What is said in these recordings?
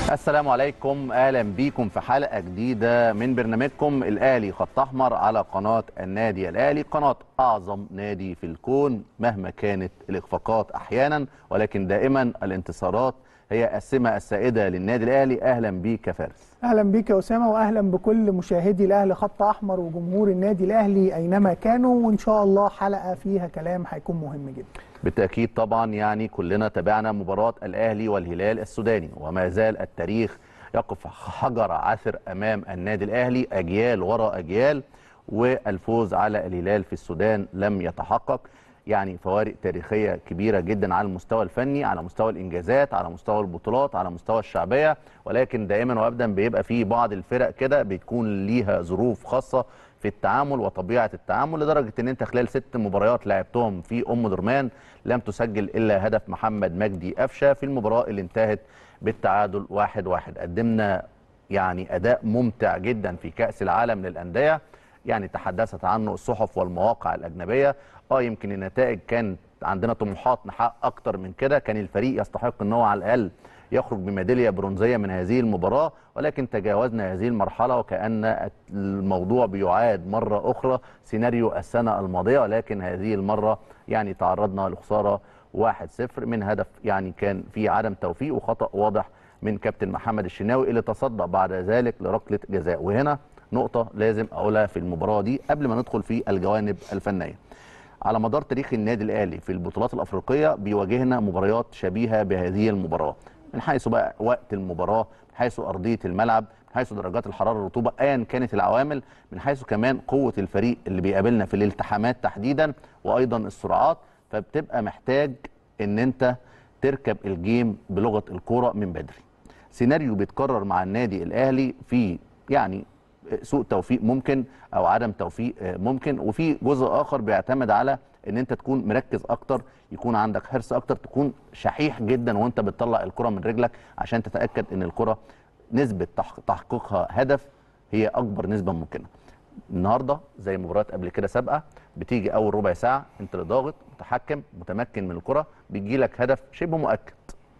السلام عليكم اهلا بيكم في حلقه جديده من برنامجكم الاهلي خط احمر على قناه النادي الاهلي قناه اعظم نادي في الكون مهما كانت الاخفاقات احيانا ولكن دائما الانتصارات هي السمه السائده للنادي الاهلي اهلا بيك يا فارس اهلا بيك يا اسامه واهلا بكل مشاهدي الاهلي خط احمر وجمهور النادي الاهلي اينما كانوا وان شاء الله حلقه فيها كلام هيكون مهم جدا بالتاكيد طبعا يعني كلنا تابعنا مباراه الاهلي والهلال السوداني وما زال التاريخ يقف حجر عثر امام النادي الاهلي اجيال وراء اجيال والفوز على الهلال في السودان لم يتحقق يعني فوارق تاريخيه كبيره جدا على المستوى الفني على مستوى الانجازات على مستوى البطولات على مستوى الشعبيه ولكن دائما وابدا بيبقى في بعض الفرق كده بتكون ليها ظروف خاصه في التعامل وطبيعه التعامل لدرجه ان انت خلال ست مباريات لعبتهم في ام درمان لم تسجل الا هدف محمد مجدي قفشه في المباراه اللي انتهت بالتعادل واحد واحد قدمنا يعني اداء ممتع جدا في كاس العالم للانديه يعني تحدثت عنه الصحف والمواقع الاجنبيه اه يمكن النتائج كانت عندنا طموحات نحقق اكتر من كده كان الفريق يستحق ان هو على الاقل يخرج بميداليه برونزيه من هذه المباراه ولكن تجاوزنا هذه المرحله وكان الموضوع بيعاد مره اخرى سيناريو السنه الماضيه ولكن هذه المره يعني تعرضنا لخساره 1-0 من هدف يعني كان فيه عدم توفيق وخطا واضح من كابتن محمد الشناوي اللي تصدى بعد ذلك لركله جزاء وهنا نقطه لازم اقولها في المباراه دي قبل ما ندخل في الجوانب الفنيه على مدار تاريخ النادي الاهلي في البطولات الافريقيه بيواجهنا مباريات شبيهه بهذه المباراه من حيث بقى وقت المباراه من حيث ارضيه الملعب من حيث درجات الحراره الرطوبه ايا كانت العوامل من حيث كمان قوه الفريق اللي بيقابلنا في الالتحامات تحديدا وايضا السرعات فبتبقى محتاج ان انت تركب الجيم بلغه الكوره من بدري سيناريو بيتكرر مع النادي الاهلي في يعني سوء توفيق ممكن او عدم توفيق ممكن وفي جزء اخر بيعتمد على ان انت تكون مركز اكتر يكون عندك حرص اكتر تكون شحيح جدا وانت بتطلع الكره من رجلك عشان تتاكد ان الكره نسبه تحقيقها هدف هي اكبر نسبه ممكنه النهارده زي مباريات قبل كده سابقه بتيجي اول ربع ساعه انت اللي ضاغط متحكم متمكن من الكره بيجي لك هدف شبه مؤكد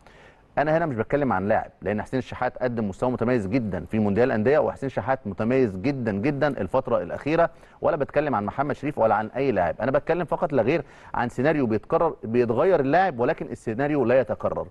انا هنا مش بتكلم عن لاعب لان حسين الشحات قدم مستوى متميز جدا في مونديال الانديه وحسين الشحات متميز جدا جدا الفتره الاخيره ولا بتكلم عن محمد شريف ولا عن اي لاعب انا بتكلم فقط لا غير عن سيناريو بيتكرر بيتغير اللاعب ولكن السيناريو لا يتكرر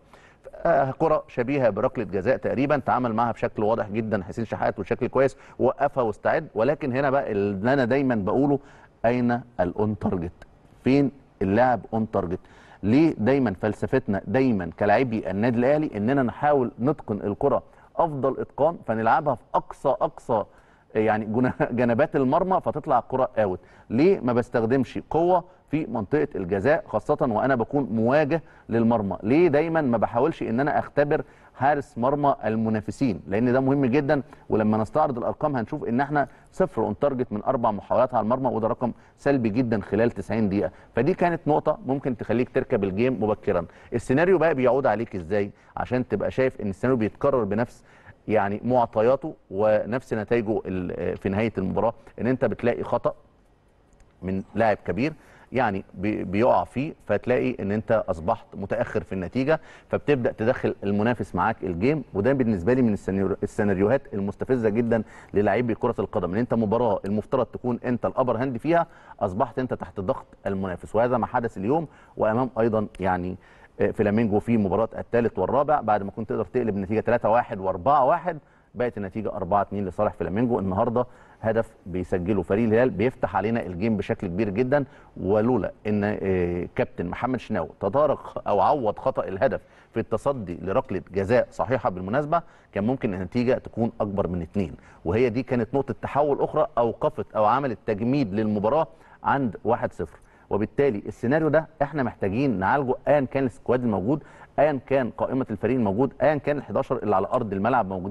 آه كرة شبيهة بركلة جزاء تقريبا تعامل معها بشكل واضح جدا حسين شحات وشكل كويس وقفها واستعد ولكن هنا بقى اللي انا دايما بقوله اين الاون تارجت فين اللاعب اون تارجت ليه دايما فلسفتنا دايما كلاعبي النادي الاهلي اننا نحاول نتقن الكره افضل اتقان فنلعبها في اقصى اقصى يعني جنبات المرمى فتطلع الكره اوت ليه ما بستخدمش قوه في منطقه الجزاء خاصه وانا بكون مواجه للمرمى ليه دايما ما بحاولش ان انا اختبر حارس مرمى المنافسين لان ده مهم جدا ولما نستعرض الارقام هنشوف ان احنا صفر اون تارجت من اربع محاولات على المرمى وده رقم سلبي جدا خلال 90 دقيقه فدي كانت نقطه ممكن تخليك تركب الجيم مبكرا السيناريو بقى بيعود عليك ازاي عشان تبقى شايف ان السيناريو بيتكرر بنفس يعني معطياته ونفس نتائجه في نهايه المباراه ان انت بتلاقي خطا من لاعب كبير يعني بيقع فيه فتلاقي ان انت اصبحت متاخر في النتيجه فبتبدا تدخل المنافس معاك الجيم وده بالنسبه لي من السيناريوهات المستفزه جدا للاعبي كره القدم ان انت مباراه المفترض تكون انت الابر هاند فيها اصبحت انت تحت ضغط المنافس وهذا ما حدث اليوم وامام ايضا يعني فلامينجو في مباراه الثالث والرابع بعد ما كنت تقدر تقلب النتيجه 3 1 و4 1 بقت النتيجه 4 2 لصالح فلامينجو النهارده هدف بيسجله فريق الهلال بيفتح علينا الجيم بشكل كبير جدا ولولا ان كابتن محمد شناوي تدارك او عوض خطا الهدف في التصدي لركله جزاء صحيحه بالمناسبه كان ممكن النتيجه تكون اكبر من اثنين وهي دي كانت نقطه تحول اخرى اوقفت او عملت تجميد للمباراه عند 1-0 وبالتالي السيناريو ده احنا محتاجين نعالجه ايا كان السكواد الموجود ايا كان قائمه الفريق الموجود ايا كان ال11 اللي على ارض الملعب موجودين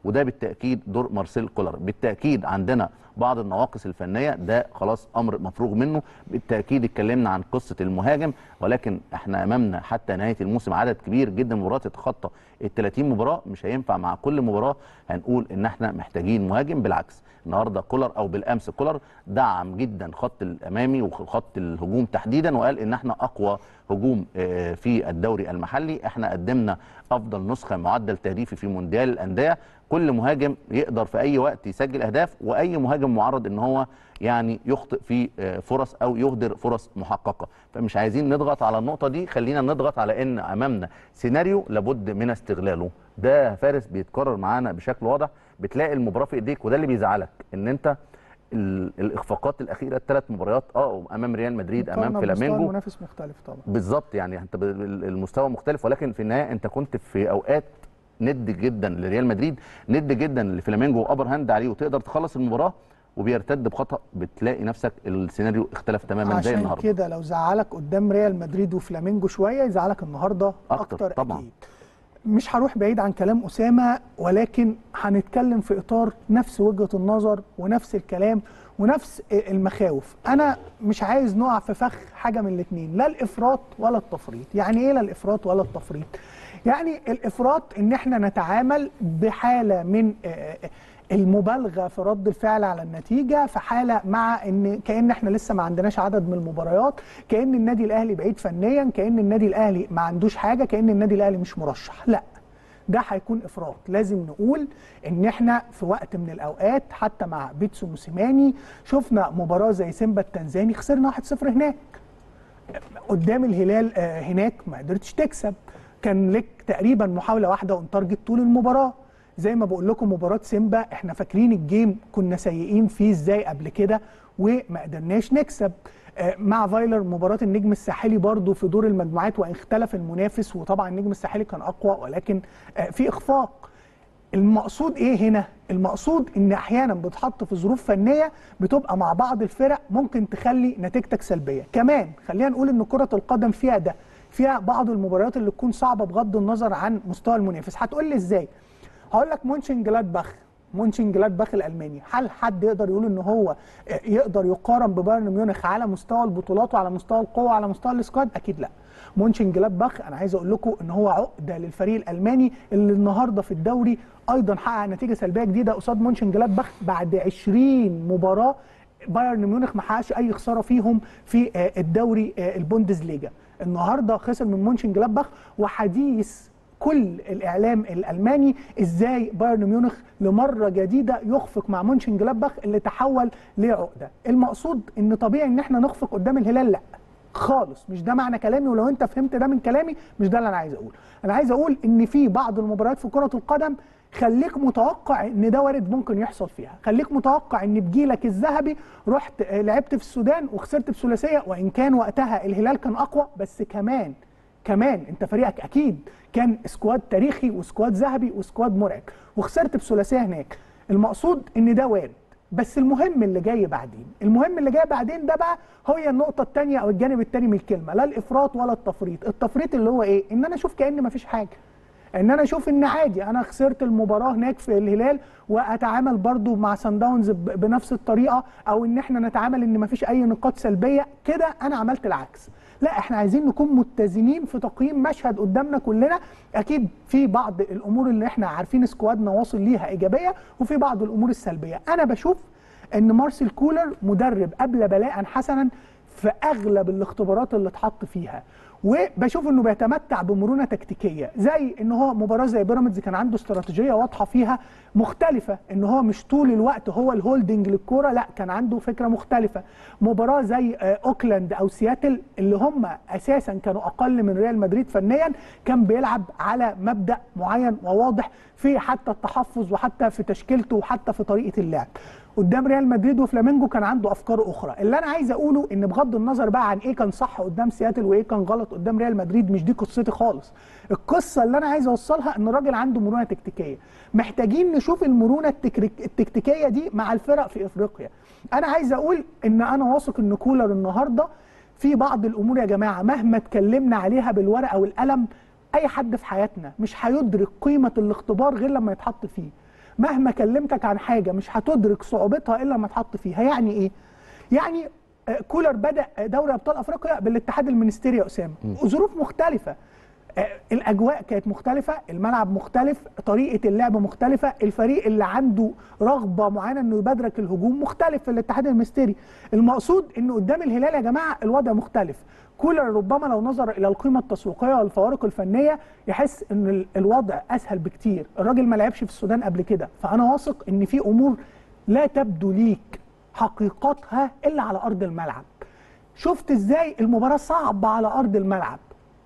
وده بالتاكيد دور مارسيل كولر بالتاكيد عندنا بعض النواقص الفنيه ده خلاص امر مفروغ منه بالتاكيد اتكلمنا عن قصه المهاجم ولكن احنا امامنا حتى نهايه الموسم عدد كبير جدا من المباريات تتخطى ال 30 مباراه مش هينفع مع كل مباراه هنقول ان احنا محتاجين مهاجم بالعكس النهارده كولر او بالامس كولر دعم جدا خط الامامي وخط الهجوم تحديدا وقال ان احنا اقوى هجوم آه، في الدوري المحلي احنا قدمنا افضل نسخه معدل تهديفي في مونديال الانديه كل مهاجم يقدر في اي وقت يسجل اهداف واي مهاجم معرض ان هو يعني يخطئ في آه، فرص او يهدر فرص محققه فمش عايزين نضغط على النقطه دي خلينا نضغط على ان امامنا سيناريو لابد من استغلاله ده فارس بيتكرر معانا بشكل واضح بتلاقي المباراه في ايديك وده اللي بيزعلك ان انت ال- الاخفاقات الاخيره الثلاث مباريات اه امام ريال مدريد امام مقارنة بمستوى فلامينجو المنافس مختلف طبعا بالظبط يعني انت ب- ال- المستوى مختلف ولكن في النهايه انت كنت في اوقات ند جدا لريال مدريد ند جدا لفلامينجو وابر هاند عليه وتقدر تخلص المباراه وبيرتد بخطا بتلاقي نفسك السيناريو اختلف تماما زي عشان النهارده كده لو زعلك قدام ريال مدريد وفلامينجو شويه يزعلك النهارده أكتر اكتر, طبعاً. أكيد. مش هروح بعيد عن كلام اسامه ولكن هنتكلم في اطار نفس وجهه النظر ونفس الكلام ونفس المخاوف انا مش عايز نقع في فخ حاجه من الاثنين لا الافراط ولا التفريط يعني ايه لا الافراط ولا التفريط يعني الافراط ان احنا نتعامل بحاله من آه، المبالغه في رد الفعل على النتيجه في حاله مع ان كان احنا لسه ما عندناش عدد من المباريات كان النادي الاهلي بعيد فنيا كان النادي الاهلي ما عندوش حاجه كان النادي الاهلي مش مرشح لا ده هيكون افراط لازم نقول ان احنا في وقت من الاوقات حتى مع بيتسو موسيماني شفنا مباراه زي سيمبا التنزاني خسرنا 1-0 هناك قدام الهلال آه، هناك ما قدرتش تكسب كان لك تقريبا محاوله واحده اون تارجت طول المباراه زي ما بقول لكم مباراه سيمبا احنا فاكرين الجيم كنا سيئين فيه ازاي قبل كده وما قدرناش نكسب آه، مع فايلر مباراه النجم الساحلي برضو في دور المجموعات وان اختلف المنافس وطبعا النجم الساحلي كان اقوى ولكن آه، في اخفاق المقصود ايه هنا المقصود ان احيانا بتحط في ظروف فنيه بتبقى مع بعض الفرق ممكن تخلي نتيجتك سلبيه كمان خلينا نقول ان كره القدم فيها ده فيها بعض المباريات اللي تكون صعبه بغض النظر عن مستوى المنافس هتقول لي ازاي هقول لك مونشن جلادباخ مونشن جلادباخ الالماني هل حد يقدر يقول ان هو آه، يقدر يقارن ببايرن ميونخ على مستوى البطولات وعلى مستوى القوه وعلى مستوى السكواد اكيد لا مونشن جلادباخ انا عايز اقول لكم ان هو عقده للفريق الالماني اللي النهارده في الدوري ايضا حقق نتيجه سلبيه جديده قصاد مونشن جلادباخ بعد 20 مباراه بايرن ميونخ ما حققش اي خساره فيهم في آه، الدوري آه، البوندسليجا النهارده خسر من مونشن جلادباخ وحديث كل الاعلام الالماني ازاي بايرن ميونخ لمره جديده يخفق مع مونشن جلادباخ اللي تحول لعقده المقصود ان طبيعي ان احنا نخفق قدام الهلال لا خالص مش ده معنى كلامي ولو انت فهمت ده من كلامي مش ده اللي انا عايز اقوله انا عايز اقول ان في بعض المباريات في كره القدم خليك متوقع ان ده وارد ممكن يحصل فيها خليك متوقع ان بجيلك الذهبي رحت آه، لعبت في السودان وخسرت بثلاثيه وان كان وقتها الهلال كان اقوى بس كمان كمان انت فريقك اكيد كان سكواد تاريخي وسكواد ذهبي وسكواد مرعب وخسرت بثلاثيه هناك المقصود ان ده وارد بس المهم اللي جاي بعدين المهم اللي جاي بعدين ده بقى هي النقطه الثانيه او الجانب الثاني من الكلمه لا الافراط ولا التفريط التفريط اللي هو ايه ان انا اشوف كان مفيش حاجه ان انا اشوف ان عادي انا خسرت المباراه هناك في الهلال واتعامل برضو مع سان داونز ب- بنفس الطريقه او ان احنا نتعامل ان مفيش اي نقاط سلبيه كده انا عملت العكس لا احنا عايزين نكون متزنين في تقييم مشهد قدامنا كلنا اكيد في بعض الامور اللي احنا عارفين سكوادنا واصل ليها ايجابيه وفي بعض الامور السلبيه انا بشوف ان مارسيل كولر مدرب قبل بلاء حسنا في اغلب الاختبارات اللي اتحط فيها وبشوف انه بيتمتع بمرونه تكتيكيه زي ان هو مباراه زي بيراميدز كان عنده استراتيجيه واضحه فيها مختلفه ان هو مش طول الوقت هو الهولدنج للكوره لا كان عنده فكره مختلفه مباراه زي آه، اوكلاند او سياتل اللي هم اساسا كانوا اقل من ريال مدريد فنيا كان بيلعب على مبدا معين وواضح في حتى التحفظ وحتى في تشكيلته وحتى في طريقه اللعب قدام ريال مدريد وفلامينجو كان عنده افكار اخرى اللي انا عايز اقوله ان بغض النظر بقى عن ايه كان صح قدام سياتل وايه كان غلط قدام ريال مدريد مش دي قصتي خالص القصه اللي انا عايز اوصلها ان الراجل عنده مرونه تكتيكيه محتاجين نشوف المرونه التكريك- التكتيكيه دي مع الفرق في افريقيا انا عايز اقول ان انا واثق ان كولر النهارده في بعض الامور يا جماعه مهما اتكلمنا عليها بالورقه والقلم اي حد في حياتنا مش هيدرك قيمه الاختبار غير لما يتحط فيه مهما كلمتك عن حاجه مش هتدرك صعوبتها الا لما تحط فيها يعني ايه يعني آه، كولر بدا دوري ابطال افريقيا بالاتحاد المنستيري يا اسامه ظروف مختلفه آه، الاجواء كانت مختلفه الملعب مختلف طريقه اللعب مختلفه الفريق اللي عنده رغبه معينه انه يبادرك الهجوم مختلف في الاتحاد المنستيري المقصود انه قدام الهلال يا جماعه الوضع مختلف كولر ربما لو نظر الى القيمه التسويقيه والفوارق الفنيه يحس ان ال- الوضع اسهل بكتير الراجل ما لعبش في السودان قبل كده فانا واثق ان في امور لا تبدو ليك حقيقتها الا على ارض الملعب شفت ازاي المباراه صعبه على ارض الملعب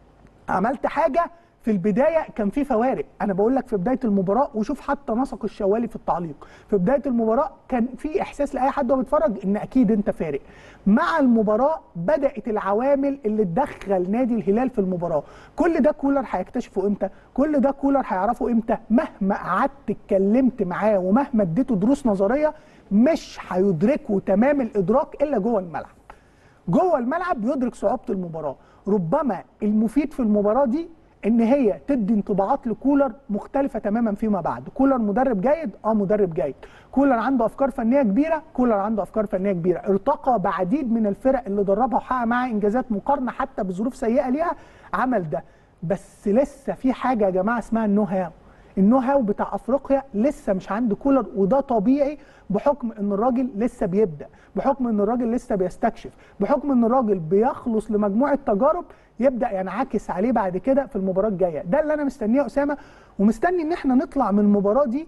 عملت حاجه في البدايه كان في فوارق انا بقول لك في بدايه المباراه وشوف حتى نسق الشوالي في التعليق في بدايه المباراه كان في احساس لاي حد وهو بيتفرج ان اكيد انت فارق مع المباراه بدات العوامل اللي تدخل نادي الهلال في المباراه كل ده كولر هيكتشفه امتى كل ده كولر هيعرفه امتى مهما قعدت اتكلمت معاه ومهما اديته دروس نظريه مش هيدركه تمام الادراك الا جوه الملعب جوه الملعب يدرك صعوبه المباراه ربما المفيد في المباراه دي ان هي تدي انطباعات لكولر مختلفه تماما فيما بعد كولر مدرب جيد اه مدرب جيد كولر عنده افكار فنيه كبيره كولر عنده افكار فنيه كبيره ارتقى بعديد من الفرق اللي دربها وحقق معاها انجازات مقارنه حتى بظروف سيئه ليها عمل ده بس لسه في حاجه يا جماعه اسمها النو هاو النو هاو بتاع افريقيا لسه مش عند كولر وده طبيعي بحكم ان الراجل لسه بيبدا بحكم ان الراجل لسه بيستكشف بحكم ان الراجل بيخلص لمجموعه تجارب يبدا ينعكس عليه بعد كده في المباراه الجايه ده اللي انا مستنيه يا اسامه ومستني ان احنا نطلع من المباراه دي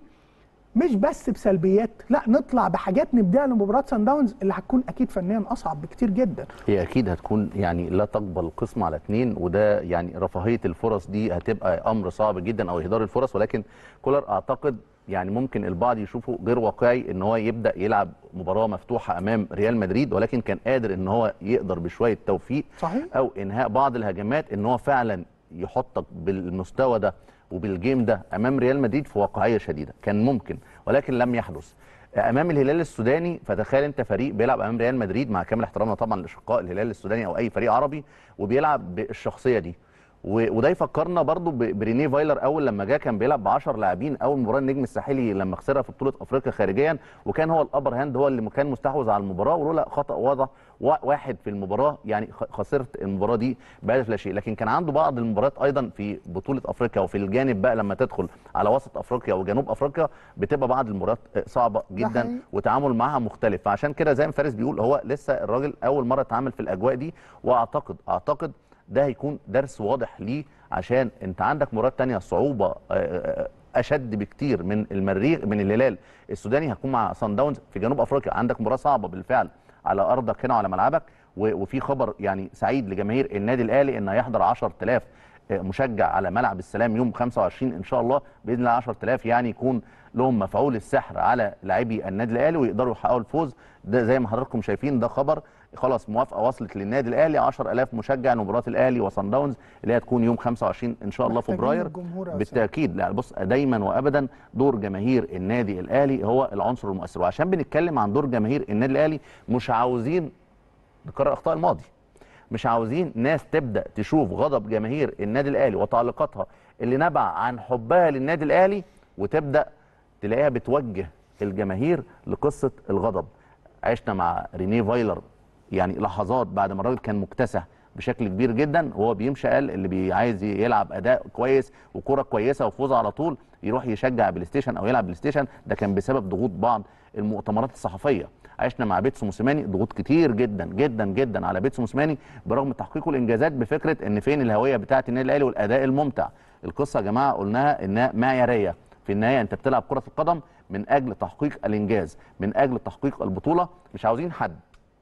مش بس بسلبيات لا نطلع بحاجات نبدأ لمباراه سان داونز اللي هتكون اكيد فنيا اصعب بكتير جدا هي اكيد هتكون يعني لا تقبل قسم على اثنين وده يعني رفاهيه الفرص دي هتبقى امر صعب جدا او اهدار الفرص ولكن كولر اعتقد يعني ممكن البعض يشوفه غير واقعي ان هو يبدا يلعب مباراه مفتوحه امام ريال مدريد ولكن كان قادر ان هو يقدر بشويه توفيق صحيح. او انهاء بعض الهجمات ان هو فعلا يحطك بالمستوى ده وبالجيم ده امام ريال مدريد في واقعيه شديده كان ممكن ولكن لم يحدث امام الهلال السوداني فتخيل انت فريق بيلعب امام ريال مدريد مع كامل احترامنا طبعا لاشقاء الهلال السوداني او اي فريق عربي وبيلعب بالشخصيه دي و- وده يفكرنا برضو ب- برينيه فايلر اول لما جه كان بيلعب ب 10 لاعبين اول مباراه النجم الساحلي لما خسرها في بطوله افريقيا خارجيا وكان هو الابر هاند هو اللي كان مستحوذ على المباراه ولولا خطا واضح وا- واحد في المباراه يعني خ- خسرت المباراه دي بهدف لا شيء لكن كان عنده بعض المباريات ايضا في بطوله افريقيا وفي الجانب بقى لما تدخل على وسط افريقيا وجنوب افريقيا بتبقى بعض المباريات صعبه جدا حقيقي. وتعامل معاها مختلف فعشان كده زي ما فارس بيقول هو لسه الراجل اول مره اتعامل في الاجواء دي واعتقد اعتقد ده هيكون درس واضح ليه عشان انت عندك مباريات تانية صعوبه آه، آه، اشد بكتير من المريخ من الهلال السوداني هتكون مع سان داونز في جنوب افريقيا عندك مباراه صعبه بالفعل على ارضك هنا وعلى ملعبك و- وفي خبر يعني سعيد لجماهير النادي الاهلي ان هيحضر 10000 مشجع على ملعب السلام يوم 25 ان شاء الله باذن الله 10000 يعني يكون لهم مفعول السحر على لاعبي النادي الاهلي ويقدروا يحققوا الفوز ده زي ما حضراتكم شايفين ده خبر خلاص موافقه وصلت للنادي الاهلي 10000 مشجع لمباراه الاهلي وصن داونز اللي هي هتكون يوم 25 ان شاء الله محتاجين فبراير الجمهور يا أسامة. بالتاكيد لا بص دايما وابدا دور جماهير النادي الاهلي هو العنصر المؤثر وعشان بنتكلم عن دور جماهير النادي الاهلي مش عاوزين نكرر اخطاء الماضي مش عاوزين ناس تبدا تشوف غضب جماهير النادي الاهلي وتعليقاتها اللي نبع عن حبها للنادي الاهلي وتبدا تلاقيها بتوجه الجماهير لقصه الغضب عشنا مع رينيه فايلر يعني لحظات بعد ما الراجل كان مكتسح بشكل كبير جدا وهو بيمشي قال اللي بي عايز يلعب اداء كويس وكره كويسه وفوز على طول يروح يشجع بلاي ستيشن او يلعب بلاي ستيشن ده كان بسبب ضغوط بعض المؤتمرات الصحفيه عشنا مع بيتسو موسيماني ضغوط كتير جدا جدا جدا على بيتسو موسيماني برغم تحقيقه الانجازات بفكره ان فين الهويه بتاعه النادي الاهلي والاداء الممتع القصه يا جماعه قلناها انها معياريه في النهايه انت بتلعب كره القدم من اجل تحقيق الانجاز من اجل تحقيق البطوله مش عاوزين حد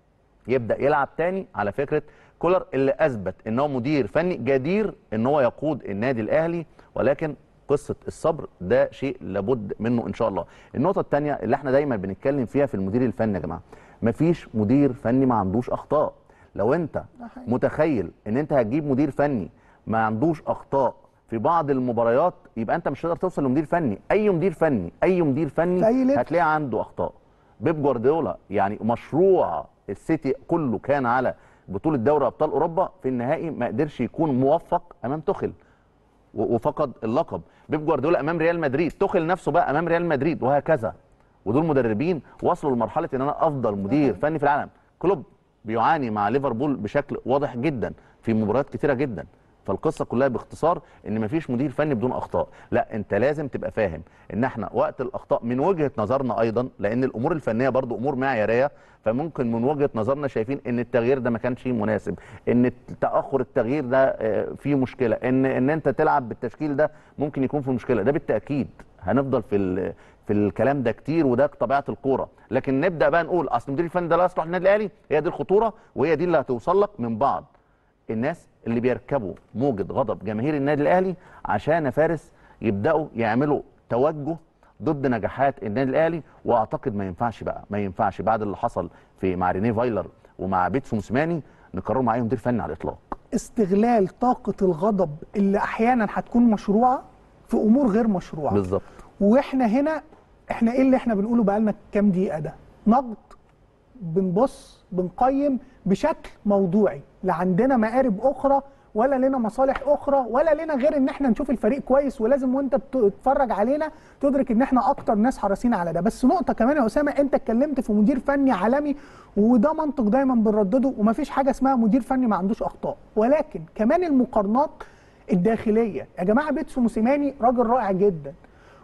يبدا يلعب تاني على فكره كولر اللي اثبت ان هو مدير فني جدير ان هو يقود النادي الاهلي ولكن قصه الصبر ده شيء لابد منه ان شاء الله النقطه الثانيه اللي احنا دايما بنتكلم فيها في المدير الفني يا جماعه مفيش مدير فني ما عندوش اخطاء لو انت ده حقيقي. متخيل ان انت هتجيب مدير فني ما عندوش اخطاء في بعض المباريات يبقى انت مش هتقدر توصل لمدير فني اي مدير فني اي مدير فني في أي ليفل. هتلاقي عنده اخطاء بيب جوارديولا يعني مشروع السيتي كله كان على بطوله دوري ابطال اوروبا في النهائي ما قدرش يكون موفق امام تخل و- وفقد اللقب بيب جوارديولا امام ريال مدريد تخل نفسه بقى امام ريال مدريد وهكذا ودول مدربين وصلوا لمرحله ان انا افضل مدير فني في العالم كلوب بيعاني مع ليفربول بشكل واضح جدا في مباريات كتيره جدا فالقصه كلها باختصار ان مفيش مدير فني بدون اخطاء لا انت لازم تبقى فاهم ان احنا وقت الاخطاء من وجهه نظرنا ايضا لان الامور الفنيه برضو امور معياريه فممكن من وجهه نظرنا شايفين ان التغيير ده ما كانش مناسب ان تاخر التغيير ده آه، فيه مشكله ان ان انت تلعب بالتشكيل ده ممكن يكون في مشكله ده بالتاكيد هنفضل في ال- في الكلام ده كتير وده طبيعه الكوره لكن نبدا بقى نقول اصل المدير الفني ده لا يصلح للنادي الاهلي هي دي الخطوره وهي دي اللي هتوصل لك من بعض الناس اللي بيركبوا موجة غضب جماهير النادي الاهلي عشان يا فارس يبداوا يعملوا توجه ضد نجاحات النادي الاهلي واعتقد ما ينفعش بقى ما ينفعش بعد اللي حصل في مع رينيه فايلر ومع بيتسو موسيماني نقرروا معاهم مدير فني على الاطلاق استغلال طاقه الغضب اللي احيانا هتكون مشروعه في امور غير مشروعه بالظبط واحنا هنا احنا ايه اللي احنا بنقوله بقالنا كام دقيقه ده نقد بنبص بنقيم بشكل موضوعي لا عندنا مآرب اخرى ولا لنا مصالح اخرى ولا لنا غير ان احنا نشوف الفريق كويس ولازم وانت بتتفرج علينا تدرك ان احنا اكتر ناس حريصين على ده بس نقطه كمان يا اسامه انت اتكلمت في مدير فني عالمي وده منطق دايما بنردده ومفيش حاجه اسمها مدير فني ما عندوش اخطاء ولكن كمان المقارنات الداخليه يا جماعه بيتسو موسيماني راجل رائع جدا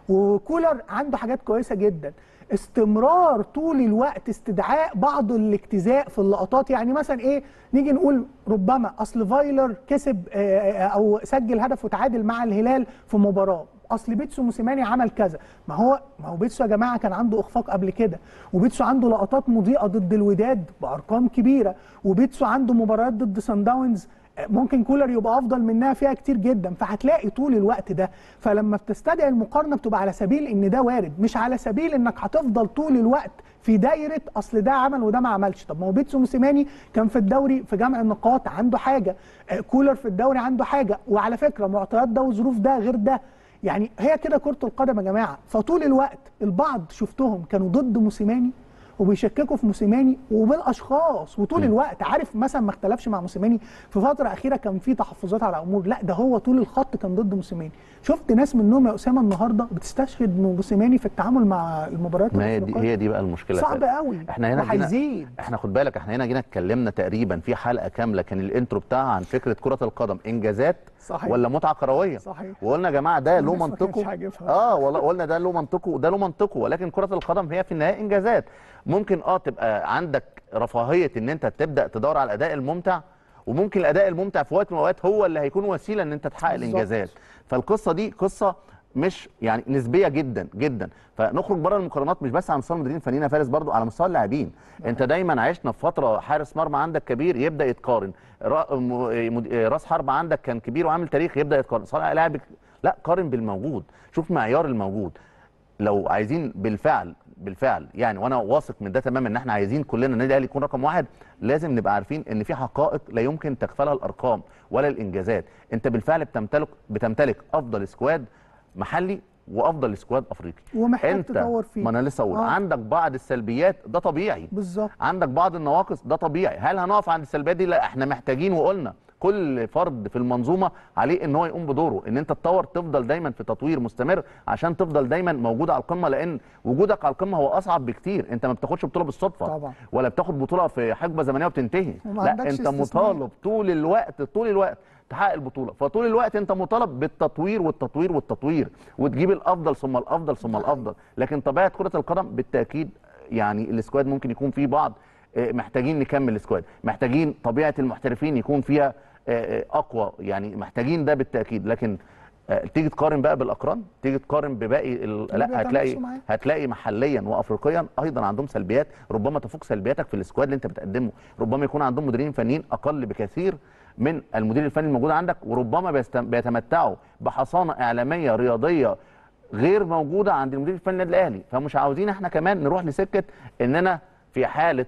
وكولر عنده حاجات كويسه جدا استمرار طول الوقت استدعاء بعض الاجتزاء في اللقطات يعني مثلا ايه نيجي نقول ربما اصل فايلر كسب آه، آه، او سجل هدف وتعادل مع الهلال في مباراه اصل بيتسو موسيماني عمل كذا ما هو ما هو بيتسو يا جماعه كان عنده اخفاق قبل كده وبيتسو عنده لقطات مضيئه ضد الوداد بارقام كبيره وبيتسو عنده مباريات ضد سان داونز ممكن كولر يبقى افضل منها فيها كتير جدا فهتلاقي طول الوقت ده فلما بتستدعي المقارنه بتبقى على سبيل ان ده وارد مش على سبيل انك هتفضل طول الوقت في دايره اصل ده عمل وده ما عملش طب ما هو بيتسو موسيماني كان في الدوري في جمع النقاط عنده حاجه آه، كولر في الدوري عنده حاجه وعلى فكره معطيات ده وظروف ده غير ده يعني هي كده كره القدم يا جماعه فطول الوقت البعض شفتهم كانوا ضد موسيماني وبيشككوا في موسيماني وبالاشخاص وطول الوقت عارف مثلا ما اختلفش مع موسيماني في فتره اخيره كان في تحفظات على امور لا ده هو طول الخط كان ضد موسيماني شفت ناس منهم يا اسامه النهارده بتستشهد من موسيماني في التعامل مع المباريات ما هي دي الأفريقية. هي دي بقى المشكله صعب فعلا. قوي احنا هنا جينا وهيزيد احنا خد بالك احنا هنا جينا اتكلمنا تقريبا في حلقه كامله كان الانترو بتاعها عن فكره كره القدم انجازات صحيح. ولا متعه كرويه صحيح. وقلنا يا جماعه ده له الناس ما كانتش منطقه عاجبها. اه والله قلنا ده له منطقه وده له منطقه ولكن كره القدم هي في النهايه انجازات ممكن اه تبقى عندك رفاهيه ان انت تبدا تدور على الاداء الممتع وممكن الاداء الممتع في وقت من الاوقات هو اللي هيكون وسيله ان انت تحقق بالظبط. الانجازات فالقصه دي قصه مش يعني نسبيه جدا جدا فنخرج بره المقارنات مش بس على مستوى المديرين الفنيين يا فارس برضو على مستوى اللاعبين انت دايما عشنا في فتره حارس مرمى عندك كبير يبدا يتقارن را- م- مد- راس حرب عندك كان كبير وعامل تاريخ يبدا يتقارن صانع لاعب لا قارن بالموجود شوف معيار الموجود لو عايزين بالفعل بالفعل يعني وانا واثق من ده تماما ان احنا عايزين كلنا النادي الاهلي يكون رقم واحد لازم نبقى عارفين ان في حقائق لا يمكن تغفلها الارقام ولا الانجازات انت بالفعل بتمتلك بتمتلك افضل سكواد محلي وافضل سكواد افريقي ومحتاج انت تطور فيه. ما انا لسه اقول آه. عندك بعض السلبيات ده طبيعي بالظبط عندك بعض النواقص ده طبيعي هل هنقف عند السلبيات دي لا احنا محتاجين وقلنا كل فرد في المنظومه عليه ان هو يقوم بدوره ان انت تطور تفضل دايما في تطوير مستمر عشان تفضل دايما موجود على القمه لان وجودك على القمه هو اصعب بكتير انت ما بتاخدش بطوله بالصدفه طبعا. ولا بتاخد بطوله في حقبه زمنيه وبتنتهي وما لا عندكش انت استثناء. مطالب طول الوقت طول الوقت تحقق البطوله فطول الوقت انت مطالب بالتطوير والتطوير والتطوير وتجيب الافضل ثم الافضل ثم الافضل لكن طبيعه كره القدم بالتاكيد يعني السكواد ممكن يكون فيه بعض آه، محتاجين نكمل السكواد محتاجين طبيعه المحترفين يكون فيها آه، آه، اقوى يعني محتاجين ده بالتاكيد لكن آه، تيجي تقارن بقى بالاقران تيجي تقارن بباقي ال... لا هتلاقي بيتنافسوا معاه. هتلاقي محليا وافريقيا ايضا عندهم سلبيات ربما تفوق سلبياتك في السكواد اللي انت بتقدمه ربما يكون عندهم مديرين فنيين اقل بكثير من المدير الفني الموجود عندك وربما بيست- بيتمتعوا بحصانه اعلاميه رياضيه غير موجوده عند المدير الفني النادي الاهلي فمش عاوزين احنا كمان نروح لسكه اننا في حاله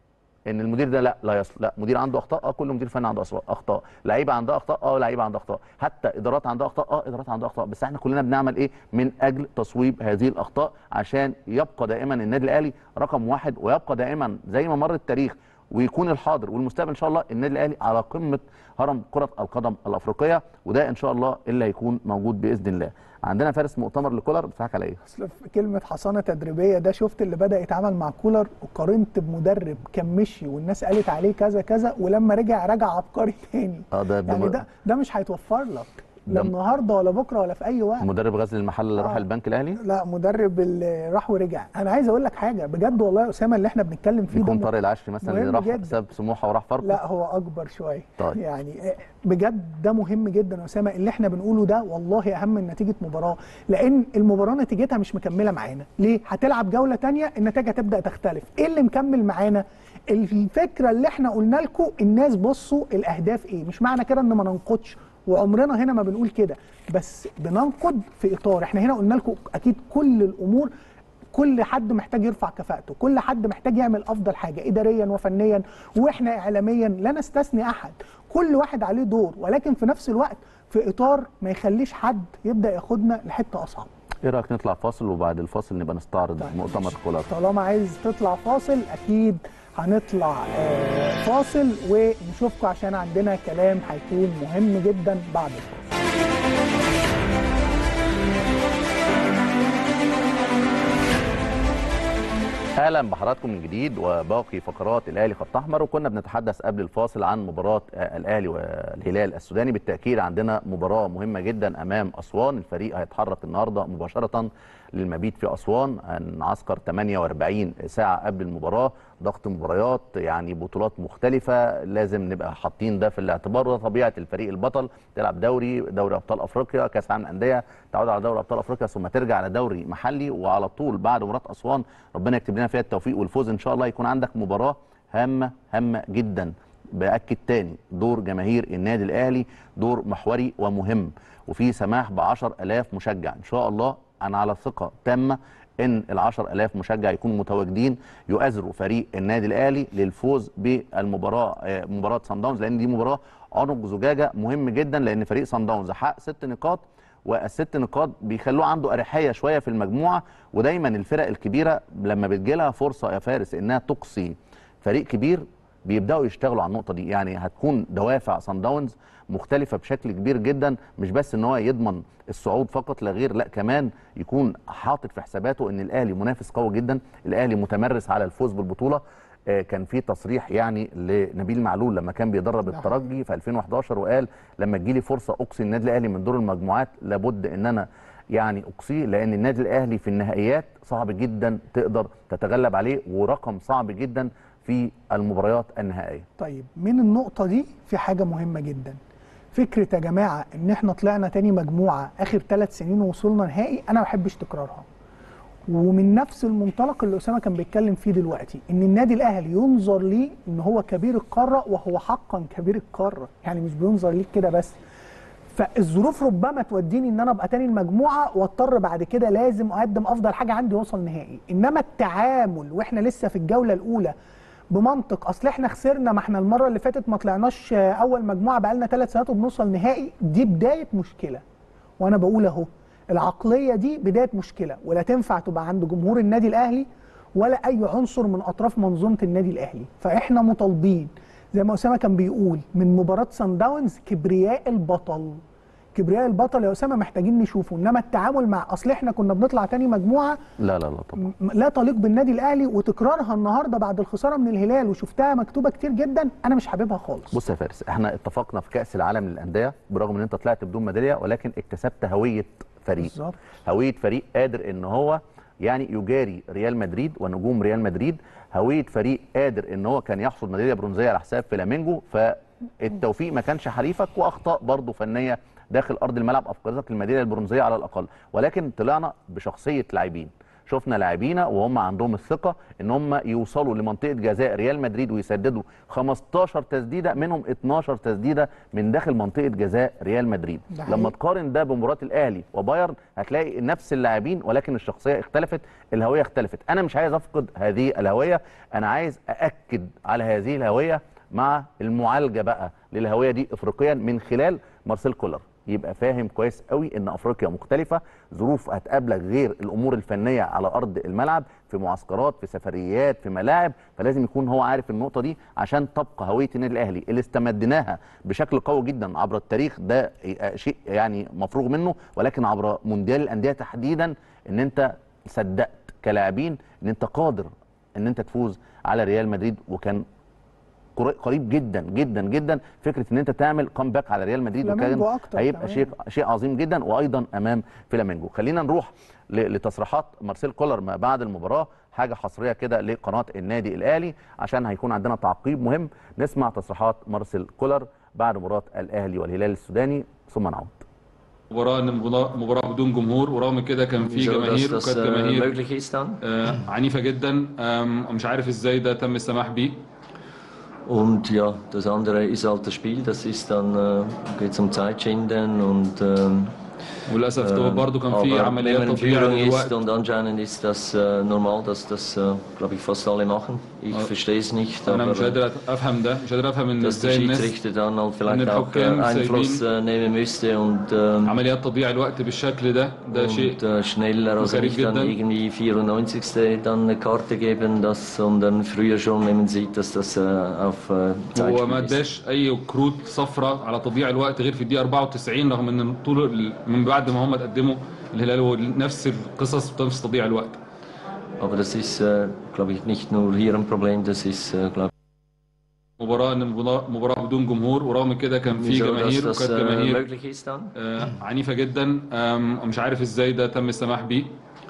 ان المدير ده لا لا يصل لا مدير عنده اخطاء اه كل مدير فني عنده أص- اخطاء لعيبه عندها اخطاء اه لعيبه عندها اخطاء حتى ادارات عندها اخطاء اه ادارات عندها اخطاء بس احنا كلنا بنعمل ايه من اجل تصويب هذه الاخطاء عشان يبقى دائما النادي الاهلي رقم واحد ويبقى دائما زي ما مر التاريخ ويكون الحاضر والمستقبل ان شاء الله النادي الاهلي على قمه هرم كره القدم الافريقيه وده ان شاء الله اللي هيكون موجود باذن الله عندنا فارس مؤتمر لكولر بتضحك على ايه اصل في كلمه حصانه تدريبيه ده شفت اللي بدا يتعامل مع كولر وقارنت بمدرب كان مشي والناس قالت عليه كذا كذا ولما رجع رجع عبقري تاني اه ده يعني بم- ده ده مش هيتوفر لك لا ده- النهارده ولا بكره ولا في اي وقت مدرب غزل المحل اللي راح آه. البنك الاهلي لا مدرب اللي راح ورجع انا عايز اقول لك حاجه بجد والله يا اسامه اللي احنا بنتكلم فيه يكون ده طارق العشري مثلا اللي مهم راح جدا. ساب سموحه وراح فاركو لا هو اكبر شويه طيب. يعني بجد ده مهم جدا يا اسامه اللي احنا بنقوله ده والله اهم من نتيجه مباراه لان المباراه نتيجتها مش مكمله معانا ليه هتلعب جوله تانية النتيجه تبدا تختلف ايه اللي مكمل معانا الفكره اللي احنا قلنا لكم الناس بصوا الاهداف ايه مش معنى كده ان ما ننقدش وعمرنا هنا ما بنقول كده بس بننقد في اطار احنا هنا قلنا لكم اكيد كل الامور كل حد محتاج يرفع كفاءته كل حد محتاج يعمل افضل حاجه اداريا وفنيا واحنا اعلاميا لا نستثني احد كل واحد عليه دور ولكن في نفس الوقت في اطار ما يخليش حد يبدا ياخدنا لحته اصعب ايه رايك نطلع فاصل وبعد الفاصل نبقى نستعرض طيب، مؤتمر ماشي. كولر طالما عايز تطلع فاصل اكيد هنطلع آه، فاصل ونشوفكم عشان عندنا كلام هيكون مهم جدا بعد الفاصل اهلا بحضراتكم من جديد وباقي فقرات الاهلي خط احمر وكنا بنتحدث قبل الفاصل عن مباراه آه، الاهلي والهلال السوداني بالتاكيد عندنا مباراه مهمه جدا امام اسوان الفريق هيتحرك النهارده مباشره للمبيت في اسوان نعسكر 48 ساعه قبل المباراه ضغط مباريات يعني بطولات مختلفه لازم نبقى حاطين ده في الاعتبار وده طبيعه الفريق البطل تلعب دوري دوري ابطال افريقيا كاس عالم الانديه تعود على دوري ابطال افريقيا ثم ترجع على دوري محلي وعلى طول بعد مباراه اسوان ربنا يكتب لنا فيها التوفيق والفوز ان شاء الله يكون عندك مباراه هامه هامه جدا باكد تاني دور جماهير النادي الاهلي دور محوري ومهم وفي سماح ب 10000 مشجع ان شاء الله انا على ثقه تامه ان ال 10000 مشجع يكونوا متواجدين يؤازروا فريق النادي الاهلي للفوز بالمباراه آه، مباراه سان داونز لان دي مباراه عنق زجاجه مهم جدا لان فريق سان داونز حقق ست نقاط والست نقاط بيخلوه عنده اريحيه شويه في المجموعه ودايما الفرق الكبيره لما بتجيلها فرصه يا فارس انها تقصي فريق كبير بيبداوا يشتغلوا على النقطه دي يعني هتكون دوافع سان داونز مختلفه بشكل كبير جدا مش بس ان هو يضمن الصعود فقط لا غير لا كمان يكون حاطط في حساباته ان الاهلي منافس قوي جدا الاهلي متمرس على الفوز بالبطوله آه، كان في تصريح يعني لنبيل معلول لما كان بيدرب ده الترجي في 2011 وقال لما تجيلي فرصه اقصي النادي الاهلي من دور المجموعات لابد ان انا يعني اقصيه لان النادي الاهلي في النهائيات صعب جدا تقدر تتغلب عليه ورقم صعب جدا في المباريات النهائيه طيب من النقطة دي في حاجة مهمة جدا فكرة يا جماعة ان احنا طلعنا تاني مجموعة اخر ثلاث سنين ووصلنا نهائي انا ما بحبش تكرارها ومن نفس المنطلق اللي اسامة كان بيتكلم فيه دلوقتي ان النادي الاهلي ينظر ليه ان هو كبير القارة وهو حقا كبير القارة يعني مش بينظر ليه كده بس فالظروف ربما توديني ان انا ابقى تاني المجموعه واضطر بعد كده لازم اقدم افضل حاجه عندي واوصل نهائي انما التعامل واحنا لسه في الجوله الاولى بمنطق اصل احنا خسرنا ما احنا المره اللي فاتت ما طلعناش آه، اول مجموعه بقالنا ثلاث سنوات وبنوصل نهائي دي بدايه مشكله وانا بقول اهو العقليه دي بدايه مشكله ولا تنفع تبقى عند جمهور النادي الاهلي ولا اي عنصر من اطراف منظومه النادي الاهلي فاحنا مطالبين زي ما اسامه كان بيقول من مباراه سان داونز كبرياء البطل كبرياء البطل يا اسامه محتاجين نشوفه انما التعامل مع اصل احنا كنا بنطلع تاني مجموعه لا لا لا طبعا م- لا تليق بالنادي الاهلي وتكرارها النهارده بعد الخساره من الهلال وشفتها مكتوبه كتير جدا انا مش حاببها خالص بص يا فارس احنا اتفقنا في كاس العالم للانديه برغم ان انت طلعت بدون ميداليه ولكن اكتسبت هويه فريق بالظبط هويه فريق قادر ان هو يعني يجاري ريال مدريد ونجوم ريال مدريد هويه فريق قادر ان هو كان يحصد ميداليه برونزيه على حساب فلامينجو فالتوفيق ما كانش حليفك واخطاء برضه فنيه داخل ارض الملعب افقدتك الميداليه البرونزيه على الاقل ولكن طلعنا بشخصيه لاعبين شفنا لاعبينا وهم عندهم الثقه ان هم يوصلوا لمنطقه جزاء ريال مدريد ويسددوا 15 تسديده منهم 12 تسديده من داخل منطقه جزاء ريال مدريد ده لما حقيقي. تقارن ده بمباراه الاهلي وبايرن هتلاقي نفس اللاعبين ولكن الشخصيه اختلفت الهويه اختلفت انا مش عايز افقد هذه الهويه انا عايز ااكد على هذه الهويه مع المعالجه بقى للهويه دي افريقيا من خلال مارسيل كولر يبقى فاهم كويس قوي ان افريقيا مختلفه ظروف هتقابلك غير الامور الفنيه على ارض الملعب في معسكرات في سفريات في ملاعب فلازم يكون هو عارف النقطه دي عشان تبقى هويه النادي الاهلي اللي استمدناها بشكل قوي جدا عبر التاريخ ده شيء يعني مفروغ منه ولكن عبر مونديال الانديه تحديدا ان انت صدقت كلاعبين ان انت قادر ان انت تفوز على ريال مدريد وكان قري- قريب جدا جدا جدا فكره ان انت تعمل كومباك على ريال مدريد فلامينجو وكان أكتر هيبقى كمان. شيء شيء عظيم جدا وايضا امام فلامينجو خلينا نروح ل- لتصريحات مارسيل كولر ما بعد المباراه حاجه حصريه كده لقناه النادي الاهلي عشان هيكون عندنا تعقيب مهم نسمع تصريحات مارسيل كولر بعد مباراه الاهلي والهلال السوداني ثم نعود مباراة إن مباراة مباراة بدون جمهور ورغم كده كان في Wieso, dass جماهير das وكانت äh, جماهير möglich ist dann. آه، عنيفة جدا آم، ومش عارف ازاي ده تم السماح بيه Und ja, das andere ist halt das Spiel, das ist dann, äh, geht um Zeitschinden und ähm, وللأسف ده برضه كان في aber wenn عمليات man in تضييع Führung للوقت ist und anscheinend ist das äh, normal, dass das, äh, glaube ich, fast alle machen. Ich verstehe es nicht, أنا aber مش قادر أفهم ده مش قادر أفهم إن dass der ازاي الناس Schiedsrichter dann halt vielleicht auch äh, الحكام Einfluss äh, nehmen müsste und, ähm, عمليات تضييع الوقت بالشكل ده ده شيء und äh, schneller, also غريب nicht dann جدا. irgendwie 94. dann eine Karte geben, das, sondern früher schon, wenn man sieht, dass das äh, auf äh, هو Zeitspiel ما ist. اداش اي كروت صفراء على تضييع الوقت غير في الدقيقه 94 رغم ان طول ال- من بعد ما هم تقدموا الهلال هو نفس القصص نفس تضييع الوقت Aber das ist, äh, glaube ich, nicht nur hier ein Problem, das ist, äh, glaube مباراه ان مباراه مباراة بدون جمهور ورغم كده كان ich, في wieso, dass جماهير das وكانت äh, جماهير möglich ist dann. آه، عنيفه جدا آم، ومش عارف ازاي ده تم السماح بيه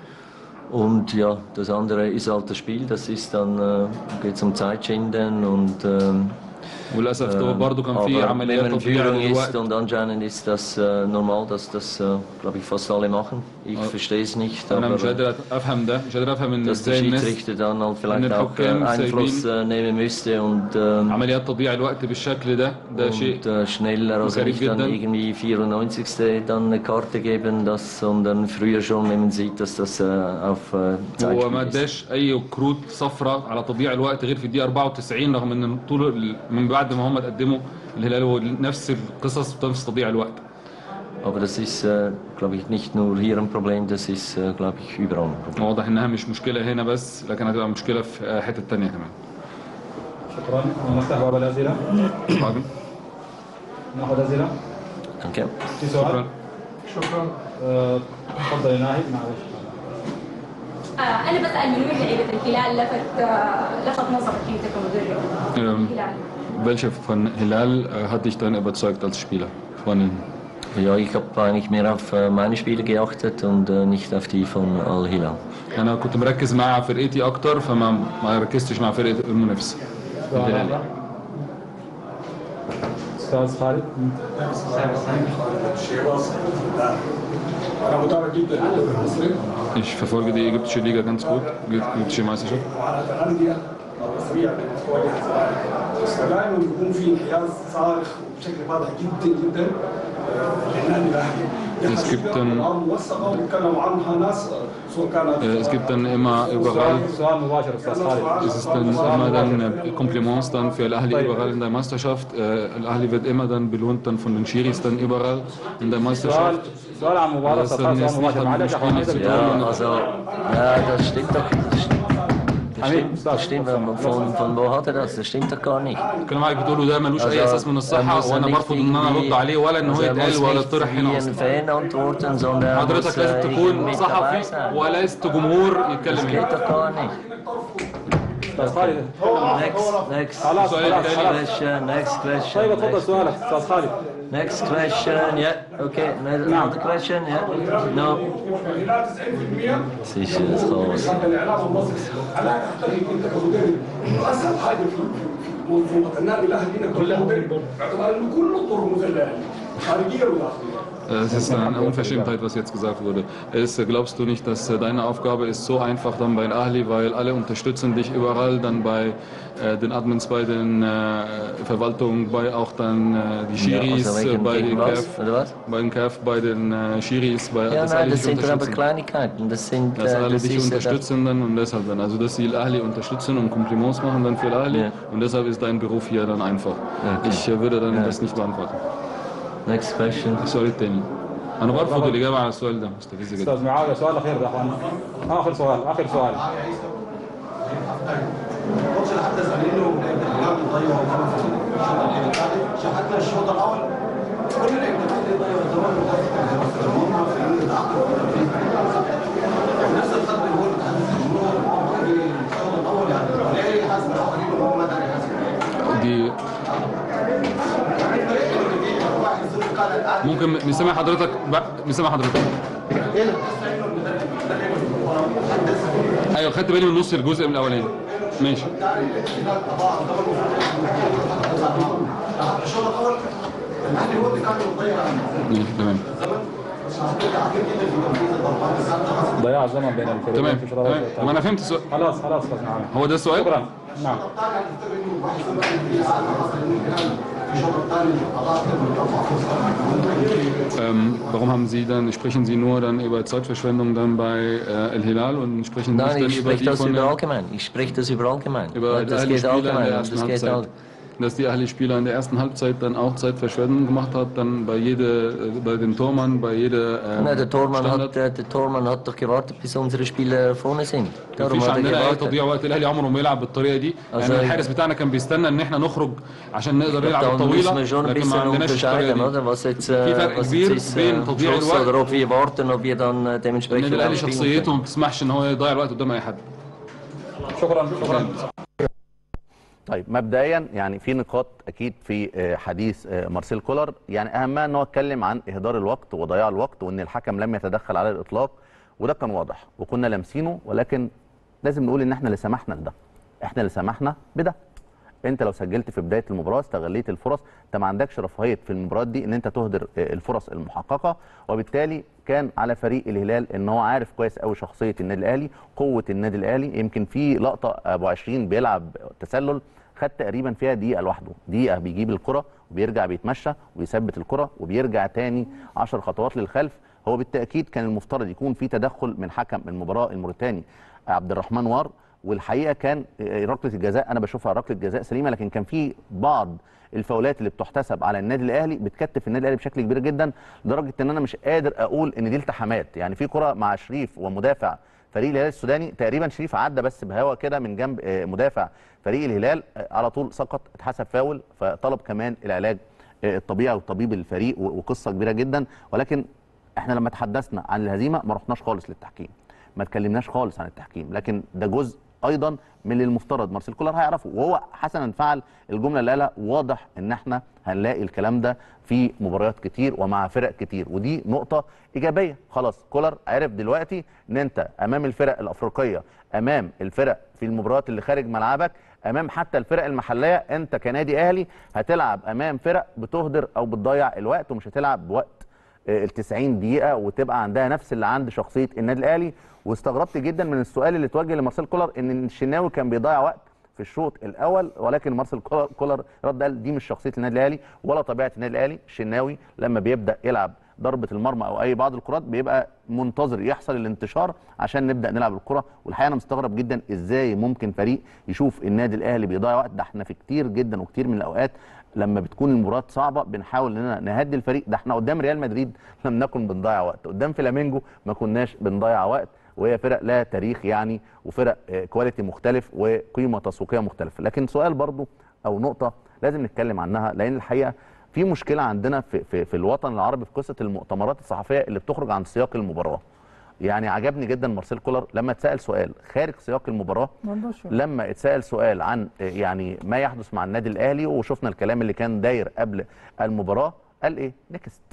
Und ja, das andere ist halt das Spiel, das ist dann, äh, geht um Zeitschinden und ähm, وللاسف ده برضه كان في aber wenn عمليات man in تضييع Führung ist للوقت und anscheinend ist das äh, normal, dass das, äh, glaube ich, fast alle machen. Ich verstehe es nicht, انا مش aber قادر افهم ده مش قادر افهم ان dass der ازاي الناس Schiedsrichter dann halt vielleicht den auch äh, Hakem Einfluss äh, nehmen müsste und, ähm, عمليات تضييع الوقت بالشكل ده ده شيء und äh, schneller, also غريب nicht dann جدا. irgendwie 94. dann eine Karte geben, das, sondern früher schon, wenn man sieht, dass das äh, auf äh, هو ما Zeitspiel ist. اداش اي كروت صفراء على تضييع الوقت غير في الدقيقه 94 رغم ان طول ال- من بعد ما هم تقدموا الهلال هو نفس القصص نفس تضييع الوقت Aber das ist, äh, glaube ich, nicht nur hier ein Problem, das ist, äh, glaube ich, überall ein Problem. واضح انها مش مشكله هنا بس لكن هتبقى مشكله في حته تانية كمان شكرا نفتح باب الاسئله راجل ناخذ اسئله Danke. في سؤال شكرا شكرا آه، تفضل يا ناهد معلش آه، أنا بسأل من وين لعيبة الهلال لفت آه، لفت نظرك أنت كمدرب؟ Ähm, الهلال welche von Hilal äh, hat dich dann überzeugt als Spieler? Von den Ja, ich habe eigentlich mehr auf äh, meine Spiele geachtet und äh, nicht auf die von Al-Hilal. انا كنت مركز مع فرقتي اكتر فما ما ركزتش مع فرقه المنافس سؤال الهلالي. آخر؟ استاذ خالد انا متابع جدا للدوري المصري Ich verfolge die ägyptische Liga ganz gut, die ägyptische Meisterschaft. وعلى الانديه المصريه التي تواجه دائما بيكون في انحياز صارخ بشكل واضح جدا جدا آه، للنادي الاهلي Es gibt dann- موثقه وبيتكلموا عنها ناس آه، سواء كانت Äh, Es gibt dann immer überall سؤال سؤال مباشر استاذ خالد Es ist dann immer dann äh, Kompliments dann für Al-Ahli überall in der Meisterschaft. Äh, Al-Ahli wird immer dann belohnt dann von den Schiris dann überall in der سؤال Meisterschaft. سؤال عن مباراه بس استاذ خالد الناس سؤال مباشر نحن معلش اخو مش حميد بنفس Ja, also, ja, das stimmt doch. Das, das Hamid, stimmt, sag. das stimmt. Von, von wo hat er das? Das stimmt doch gar nicht. الكلام عليك بتقوله ده ملوش اي اساس من er الصحه muss وانا nicht برفض ان انا irgendwie- ارد عليه ولا ان هو also er يتقال muss ولا nicht يطرح wie هنا ein اصلا Fan antworten, sondern er muss حضرتك لازم äh, تكون irgendwie mit dabei صحفي sein. ولست جمهور Das يتكلم geht هنا doch gar nicht. استاذ خالد Next, next. خلاص سؤال خلاص تاني. خلاص question, next question. طيب اتفضل next, سؤالك استاذ خالد next question, yeah, okay. Another question, yeah. No. الهلال 90% Sicher, das raus. الاعلام المصري انا اعتقد انت كمدرب انه اسهل حاجه في في منظومه النادي الاهلي انك تكون مدرب باعتبار انه كل الطرق مثلثه خارجيه وداخليه Es ist eine Unverschämtheit, was jetzt gesagt wurde. Es, glaubst du nicht, dass äh, deine Aufgabe ist so einfach dann bei Ahli, weil alle unterstützen dich überall, dann bei äh, den Admins, bei den äh, Verwaltungen, bei auch dann äh, die Ja, Schiris, also äh, wegen, bei wegen den was? CAF, Oder was? bei den CAF, bei den äh, Schiris, bei Ja, dass nein, alle das dich sind dann aber unterstützen. Kleinigkeiten. Das sind, Dass äh, alle das dich ist ja unterstützen dann und deshalb dann, also dass sie Ahli unterstützen und Kompliments machen dann für Ahli Ja. und deshalb ist dein Beruf hier dann einfach. Okay. Ich äh, würde dann Ja. das nicht beantworten. Next question. السؤال الثاني انا برفض الاجابه على السؤال ده مستفز جدا استاذ معاويه سؤال اخير ده يا اخوان اخر سؤال اخر سؤال الماتش اللي حتى زميله لعب ضيع شاهدنا الشوط الاول كل الاجتماعات دي ضيع الزمان هم في العقد نفس الخط اللي هو الاتحاد في الشوط الاول يعني لا يحاسب الاخرين وهو ما داري يحاسب دي واحد صفر قال الان ممكن مش سامع حضرتك بقى- مش سامع حضرتك ايوه خدت بالي من نص الجزء من الاولاني ماشي الشوط الاول الاهلي هو اللي كان مضيع ماشي تمام ضياع الزمن بين الفريقين تمام في شوط تمام الأول. ما انا فهمت السؤال خلاص خلاص استاذ معاويه هو ده السؤال شكرا نعم ähm, warum haben Sie dann sprechen Sie nur dann über Zeitverschwendung dann bei äh, El Hilal und sprechen nicht Nein, dann ich über spreche die das von über der, allgemein. Ich spreche das über allgemein. über die das Ahli geht Spieler in allgemein. der und ersten Das geht Halbzeit? all dass die Ahli Spieler in der ersten Halbzeit dann auch Zeitverschwendung gemacht hat, dann bei jede, äh, bei dem Tormann, bei jeder äh, Nein, der Tormann, Standard. hat, der, der Tormann hat doch gewartet, bis unsere Spieler vorne sind. Darum مفيش hat er عندنا اي gewartet. تضييع وقت الاهلي عمره ما يلعب بالطريقه دي Also- يعني الحارس بتاعنا كان بيستنى ان احنا نخرج عشان نقدر نلعب Da müssen الطويله wir schon ein لكن ما bisschen عندناش الطريقه unterscheiden, دي oder? Was jetzt, في äh, فرق was كبير jetzt ist بين äh, تضييع Schluss الوقت oder ob wir warten, ob wir dann äh, dementsprechend ان الاهلي auch spielen شخصيته können. ما بتسمحش ان هو يضيع الوقت قدام اي حد شكرا شكرا طيب مبدئيا يعني في نقاط اكيد في آه، حديث آه، مارسيل كولر يعني اهمها ان هو اتكلم عن اهدار الوقت وضياع الوقت وان الحكم لم يتدخل على الاطلاق وده كان واضح وكنا لامسينه ولكن لازم نقول ان احنا اللي سمحنا لده احنا اللي سمحنا بده انت لو سجلت في بدايه المباراه استغليت الفرص انت ما عندكش رفاهيه في المباريات دي ان انت تهدر آه، الفرص المحققه وبالتالي كان على فريق الهلال ان هو عارف كويس قوي شخصيه النادي الاهلي قوه النادي الاهلي يمكن في لقطه ابو 20 بيلعب تسلل خد تقريبا فيها دقيقه لوحده دقيقه بيجيب الكره وبيرجع بيتمشى ويثبت الكره وبيرجع تاني 10 خطوات للخلف هو بالتاكيد كان المفترض يكون في تدخل من حكم المباراه الموريتاني عبد الرحمن وار والحقيقه كان ركله الجزاء انا بشوفها ركله جزاء سليمه لكن كان في بعض الفاولات اللي بتحتسب على النادي الاهلي بتكتف النادي الاهلي بشكل كبير جدا لدرجه ان انا مش قادر اقول ان دي التحامات يعني في كره مع شريف ومدافع فريق الهلال السوداني تقريبا شريف عدى بس بهوا كده من جنب آه، مدافع فريق الهلال آه، على طول سقط اتحسب فاول فطلب كمان العلاج آه، الطبيعي وطبيب الفريق و- وقصه كبيره جدا ولكن احنا لما تحدثنا عن الهزيمه ما رحناش خالص للتحكيم ما اتكلمناش خالص عن التحكيم لكن ده جزء ايضا من اللي المفترض مارسيل كولر هيعرفه وهو حسنا فعل الجمله اللي قالها واضح ان احنا هنلاقي الكلام ده في مباريات كتير ومع فرق كتير ودي نقطه ايجابيه خلاص كولر عرف دلوقتي ان انت امام الفرق الافريقيه امام الفرق في المباريات اللي خارج ملعبك امام حتى الفرق المحليه انت كنادي اهلي هتلعب امام فرق بتهدر او بتضيع الوقت ومش هتلعب بوقت ال 90 دقيقة وتبقى عندها نفس اللي عند شخصية النادي الأهلي واستغربت جدا من السؤال اللي اتوجه لمارسيل كولر إن الشناوي كان بيضيع وقت في الشوط الأول ولكن مارسيل كولر- كولر رد قال دي مش شخصية النادي الأهلي ولا طبيعة النادي الأهلي الشناوي لما بيبدأ يلعب ضربة المرمى أو أي بعض الكرات بيبقى منتظر يحصل الانتشار عشان نبدأ نلعب الكرة والحقيقة أنا مستغرب جدا إزاي ممكن فريق يشوف النادي الأهلي بيضيع وقت ده احنا في كتير جدا وكتير من الأوقات لما بتكون المباراه صعبه بنحاول اننا نهدي الفريق ده احنا قدام ريال مدريد لم نكن بنضيع وقت قدام فلامينجو ما كناش بنضيع وقت وهي فرق لها تاريخ يعني وفرق آه، كواليتي مختلف وقيمه تسويقيه مختلفه لكن سؤال برضو او نقطه لازم نتكلم عنها لان الحقيقه في مشكله عندنا في, في, في الوطن العربي في قصه المؤتمرات الصحفيه اللي بتخرج عن سياق المباراه يعني عجبني جدا مارسيل كولر لما اتسال سؤال خارج سياق المباراه ما عندوش لما اتسال سؤال عن آه، يعني ما يحدث مع النادي الاهلي وشفنا الكلام اللي كان داير قبل المباراه قال ايه نكست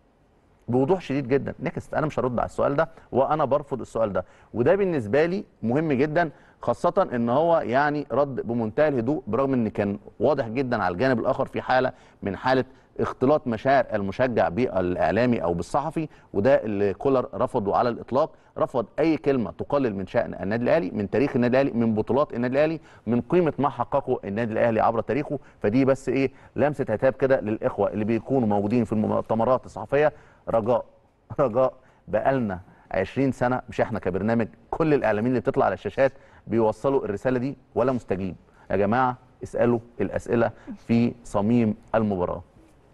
بوضوح شديد جدا نكست انا مش هرد على السؤال ده وانا برفض السؤال ده وده بالنسبه لي مهم جدا خاصة ان هو يعني رد بمنتهى الهدوء برغم ان كان واضح جدا على الجانب الاخر في حالة من حالة اختلاط مشاعر المشجع بالاعلامي او بالصحفي وده اللي كولر رفضه على الاطلاق رفض اي كلمه تقلل من شان النادي الاهلي من تاريخ النادي الاهلي من بطولات النادي الاهلي من قيمه ما حققه النادي الاهلي عبر تاريخه فدي بس ايه لمسه عتاب كده للاخوه اللي بيكونوا موجودين في المؤتمرات الصحفيه رجاء رجاء بقالنا 20 سنه مش احنا كبرنامج كل الاعلاميين اللي بتطلع على الشاشات بيوصلوا الرساله دي ولا مستجيب يا جماعه اسالوا الاسئله في صميم المباراه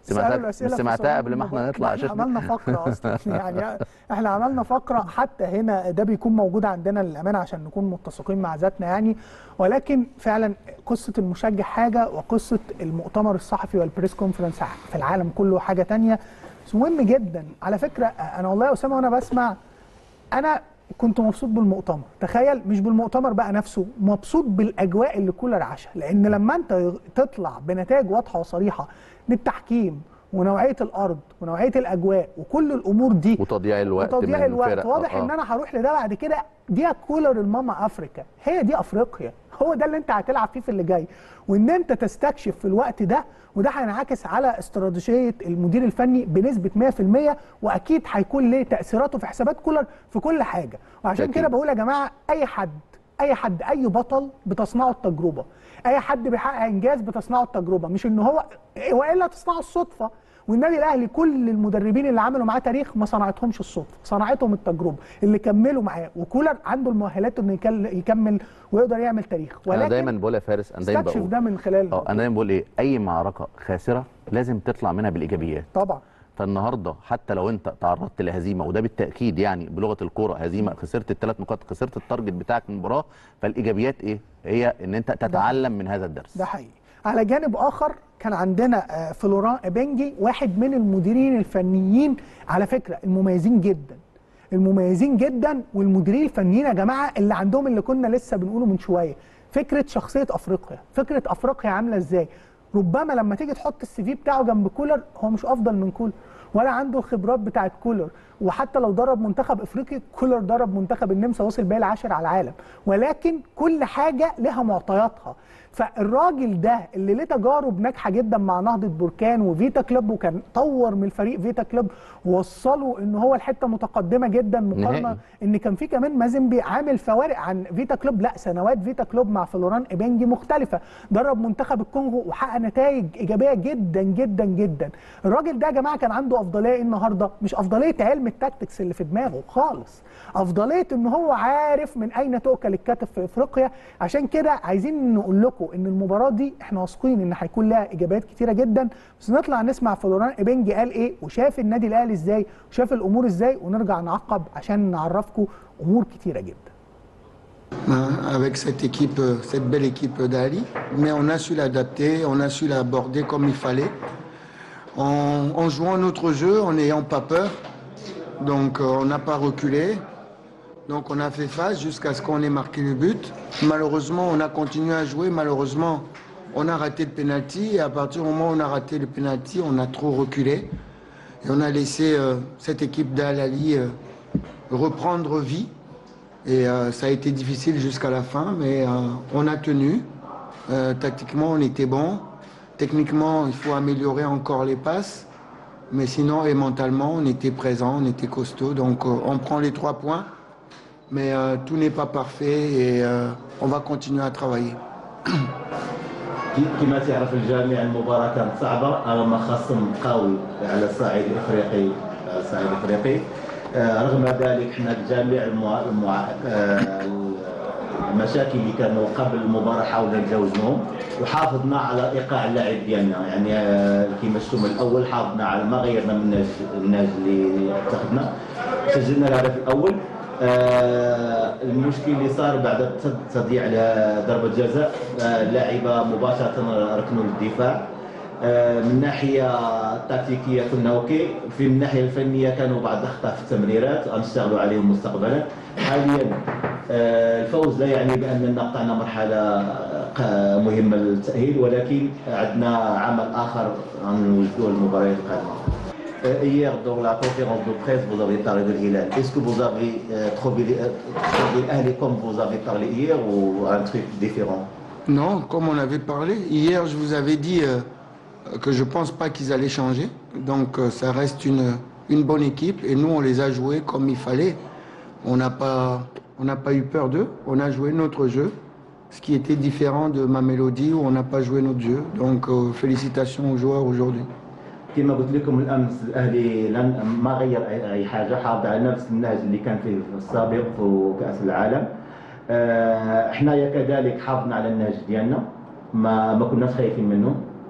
سمعتها سألوا الأسئلة في سمعتها صالون قبل ما احنا المباراة. نطلع احنا عشان عملنا فقره اصلا يعني احنا عملنا فقره حتى هنا ده بيكون موجود عندنا للامانه عشان نكون متسقين مع ذاتنا يعني ولكن فعلا قصه المشجع حاجه وقصه المؤتمر الصحفي والبريس كونفرنس في العالم كله حاجه تانية بس مهم جدا على فكره انا والله يا اسامه وانا بسمع انا كنت مبسوط بالمؤتمر تخيل مش بالمؤتمر بقى نفسه مبسوط بالاجواء اللي كولر عاشها لان لما انت تطلع بنتائج واضحه وصريحه للتحكيم ونوعيه الارض ونوعيه الاجواء وكل الامور دي وتضييع الوقت وتضييع من الوقت الفرق. واضح آه، ان آه. انا هروح لده بعد كده دي كولر الماما افريكا هي دي افريقيا هو ده اللي انت هتلعب فيه في اللي جاي وان انت تستكشف في الوقت ده وده هينعكس على استراتيجيه المدير الفني بنسبه 100% واكيد هيكون ليه تاثيراته في حسابات كولر في كل حاجه وعشان أكيد. كده بقول يا جماعه اي حد اي حد اي بطل بتصنعه التجربه اي حد بيحقق انجاز بتصنعه التجربه مش ان هو والا تصنعه الصدفه والنادي الاهلي كل المدربين اللي عملوا معاه تاريخ ما صنعتهمش الصدفه صنعتهم التجربه اللي كملوا معاه وكولر عنده المؤهلات انه يكل- يكمل ويقدر يعمل تاريخ انا ولكن دايما بقول يا فارس انا دايما استكشف بقول ده من خلال اه انا دايما بقول ايه اي معركه خاسره لازم تطلع منها بالايجابيات طبعا فالنهارده حتى لو انت تعرضت لهزيمه وده بالتاكيد يعني بلغه الكوره هزيمه خسرت الثلاث نقاط خسرت التارجت بتاعك من المباراه فالايجابيات ايه؟ هي ان انت تتعلم من هذا الدرس ده حقيقي على جانب اخر كان عندنا آه، فلوران ابنجي واحد من المديرين الفنيين على فكره المميزين جدا المميزين جدا والمديرين الفنيين يا جماعه اللي عندهم اللي كنا لسه بنقوله من شويه فكره شخصيه افريقيا فكره افريقيا عامله ازاي ربما لما تيجي تحط السي في بتاعه جنب كولر هو مش افضل من كولر ولا عنده الخبرات بتاعت كولر وحتى لو درب منتخب افريقيا كولر درب منتخب النمسا وصل بيه العاشر على العالم ولكن كل حاجه لها معطياتها فالراجل ده اللي ليه تجارب ناجحه جدا مع نهضه بركان وفيتا كلوب وكان طور من الفريق فيتا كلوب ووصله ان هو لحته متقدمه جدا مقارنه نهائي. ان كان في كمان مازيمبي عامل فوارق عن فيتا كلوب لا سنوات فيتا كلوب مع فلوران ابنجي مختلفه درب منتخب الكونغو وحقق نتائج ايجابيه جدا جدا جدا الراجل ده يا جماعه كان عنده افضليه ايه النهارده مش افضليه علم التاكتكس اللي في دماغه خالص افضليه ان هو عارف من اين تؤكل الكتف في افريقيا عشان كده عايزين نقول لكم ان المباراه دي احنا واثقين ان هيكون لها ايجابيات كتيره جدا بس نطلع نسمع فلوران ابنجي قال ايه وشاف النادي الاهلي ازاي وشاف الامور ازاي ونرجع نعقب عشان نعرفكم امور كتيره جدا hein, avec cette équipe, euh, cette belle équipe d'Ali. Mais on a su l'adapter, on a su l'aborder comme il fallait, en, en jouant notre jeu, en n'ayant pas peur. Donc euh, on n'a pas reculé. Donc on a fait face jusqu'à ce qu'on ait marqué le but. Malheureusement, on a continué à jouer. Malheureusement, on a raté le penalty. Et à partir du moment où on a raté le penalty, on a trop reculé. Et on a laissé euh, cette équipe d'Al-Ali euh, reprendre vie. Et euh, ça a été difficile jusqu'à la fin, mais euh, on a tenu. Euh, tactiquement, on était bon. Techniquement, il faut améliorer encore les passes. Mais sinon, et mentalement, on était présent, on était costaud. Donc, euh, on prend les trois points. Mais euh, tout n'est pas parfait et euh, on va continuer à travailler. كما تعرف الجميع المباراة كانت صعبة أمام خصم قوي على الصعيد الإفريقي على الصعيد الإفريقي آه، رغم ذلك احنا جميع المع... المع... آه، المشاكل اللي كانوا قبل المباراة حاولنا نتجاوزهم وحافظنا على إيقاع اللاعب ديالنا يعني آه، كما شفتم الأول حافظنا على ما غيرنا من النهج النهج اللي اتخذنا سجلنا الهدف الأول آه، المشكل اللي صار بعد تضييع ضربة جزاء آه، اللاعبة مباشرة ركنوا للدفاع آه، من الناحية التكتيكية كنا اوكي في الناحية الفنية كانوا بعض الأخطاء في التمريرات غنشتغلوا عليهم مستقبلا حاليا آه، الفوز لا يعني بأننا قطعنا مرحلة ق- مهمة للتأهيل ولكن عندنا عمل آخر غنوجدوه المباريات القادمة Euh, Hier, dans la conférence de presse, vous avez parlé de Hilal. Est-ce que vous avez euh, trouvé euh, trouvé l'Ahli comme vous avez parlé hier ou un truc différent Non, comme on avait parlé, hier je vous avais dit euh, que je pense pas qu'ils allaient changer. Donc euh, ça reste une, une bonne équipe et nous on les a joués comme il fallait. On n'a pas, on n'a pas eu peur d'eux, on a joué notre jeu, ce qui était différent de ma mélodie où on n'a pas joué notre jeu. Donc euh, félicitations aux joueurs aujourd'hui. كما قلت لكم الامس الاهلي لن ما غير أي- اي حاجه حافظ على نفس النهج اللي كان فيه في السابق في كاس العالم آه، حنايا كذلك حافظنا على النهج ديالنا ما ما كناش خايفين منه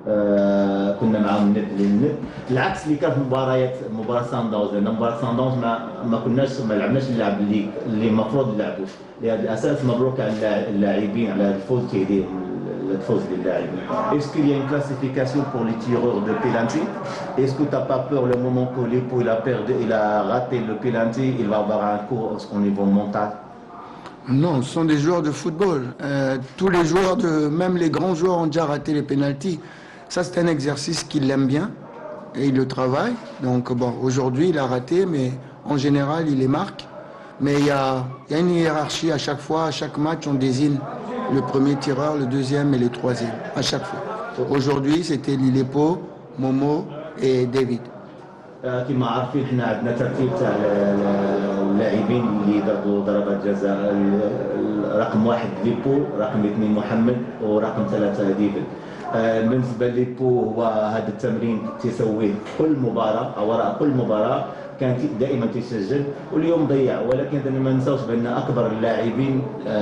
آه، كنا معاهم ند للند العكس اللي كان في مباريات مباراه سان داونز لان مباراه سان داونز ما ما كناش ما لعبناش اللعب اللي اللي المفروض نلعبوه لهذا الاساس مبروك على اللاع- اللاعبين على الفوز كيديرهم الفوز للاعبين Est-ce qu'il y a une classification pour les tireurs de penalty Est-ce que tu n'as pas peur le moment que Lipo il a perdu, il a raté le penalty, il va avoir un coup au niveau mental Non, ce sont des joueurs de football. Euh, tous les joueurs, de, même les grands joueurs, ont déjà raté les pénalties. Ça, c'est un exercice qu'il aime bien et il le travaille. Donc, bon, aujourd'hui, il a raté, mais en général, il les marque. Mais il y a, il y a une hiérarchie à chaque fois. À chaque match, on désigne le premier tireur, le deuxième et le troisième. À chaque fois. Aujourd'hui, c'était Lilepo, Momo et David. آه، كما عارفين احنا عندنا ترتيب تاع ال- ال- اللاعبين اللي ضربوا ضربات جزاء ال- ال- رقم واحد ليبو رقم اثنين محمد ورقم ثلاثة ديفيد آه، بالنسبة ليبو هو هذا التمرين تسويه كل مباراة أو وراء كل مباراة كان تي- دائما تسجل واليوم ضيع ولكن أنا ما ننساوش بأن أكبر اللاعبين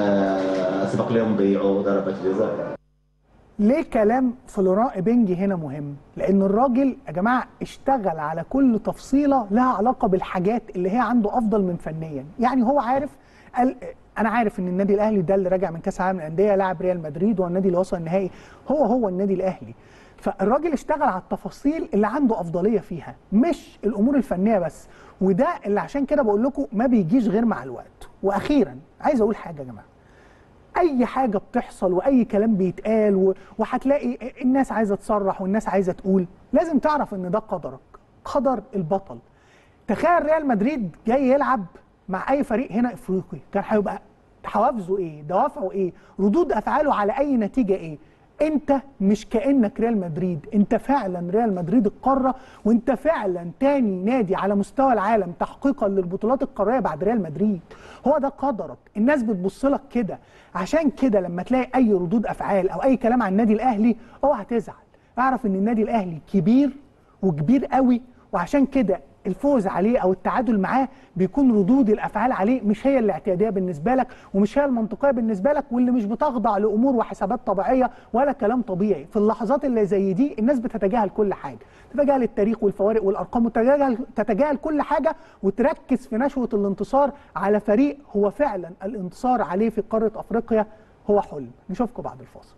آه، سبق لهم ضيعوا ضربات جزاء ليه كلام فلوران إبنجي هنا مهم؟ لأن الراجل يا جماعة اشتغل على كل تفصيلة لها علاقة بالحاجات اللي هي عنده أفضل من فنيا، يعني هو عارف قال أنا عارف إن النادي الأهلي ده اللي راجع من كأس العالم للأندية لاعب ريال مدريد والنادي اللي وصل النهائي هو هو النادي الأهلي. فالراجل اشتغل على التفاصيل اللي عنده أفضلية فيها، مش الأمور الفنية بس، وده اللي عشان كده بقول لكم ما بيجيش غير مع الوقت. وأخيرا عايز أقول حاجة يا جماعة. اي حاجه بتحصل واي كلام بيتقال و- وهتلاقي الناس عايزه تصرح والناس عايزه تقول لازم تعرف ان ده قدرك قدر البطل تخيل ريال مدريد جاي يلعب مع اي فريق هنا افريقي كان هيبقى حوافزه ايه دوافعه ايه ردود افعاله على اي نتيجه ايه انت مش كانك ريال مدريد انت فعلا ريال مدريد القاره وانت فعلا تاني نادي على مستوى العالم تحقيقا للبطولات القاريه بعد ريال مدريد هو ده قدرك الناس بتبص لك كده عشان كده لما تلاقي اي ردود افعال او اي كلام عن النادي الاهلي اوعى تزعل اعرف ان النادي الاهلي كبير وكبير قوي وعشان كده الفوز عليه او التعادل معاه بيكون ردود الافعال عليه مش هي الاعتياديه بالنسبه لك ومش هي المنطقيه بالنسبه لك واللي مش بتخضع لامور وحسابات طبيعيه ولا كلام طبيعي في اللحظات اللي زي دي الناس بتتجاهل كل حاجه تتجاهل التاريخ والفوارق والارقام وتتجاهل تتجاهل كل حاجه وتركز في نشوه الانتصار على فريق هو فعلا الانتصار عليه في قاره افريقيا هو حلم نشوفكم بعد الفاصل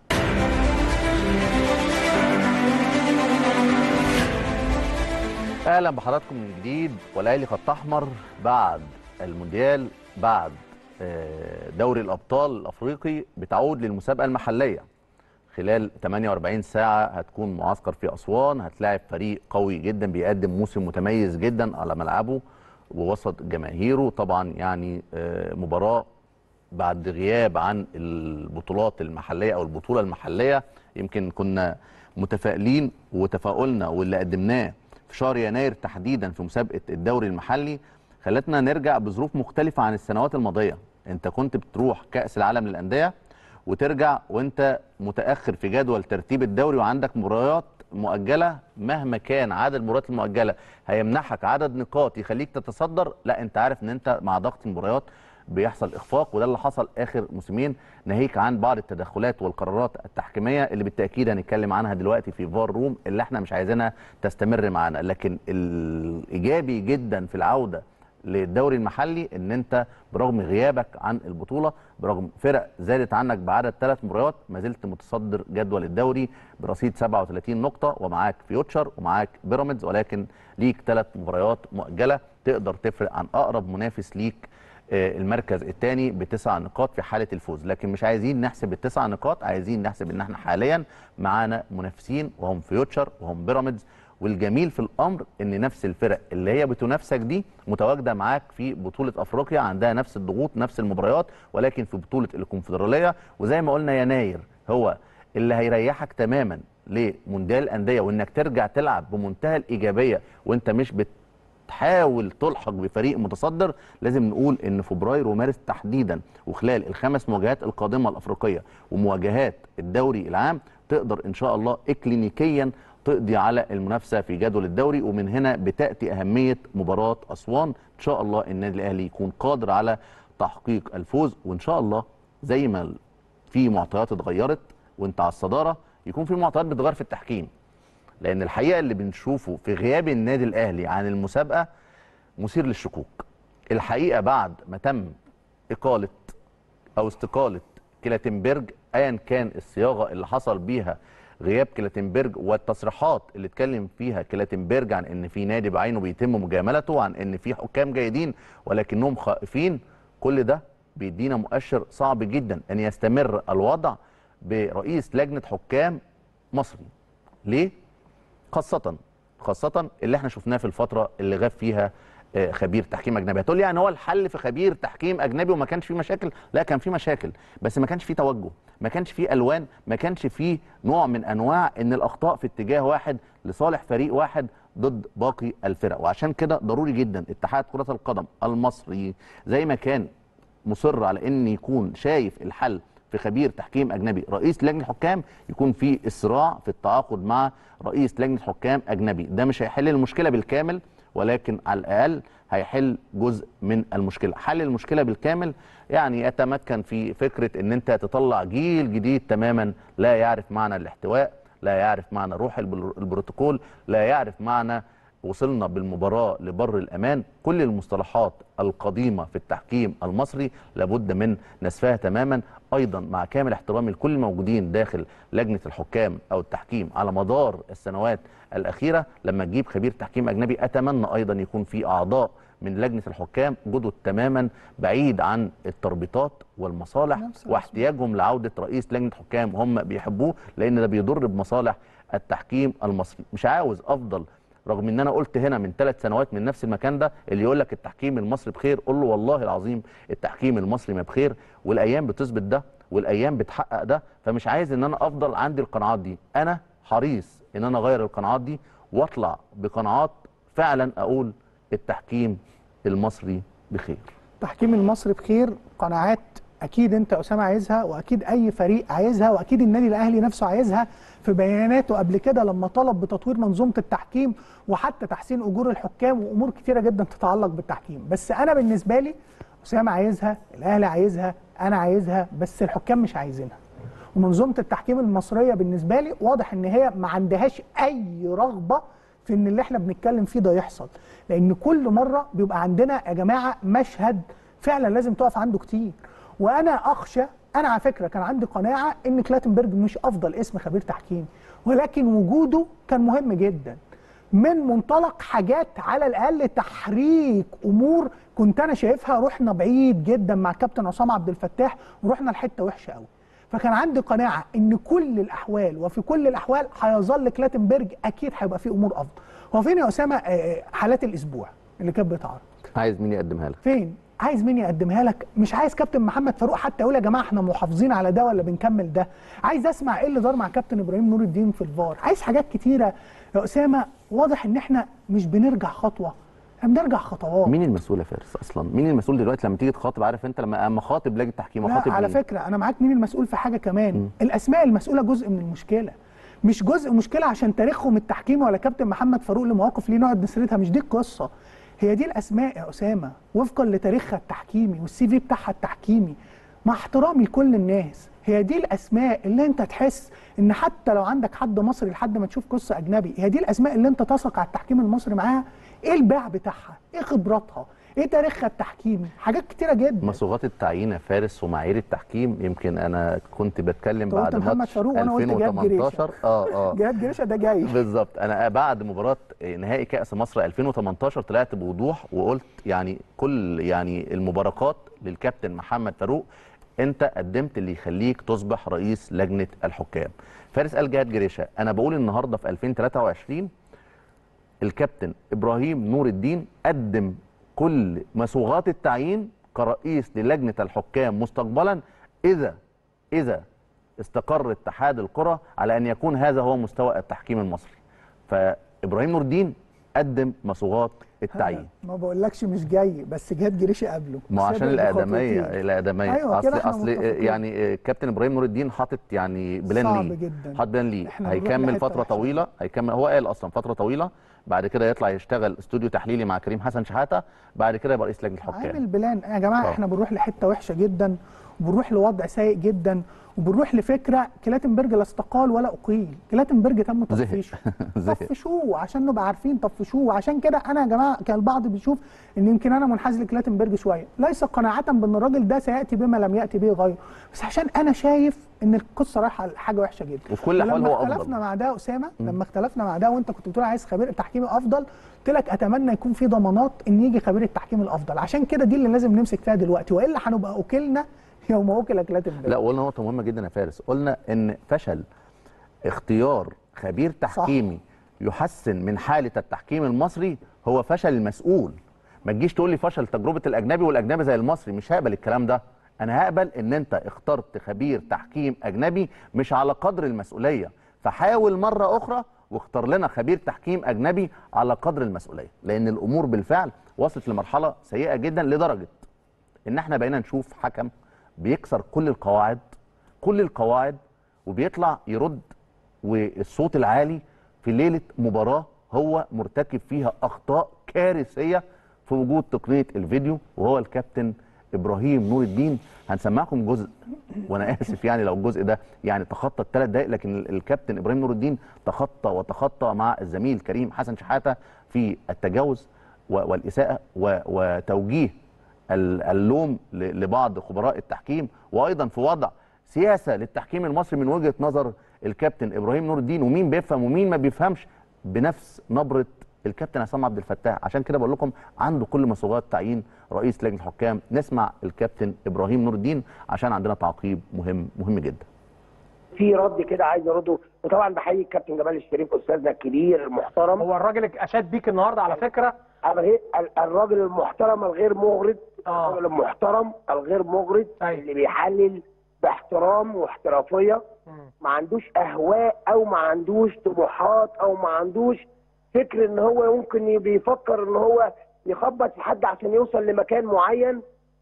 اهلا بحضراتكم من جديد وليالي خط احمر بعد المونديال بعد آه، دوري الابطال الافريقي بتعود للمسابقه المحليه خلال 48 ساعه هتكون معسكر في اسوان هتلاعب فريق قوي جدا بيقدم موسم متميز جدا على ملعبه ووسط جماهيره طبعا يعني آه، مباراه بعد غياب عن البطولات المحليه او البطوله المحليه يمكن كنا متفائلين وتفاؤلنا واللي قدمناه في شهر يناير تحديدا في مسابقه الدوري المحلي خلتنا نرجع بظروف مختلفه عن السنوات الماضيه انت كنت بتروح كاس العالم للانديه وترجع وانت متاخر في جدول ترتيب الدوري وعندك مباريات مؤجله مهما كان عدد المباريات المؤجله هيمنحك عدد نقاط يخليك تتصدر لا انت عارف ان انت مع ضغط المباريات بيحصل اخفاق وده اللي حصل اخر موسمين ناهيك عن بعض التدخلات والقرارات التحكيميه اللي بالتاكيد هنتكلم عنها دلوقتي في فار روم اللي احنا مش عايزينها تستمر معانا لكن الايجابي جدا في العوده للدوري المحلي ان انت برغم غيابك عن البطوله برغم فرق زادت عنك بعدد ثلاث مباريات ما زلت متصدر جدول الدوري برصيد 37 نقطه ومعاك فيوتشر ومعاك بيراميدز ولكن ليك ثلاث مباريات مؤجله تقدر تفرق عن اقرب منافس ليك آه، المركز الثاني بتسع نقاط في حاله الفوز لكن مش عايزين نحسب التسع نقاط عايزين نحسب ان احنا حاليا معانا منافسين وهم فيوتشر وهم بيراميدز والجميل في الامر ان نفس الفرق اللي هي بتنافسك دي متواجده معاك في بطوله افريقيا عندها نفس الضغوط نفس المباريات ولكن في بطوله الكونفدراليه وزي ما قلنا يناير هو اللي هيريحك تماما لمونديال الانديه وانك ترجع تلعب بمنتهى الايجابيه وانت مش بت تحاول تلحق بفريق متصدر لازم نقول ان فبراير ومارس تحديدا وخلال الخمس مواجهات القادمه الافريقيه ومواجهات الدوري العام تقدر ان شاء الله اكلينيكيا تقضي على المنافسه في جدول الدوري ومن هنا بتاتي اهميه مباراه اسوان ان شاء الله النادي الاهلي يكون قادر على تحقيق الفوز وان شاء الله زي ما في معطيات اتغيرت وانت على الصداره يكون في معطيات بتغير في التحكيم لان الحقيقه اللي بنشوفه في غياب النادي الاهلي عن المسابقه مثير للشكوك الحقيقه بعد ما تم اقاله او استقاله كلاتنبرج ايا كان الصياغه اللي حصل بيها غياب كلاتنبرج والتصريحات اللي اتكلم فيها كلاتنبرج عن ان في نادي بعينه بيتم مجاملته عن ان في حكام جيدين ولكنهم خائفين كل ده بيدينا مؤشر صعب جدا ان يستمر الوضع برئيس لجنه حكام مصري ليه خاصه خاصه اللي احنا شفناه في الفتره اللي غاب فيها آه، خبير تحكيم اجنبي هتقول لي يعني هو الحل في خبير تحكيم اجنبي وما كانش فيه مشاكل لا كان فيه مشاكل بس ما كانش فيه توجه ما كانش فيه الوان ما كانش فيه نوع من انواع ان الاخطاء في اتجاه واحد لصالح فريق واحد ضد باقي الفرق وعشان كده ضروري جدا اتحاد كره القدم المصري زي ما كان مصر على ان يكون شايف الحل في خبير تحكيم اجنبي رئيس لجنه حكام يكون في اسراع في التعاقد مع رئيس لجنه حكام اجنبي ده مش هيحل المشكله بالكامل ولكن على الاقل هيحل جزء من المشكله حل المشكله بالكامل يعني يتمكن في فكره ان انت تطلع جيل جديد تماما لا يعرف معنى الاحتواء لا يعرف معنى روح البر- البروتوكول لا يعرف معنى وصلنا بالمباراة لبر الأمان كل المصطلحات القديمة في التحكيم المصري لابد من نسفها تماما أيضا مع كامل احترامي لكل الموجودين داخل لجنة الحكام أو التحكيم على مدار السنوات الأخيرة لما تجيب خبير تحكيم أجنبي أتمنى أيضا يكون في أعضاء من لجنة الحكام جدد تماما بعيد عن التربيطات والمصالح واحتياجهم لعودة رئيس لجنة حكام هم بيحبوه لأن ده بيضر بمصالح التحكيم المصري مش عاوز أفضل رغم ان انا قلت هنا من ثلاث سنوات من نفس المكان ده اللي يقول لك التحكيم المصري بخير قول له والله العظيم التحكيم المصري ما بخير والايام بتثبت ده والايام بتحقق ده فمش عايز ان انا افضل عندي القناعات دي انا حريص ان انا اغير القناعات دي واطلع بقناعات فعلا اقول التحكيم المصري بخير التحكيم المصري بخير قناعات اكيد انت اسامه عايزها واكيد اي فريق عايزها واكيد النادي الاهلي نفسه عايزها في بياناته قبل كده لما طلب بتطوير منظومه التحكيم وحتى تحسين اجور الحكام وامور كتيره جدا تتعلق بالتحكيم بس انا بالنسبه لي اسامه عايزها الاهلي عايزها انا عايزها بس الحكام مش عايزينها ومنظومه التحكيم المصريه بالنسبه لي واضح ان هي ما عندهاش اي رغبه في ان اللي احنا بنتكلم فيه ده يحصل لان كل مره بيبقى عندنا يا جماعه مشهد فعلا لازم تقف عنده كتير وانا اخشى انا على فكره كان عندي قناعه ان كلاتنبرج مش افضل اسم خبير تحكيم ولكن وجوده كان مهم جدا من منطلق حاجات على الاقل تحريك امور كنت انا شايفها رحنا بعيد جدا مع كابتن عصام عبد الفتاح ورحنا لحته وحشه قوي فكان عندي قناعه ان كل الاحوال وفي كل الاحوال هيظل كلاتنبرج اكيد هيبقى فيه امور افضل هو فين يا اسامه آه، حالات الاسبوع اللي كانت بتعرض عايز مين يقدمها لك فين عايز مين يقدمها لك مش عايز كابتن محمد فاروق حتى يقول يا جماعه احنا محافظين على ده ولا بنكمل ده عايز اسمع ايه اللي دار مع كابتن ابراهيم نور الدين في الفار عايز حاجات كتيره يا اسامه واضح ان احنا مش بنرجع خطوه احنا بنرجع خطوات مين المسؤول يا فارس اصلا مين المسؤول دلوقتي لما تيجي تخاطب عارف انت لما اما خاطب لجنه تحكيم لا اخاطب على مين؟ فكره انا معاك مين المسؤول في حاجه كمان الاسماء المسؤوله جزء من المشكله مش جزء مشكله عشان تاريخهم التحكيمي ولا كابتن محمد فاروق لمواقف ليه نقعد نسردها مش دي القصه هي دي الاسماء يا اسامه وفقا لتاريخها التحكيمي والسي في بتاعها التحكيمي مع احترامي لكل الناس هي دي الاسماء اللي انت تحس ان حتى لو عندك حد مصري لحد ما تشوف قصه اجنبي هي دي الاسماء اللي انت تثق على التحكيم المصري معاها ايه الباع بتاعها ايه خبراتها ايه تاريخها التحكيمي حاجات كتيره جدا مصوغات التعيين يا فارس ومعايير التحكيم يمكن انا كنت بتكلم أنت قلت بعد محمد ماتش فاروق وأنا قلت جهاد جريشة. 2018 اه اه جهاد جريشه ده جاي بالظبط انا بعد مباراه نهائي كاس مصر 2018 طلعت بوضوح وقلت يعني كل يعني المباركات للكابتن محمد فاروق انت قدمت اللي يخليك تصبح رئيس لجنه الحكام فارس قال جهاد جريشه انا بقول النهارده في 2023 الكابتن ابراهيم نور الدين قدم كل مسوغات التعيين كرئيس للجنه الحكام مستقبلا اذا اذا استقر اتحاد الكره على ان يكون هذا هو مستوى التحكيم المصري فابراهيم نور الدين قدم مسوغات التعيين ما بقولكش مش جاي بس جهاد جريشه قبله ما هو عشان سابق الادميه بخطوتين. الادميه أيوة اصل كده إحنا اصل متفقين. يعني كابتن ابراهيم نور الدين حاطط يعني بلان صعب ليه جدا. حاطط بلان ليه إحنا بنروح هيكمل لحتة فتره وحشة. طويله هيكمل هو قال اصلا فتره طويله بعد كده يطلع يشتغل استوديو تحليلي مع كريم حسن شحاته بعد كده يبقى رئيس لجنه عامل الحكام بلان يا جماعه آه. احنا بنروح لحته وحشه جدا وبنروح لوضع سيء جدا وبنروح لفكره كلاتنبرج لا استقال ولا اقيل كلاتنبرج تم زهق. تطفيشه زهق. طفشوه عشان نبقى عارفين طفشوه وعشان كده انا يا جماعه كان البعض بيشوف ان يمكن انا منحاز لكلاتنبرج شويه ليس قناعه بان الراجل ده سياتي بما لم ياتي به غيره بس عشان انا شايف ان القصه رايحه لحاجه وحشه جدا وفي كل الأحوال ولما هو أفضل. اختلفنا مع ده يا اسامه لما اختلفنا مع ده وانت كنت بتقول عايز خبير التحكيم افضل قلت لك اتمنى يكون في ضمانات ان يجي خبير التحكيم الافضل عشان كده دي اللي لازم نمسك فيها دلوقتي والا هنبقى اكلنا يوم اكل كلاتنبرج لا قلنا نقطه مهمه جدا يا فارس قلنا ان فشل اختيار خبير تحكيمي يحسن من حاله التحكيم المصري هو فشل المسؤول ما تجيش تقول لي فشل تجربه الاجنبي والاجنبي زي المصري مش هقبل الكلام ده انا هقبل ان انت اخترت خبير تحكيم اجنبي مش على قدر المسؤوليه فحاول مره اخرى واختار لنا خبير تحكيم اجنبي على قدر المسؤوليه لان الامور بالفعل وصلت لمرحله سيئه جدا لدرجه ان احنا بقينا نشوف حكم بيكسر كل القواعد كل القواعد وبيطلع يرد والصوت العالي في ليله مباراه هو مرتكب فيها اخطاء كارثيه في وجود تقنيه الفيديو وهو الكابتن ابراهيم نور الدين هنسمعكم جزء وانا اسف يعني لو الجزء ده يعني تخطى الثلاث دقائق لكن الكابتن ابراهيم نور الدين تخطى وتخطى مع الزميل كريم حسن شحاته في التجاوز و- والاساءه و- وتوجيه ال- اللوم ل- لبعض خبراء التحكيم وايضا في وضع سياسه للتحكيم المصري من وجهه نظر الكابتن ابراهيم نور الدين ومين بيفهم ومين ما بيفهمش بنفس نبره الكابتن عصام عبد الفتاح عشان كده بقول لكم عنده كل مصوغات تعيين رئيس لجنه الحكام نسمع الكابتن ابراهيم نور الدين عشان عندنا تعقيب مهم مهم جدا في رد كده عايز ارده وطبعا بحيي الكابتن جمال الشريف استاذنا الكبير المحترم هو الراجل اشاد بيك النهارده على فكره ال- الراجل المحترم الغير مغرض الراجل المحترم الغير مغرض اللي بيحلل باحترام واحترافيه ما عندوش اهواء او ما عندوش طموحات او ما عندوش فكر ان هو ممكن بيفكر ان هو يخبط في حد عشان يوصل لمكان معين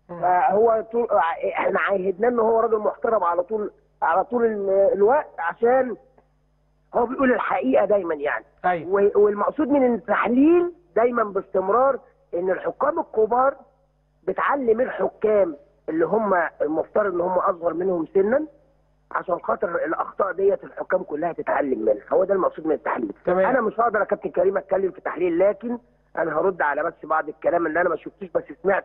فهو طول احنا عاهدناه ان هو راجل محترم على طول على طول ال- الوقت عشان هو بيقول الحقيقه دايما يعني و- والمقصود من التحليل دايما باستمرار ان الحكام الكبار بتعلم الحكام اللي هم المفترض ان هم اصغر منهم سنا عشان خاطر الاخطاء ديت الحكام كلها تتعلم منها هو ده المقصود من التحليل تمام. انا مش هقدر يا كابتن كريم اتكلم في تحليل لكن انا هرد على بس بعض الكلام اللي انا ما شفتوش بس سمعت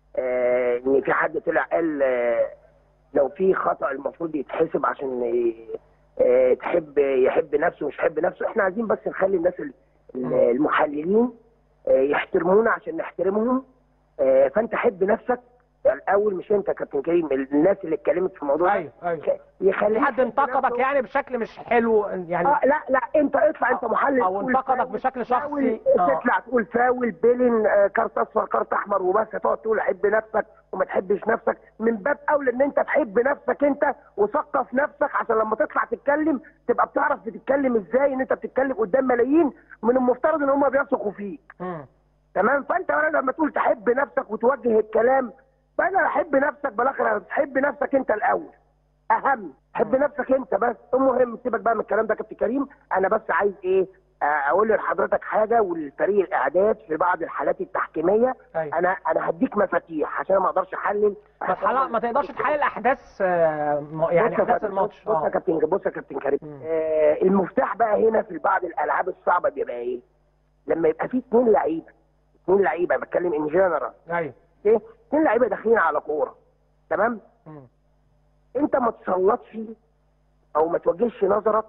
آه ان في حد طلع قال آه لو في خطا المفروض يتحسب عشان ي- آه تحب يحب نفسه مش يحب نفسه احنا عايزين بس نخلي الناس ال- ال- المحللين آه يحترمونا عشان نحترمهم آه فانت حب نفسك الاول مش انت يا كابتن كريم الناس اللي اتكلمت في الموضوع ايوه ايوه يخليك في حد انتقدك يعني بشكل مش حلو يعني آه لا لا انت اطلع انت محلل او تقول انتقدك فاول- بشكل فاول، شخصي آه. تطلع تقول فاول بيلين آه، كارت اصفر كارت احمر وبس تقعد تقول حب نفسك وما تحبش نفسك من باب اولى ان انت تحب نفسك انت وثقف نفسك عشان لما تطلع تتكلم تبقى بتعرف بتتكلم ازاي ان انت بتتكلم قدام ملايين من المفترض ان هم بيثقوا فيك تمام فانت ولا لما تقول تحب نفسك وتوجه الكلام فانا احب نفسك بالاخره تحب نفسك انت الاول اهم حب نفسك انت بس المهم سيبك بقى من الكلام ده يا كابتن كريم انا بس عايز ايه آه، اقول لحضرتك حاجه ولفريق الاعداد في بعض الحالات التحكيميه أيوة. انا انا هديك مفاتيح عشان ما اقدرش احلل بس حلا ما تقدرش تحلل احداث آه، م- يعني بص يا احداث كابتن- الماتش بص يا اه كابتن بص يا كابتن كريم آه المفتاح بقى هنا في بعض الالعاب الصعبه بيبقى ايه؟ لما يبقى في اثنين لعيبه اثنين لعيبه بتكلم ان جنرال ايوه ايه؟ اثنين لعيبه داخلين على كوره تمام؟ انت ما تسلطش او ما توجهش نظرك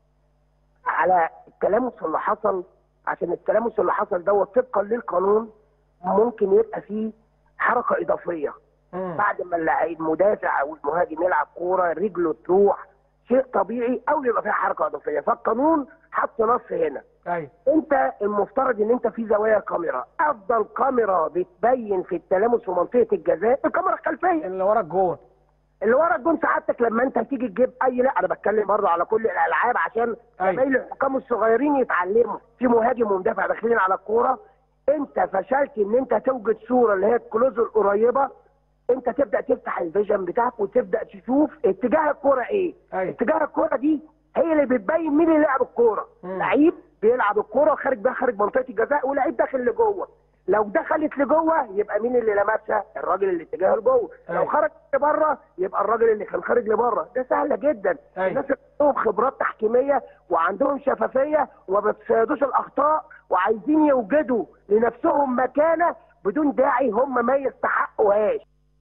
على التلامس اللي حصل عشان التلامس اللي حصل دوت طبقا للقانون ممكن يبقى فيه حركه اضافيه بعد ما اللعيب المدافع او المهاجم يلعب كوره رجله تروح شيء طبيعي او يبقى فيها حركه اضافيه فالقانون حط نص هنا ايوه انت المفترض ان انت في زوايا كاميرا افضل كاميرا بتبين في التلامس في منطقه الجزاء الكاميرا الخلفيه اللي ورا الجون اللي ورا الجون سعادتك لما انت تيجي تجيب اي لا انا بتكلم برضه على كل الالعاب عشان أيوة. زمايل الحكام الصغيرين يتعلموا في مهاجم ومدافع داخلين على الكوره انت فشلت ان انت توجد صوره اللي هي الكلوز القريبه انت تبدا تفتح الفيجن بتاعك وتبدا تشوف اتجاه الكوره ايه أيوة. اتجاه الكوره دي هي اللي بتبين مين اللي لعب الكوره لعيب بيلعب الكره خارج ده خارج منطقه الجزاء ولعيب داخل لجوه لو دخلت لجوه يبقى مين اللي لمسها الراجل اللي اتجاه لجوه لو خرج لبره يبقى الراجل اللي كان خارج لبره ده سهله جدا الناس اللي عندهم خبرات تحكيميه وعندهم شفافيه وما بيتصيدوش الاخطاء وعايزين يوجدوا لنفسهم مكانه بدون داعي هم ما يستحقوهاش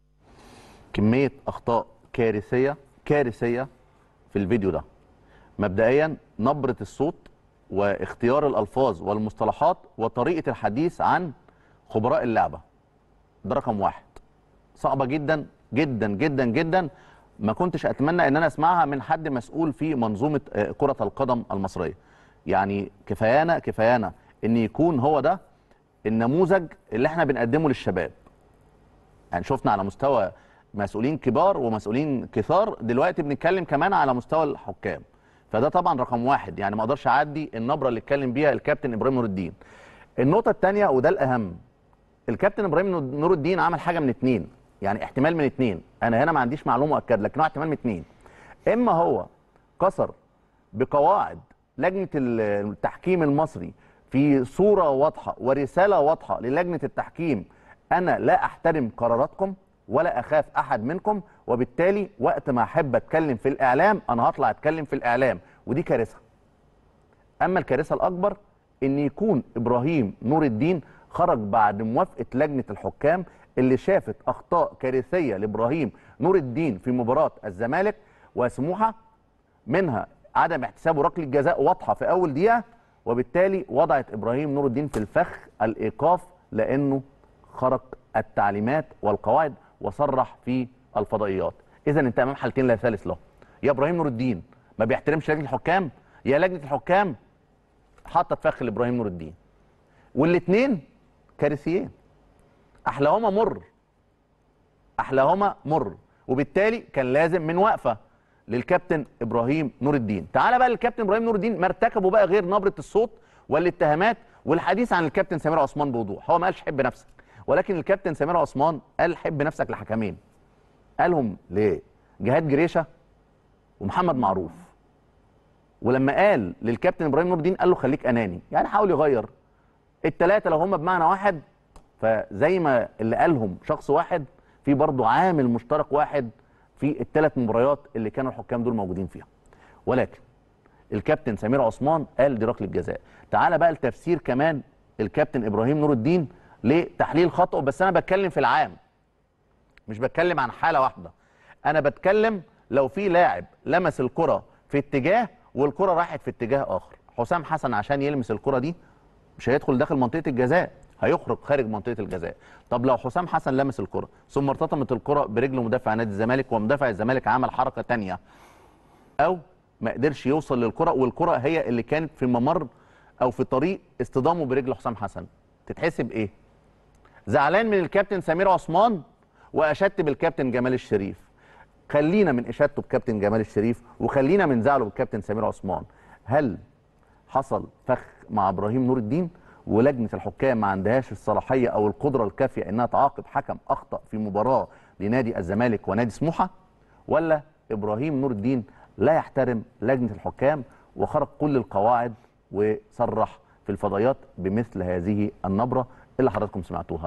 كميه اخطاء كارثيه كارثيه في الفيديو ده مبدئيا نبره الصوت واختيار الالفاظ والمصطلحات وطريقه الحديث عن خبراء اللعبه ده رقم واحد صعبه جدا جدا جدا جدا ما كنتش اتمنى ان انا اسمعها من حد مسؤول في منظومه آه، كره القدم المصريه يعني كفايانا كفايانا ان يكون هو ده النموذج اللي احنا بنقدمه للشباب يعني شفنا على مستوى مسؤولين كبار ومسؤولين كثار دلوقتي بنتكلم كمان على مستوى الحكام فده طبعا رقم واحد يعني ما اقدرش اعدي النبره اللي اتكلم بيها الكابتن ابراهيم نور الدين النقطه الثانيه وده الاهم الكابتن ابراهيم نور الدين عمل حاجه من اتنين يعني احتمال من اتنين انا هنا ما عنديش معلومه مؤكده لكن هو احتمال من اتنين اما هو كسر بقواعد لجنه التحكيم المصري في صوره واضحه ورساله واضحه للجنه التحكيم انا لا احترم قراراتكم ولا اخاف احد منكم وبالتالي وقت ما احب اتكلم في الاعلام انا هطلع اتكلم في الاعلام ودي كارثه اما الكارثه الاكبر ان يكون ابراهيم نور الدين خرج بعد موافقه لجنه الحكام اللي شافت اخطاء كارثيه لابراهيم نور الدين في مباراه الزمالك وسموحه منها عدم احتساب ركله جزاء واضحه في اول دقيقه وبالتالي وضعت ابراهيم نور الدين في الفخ الايقاف لانه خرق التعليمات والقواعد وصرح في الفضائيات اذا انت امام حالتين لا ثالث له يا ابراهيم نور الدين ما بيحترمش لجنه الحكام يا لجنه الحكام حاطه فخ لابراهيم نور الدين والاثنين كارثيين احلاهما مر احلاهما مر وبالتالي كان لازم من وقفه للكابتن ابراهيم نور الدين تعال بقى للكابتن ابراهيم نور الدين ما ارتكبوا بقى غير نبره الصوت والاتهامات والحديث عن الكابتن سمير عثمان بوضوح هو ما قالش حب نفسك ولكن الكابتن سمير عثمان قال حب نفسك لحكمين قالهم ليه جهاد جريشه ومحمد معروف ولما قال للكابتن ابراهيم نور الدين قال له خليك اناني يعني حاول يغير الثلاثه لو هم بمعنى واحد فزي ما اللي قالهم شخص واحد في برضه عامل مشترك واحد في الثلاث مباريات اللي كانوا الحكام دول موجودين فيها ولكن الكابتن سمير عثمان قال دي ركله جزاء تعال بقى التفسير كمان الكابتن ابراهيم نور الدين لتحليل خطأه بس انا بتكلم في العام مش بتكلم عن حاله واحده انا بتكلم لو في لاعب لمس الكره في اتجاه والكره راحت في اتجاه اخر حسام حسن عشان يلمس الكره دي مش هيدخل داخل منطقه الجزاء هيخرج خارج منطقه الجزاء طب لو حسام حسن لمس الكره ثم ارتطمت الكره برجل مدافع نادي الزمالك ومدافع الزمالك عمل حركه ثانيه او ما قدرش يوصل للكره والكره هي اللي كانت في ممر او في طريق اصطدامه برجل حسام حسن تتحسب ايه زعلان من الكابتن سمير عثمان واشدت بالكابتن جمال الشريف خلينا من اشادته بكابتن جمال الشريف وخلينا من زعله بالكابتن سمير عثمان هل حصل فخ مع ابراهيم نور الدين ولجنه الحكام ما عندهاش الصلاحيه او القدره الكافيه انها تعاقب حكم اخطا في مباراه لنادي الزمالك ونادي سموحه ولا ابراهيم نور الدين لا يحترم لجنه الحكام وخرق كل القواعد وصرح في الفضائيات بمثل هذه النبره اللي حضراتكم سمعتوها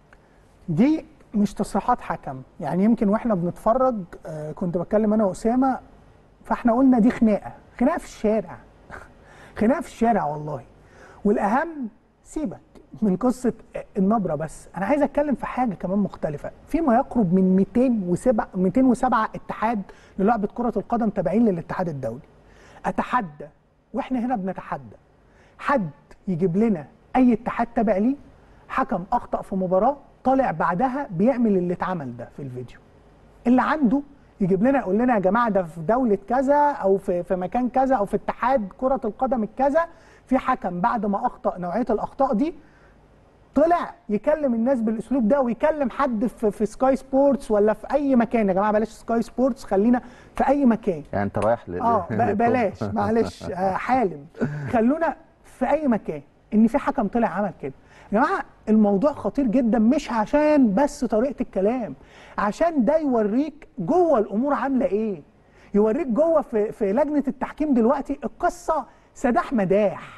دي مش تصريحات حكم يعني يمكن واحنا بنتفرج آه كنت بتكلم انا واسامه فاحنا قلنا دي خناقه خناقه في الشارع خناقه في الشارع والله والاهم سيبك من قصه النبره بس انا عايز اتكلم في حاجه كمان مختلفه في ما يقرب من 207 207 اتحاد للعبه كره القدم تابعين للاتحاد الدولي اتحدى واحنا هنا بنتحدى حد يجيب لنا اي اتحاد تابع ليه حكم اخطا في مباراه طالع بعدها بيعمل اللي اتعمل ده في الفيديو اللي عنده يجيب لنا يقول لنا يا جماعه ده في دوله كذا او في في مكان كذا او في اتحاد كره القدم الكذا في حكم بعد ما اخطا نوعيه الاخطاء دي طلع يكلم الناس بالاسلوب ده ويكلم حد في, في سكاي سبورتس ولا في اي مكان يا جماعه بلاش سكاي سبورتس خلينا في اي مكان يعني انت رايح ل... اه بلاش معلش آه حالم خلونا في اي مكان ان في حكم طلع عمل كده يا جماعه الموضوع خطير جدا مش عشان بس طريقه الكلام عشان ده يوريك جوه الامور عامله ايه يوريك جوه في في لجنه التحكيم دلوقتي القصه سداح مداح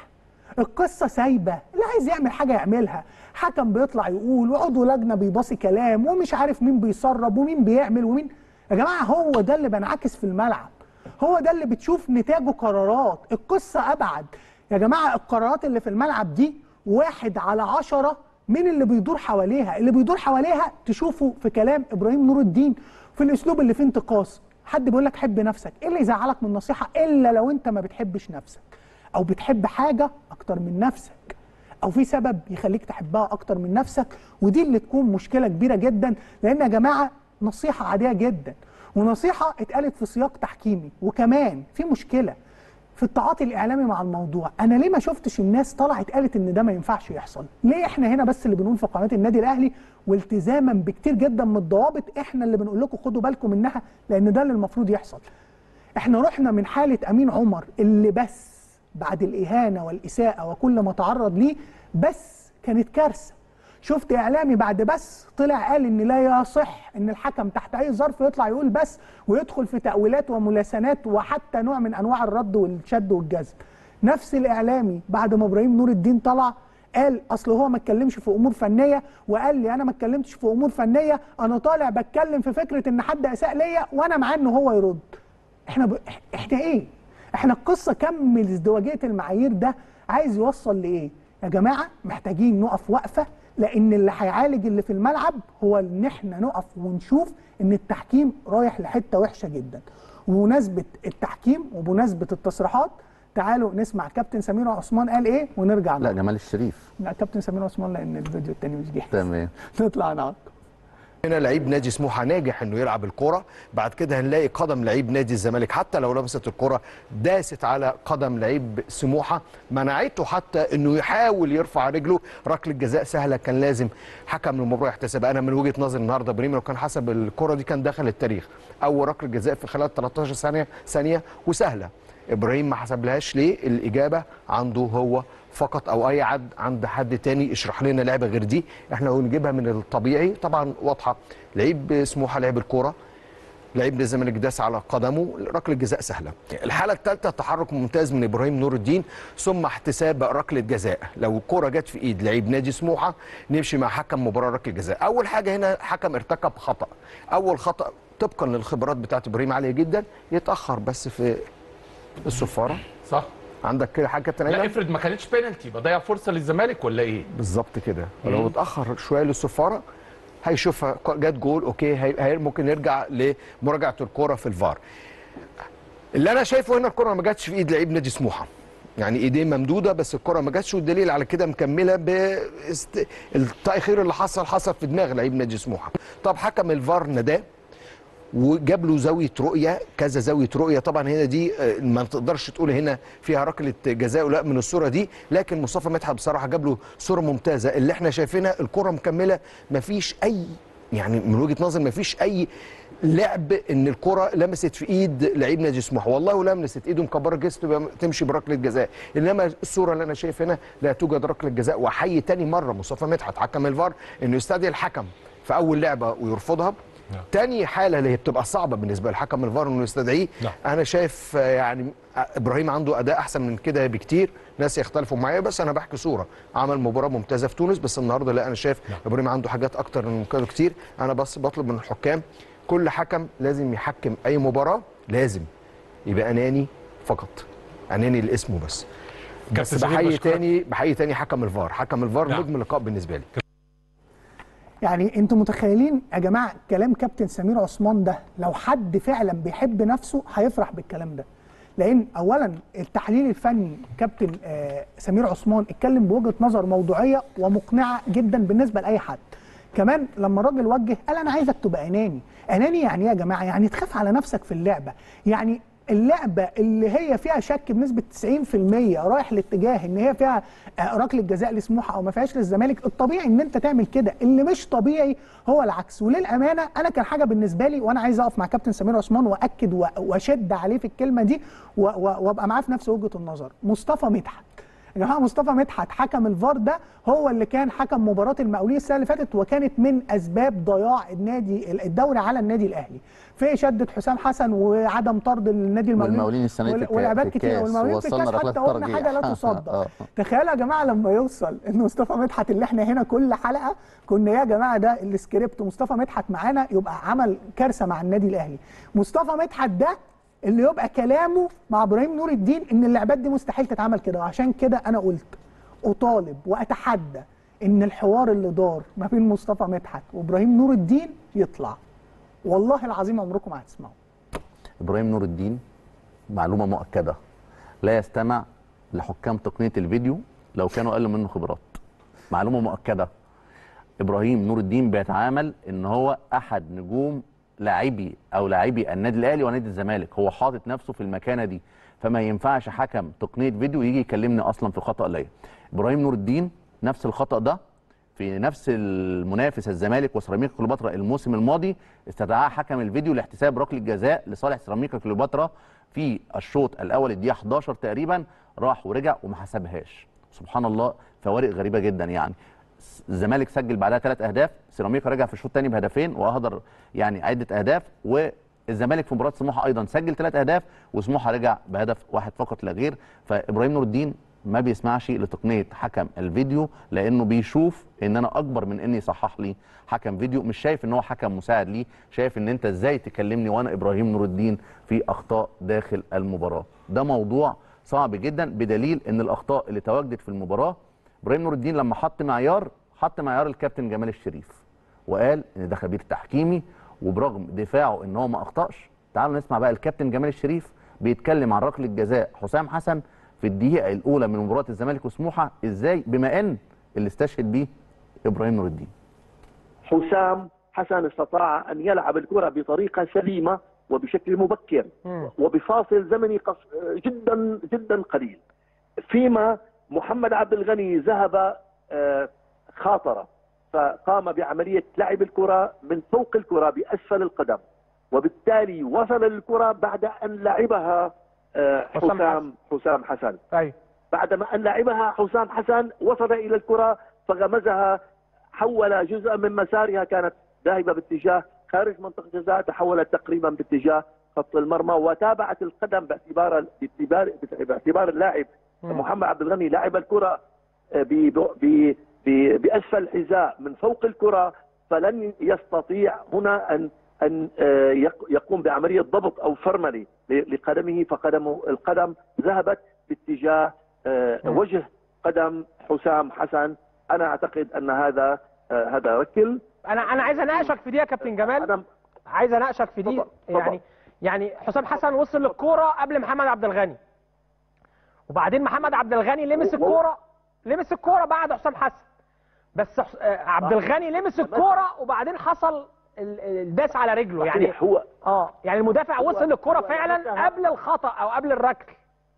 القصه سايبه اللي عايز يعمل حاجه يعملها حكم بيطلع يقول وعضو لجنه بيباصي كلام ومش عارف مين بيسرب ومين بيعمل ومين يا جماعه هو ده اللي بنعكس في الملعب هو ده اللي بتشوف نتاجه قرارات القصه ابعد يا جماعه القرارات اللي في الملعب دي واحد على عشرة من اللي بيدور حواليها اللي بيدور حواليها تشوفه في كلام ابراهيم نور الدين في الاسلوب اللي فيه انتقاص حد بيقول لك حب نفسك ايه اللي يزعلك من النصيحه الا لو انت ما بتحبش نفسك او بتحب حاجه اكتر من نفسك او في سبب يخليك تحبها اكتر من نفسك ودي اللي تكون مشكله كبيره جدا لان يا جماعه نصيحه عاديه جدا ونصيحه اتقالت في سياق تحكيمي وكمان في مشكله في التعاطي الاعلامي مع الموضوع انا ليه ما شفتش الناس طلعت قالت ان ده ما ينفعش يحصل ليه احنا هنا بس اللي بنقول في قناه النادي الاهلي والتزاما بكتير جدا من الضوابط احنا اللي بنقول لكم خدوا بالكم منها لان ده اللي المفروض يحصل احنا رحنا من حاله امين عمر اللي بس بعد الاهانه والاساءه وكل ما تعرض ليه بس كانت كارثه شفت اعلامي بعد بس طلع قال ان لا يصح ان الحكم تحت اي ظرف يطلع يقول بس ويدخل في تاويلات وملاسنات وحتى نوع من انواع الرد والشد والجذب نفس الاعلامي بعد ما ابراهيم نور الدين طلع قال اصل هو ما اتكلمش في امور فنيه وقال لي انا ما اتكلمتش في امور فنيه انا طالع بتكلم في فكره ان حد اساء ليا وانا معاه ان هو يرد احنا ب... احنا ايه احنا القصه كم ازدواجيه المعايير ده عايز يوصل لايه يا جماعه محتاجين نقف وقفه لان اللي هيعالج اللي في الملعب هو ان احنا نقف ونشوف ان التحكيم رايح لحته وحشه جدا وبمناسبه التحكيم وبمناسبه التصريحات تعالوا نسمع كابتن سمير عثمان قال ايه ونرجع لا جمال الشريف لا كابتن سمير عثمان لان الفيديو التاني مش جاهز تمام نطلع نعقب هنا لعيب نادي سموحه ناجح انه يلعب الكره بعد كده هنلاقي قدم لعيب نادي الزمالك حتى لو لمست الكره داست على قدم لعيب سموحه منعته حتى انه يحاول يرفع رجله ركله جزاء سهله كان لازم حكم المباراه يحتسبها انا من وجهه نظري النهارده ابراهيم لو كان حسب الكره دي كان دخل التاريخ اول ركله جزاء في خلال 13 ثانيه ثانيه وسهله ابراهيم ما حسبلهاش ليه الاجابه عنده هو فقط او اي عد عند حد تاني يشرح لنا لعبه غير دي احنا نجيبها من الطبيعي طبعا واضحه لعيب سموحه لعب الكوره لعيب الزمالك داس على قدمه ركله جزاء سهله الحاله الثالثه تحرك ممتاز من ابراهيم نور الدين ثم احتساب ركله جزاء لو الكره جت في ايد لعيب نادي سموحه نمشي مع حكم مباراه ركله جزاء اول حاجه هنا حكم ارتكب خطا اول خطا طبقا للخبرات بتاعت ابراهيم عاليه جدا يتاخر بس في الصفاره صح عندك كده حاجه كابتن لا افرض ما كانتش بينالتي بضيع فرصه للزمالك ولا ايه بالظبط كده ولو اتاخر شويه للصفاره هيشوفها جت جول اوكي هي هي ممكن نرجع لمراجعه الكره في الفار اللي انا شايفه هنا الكره ما جاتش في ايد لعيب نادي سموحه يعني ايديه ممدوده بس الكره ما جاتش والدليل على كده مكمله بالتاخير اللي حصل حصل في دماغ لعيب نادي سموحه طب حكم الفار نداه وجاب له زاويه رؤيه كذا زاويه رؤيه طبعا هنا دي ما تقدرش تقول هنا فيها ركله جزاء لا من الصوره دي لكن مصطفى مدحت بصراحه جاب له صوره ممتازه اللي احنا شايفينها الكره مكمله ما فيش اي يعني من وجهه نظري ما فيش اي لعب ان الكره لمست في ايد لعيب نادي سموحه والله لمست ايده مكبره جسمه تمشي بركله جزاء انما الصوره اللي انا شايف هنا لا توجد ركله جزاء واحيي تاني مره مصطفى مدحت حكم الفار انه يستدعي الحكم في اول لعبه ويرفضها نعم. تاني حاله اللي هي بتبقى صعبه بالنسبه لحكم الفار انه يستدعيه نعم. انا شايف يعني ابراهيم عنده اداء احسن من كده بكتير ناس يختلفوا معايا بس انا بحكي صوره عمل مباراه ممتازه في تونس بس النهارده لا انا شايف نعم. ابراهيم عنده حاجات اكتر من كده كتير انا بس بطلب من الحكام كل حكم لازم يحكم اي مباراه لازم يبقى اناني فقط اناني لاسمه بس بس بحيي تاني بحيي تاني حكم الفار حكم الفار نعم. نجم اللقاء بالنسبه لي يعني انتوا متخيلين يا جماعه كلام كابتن سمير عثمان ده لو حد فعلا بيحب نفسه هيفرح بالكلام ده لان اولا التحليل الفني كابتن آه سمير عثمان اتكلم بوجهه نظر موضوعيه ومقنعه جدا بالنسبه لاي حد كمان لما الراجل وجه قال انا عايزك تبقى اناني اناني يعني ايه يا جماعه يعني تخاف على نفسك في اللعبه يعني اللعبه اللي هي فيها شك بنسبه 90% رايح لاتجاه ان هي فيها ركله جزاء لسموحه او ما فيهاش للزمالك الطبيعي ان انت تعمل كده اللي مش طبيعي هو العكس وللامانه انا كان حاجه بالنسبه لي وانا عايز اقف مع كابتن سمير عثمان واكد واشد عليه في الكلمه دي وابقى معاه في نفس وجهه النظر مصطفى مدحت يا جماعه مصطفى مدحت حكم الفار ده هو اللي كان حكم مباراه المقاولين السنه اللي فاتت وكانت من اسباب ضياع النادي الدوري على النادي الاهلي في شده حسام حسن وعدم طرد النادي المقاولين والمقاولين السنة دي في وال- الكا- ولعبات في كتير الكاس والمقاولين في ووصلنا الكاس ركلات حتى قلنا ترجيح. حاجه لا تصدق آه. تخيلوا يا جماعه لما يوصل ان مصطفى مدحت اللي احنا هنا كل حلقه كنا يا جماعه ده السكريبت مصطفى مدحت معانا يبقى عمل كارثه مع النادي الاهلي مصطفى مدحت ده اللي يبقى كلامه مع ابراهيم نور الدين ان اللعبات دي مستحيل تتعمل كده وعشان كده انا قلت اطالب واتحدى ان الحوار اللي دار ما بين مصطفى مدحت وابراهيم نور الدين يطلع والله العظيم عمركم ما هتسمعوا ابراهيم نور الدين معلومه مؤكده لا يستمع لحكام تقنيه الفيديو لو كانوا اقل منه خبرات معلومه مؤكده ابراهيم نور الدين بيتعامل ان هو احد نجوم لاعبي او لاعبي النادي الاهلي ونادي الزمالك هو حاطط نفسه في المكانه دي فما ينفعش حكم تقنيه فيديو يجي يكلمني اصلا في خطا ليا ابراهيم نور الدين نفس الخطا ده في نفس المنافس الزمالك وسيراميكا كليوباترا الموسم الماضي استدعاه حكم الفيديو لاحتساب ركله جزاء لصالح سيراميكا كليوباترا في الشوط الاول الدقيقه 11 تقريبا راح ورجع وما حسبهاش سبحان الله فوارق غريبه جدا يعني الزمالك سجل بعدها ثلاث اهداف سيراميكا رجع في الشوط الثاني بهدفين واهدر يعني عده اهداف والزمالك في مباراه سموحه ايضا سجل ثلاث اهداف وسموحه رجع بهدف واحد فقط لا غير فابراهيم نور الدين ما بيسمعش لتقنيه حكم الفيديو لانه بيشوف ان انا اكبر من اني يصحح لي حكم فيديو مش شايف ان هو حكم مساعد ليه شايف ان انت ازاي تكلمني وانا ابراهيم نور الدين في اخطاء داخل المباراه ده موضوع صعب جدا بدليل ان الاخطاء اللي تواجدت في المباراه ابراهيم نور الدين لما حط معيار حط معيار الكابتن جمال الشريف وقال ان ده خبير تحكيمي وبرغم دفاعه ان هو ما اخطاش تعالوا نسمع بقى الكابتن جمال الشريف بيتكلم عن ركله جزاء حسام حسن في الدقيقه الاولى من مباراه الزمالك وسموحه ازاي بما ان اللي استشهد بيه ابراهيم نور الدين حسام حسن استطاع ان يلعب الكره بطريقه سليمه وبشكل مبكر وبفاصل زمني قص... جدا جدا قليل فيما محمد عبد الغني ذهب آه، خاطر فقام بعمليه لعب الكره من فوق الكره باسفل القدم وبالتالي وصل للكره بعد ان لعبها آه، حسام حسام حسام حسن ايوه بعدما ان لعبها حسام حسن وصل الى الكره فغمزها حول جزءا من مسارها كانت ذاهبه باتجاه خارج منطقه الجزاء تحولت تقريبا باتجاه خط المرمى وتابعت القدم باعتبار باعتبار باعتبار اللاعب محمد عبد الغني لعب الكره آه، ب- ب- ب- باسفل الحذاء من فوق الكره فلن يستطيع هنا ان ان آه، يق- يقوم بعمليه ضبط او فرمله ل- لقدمه فقدمه القدم ذهبت باتجاه آه، وجه قدم حسام حسن انا اعتقد ان هذا آه، هذا ركل انا انا عايز اناقشك في دي يا كابتن جمال عايز اناقشك في دي يعني يعني حسام حسن وصل للكوره قبل محمد عبد الغني وبعدين محمد عبد الغني لمس الكوره لمس الكوره بعد حسام حسن بس حس- آه، عبد الغني لمس الكوره وبعدين حصل ال- الداس على رجله يعني صحيح، هو اه يعني المدافع هو- وصل للكوره هو فعلا لمسها. قبل الخطا او قبل الركل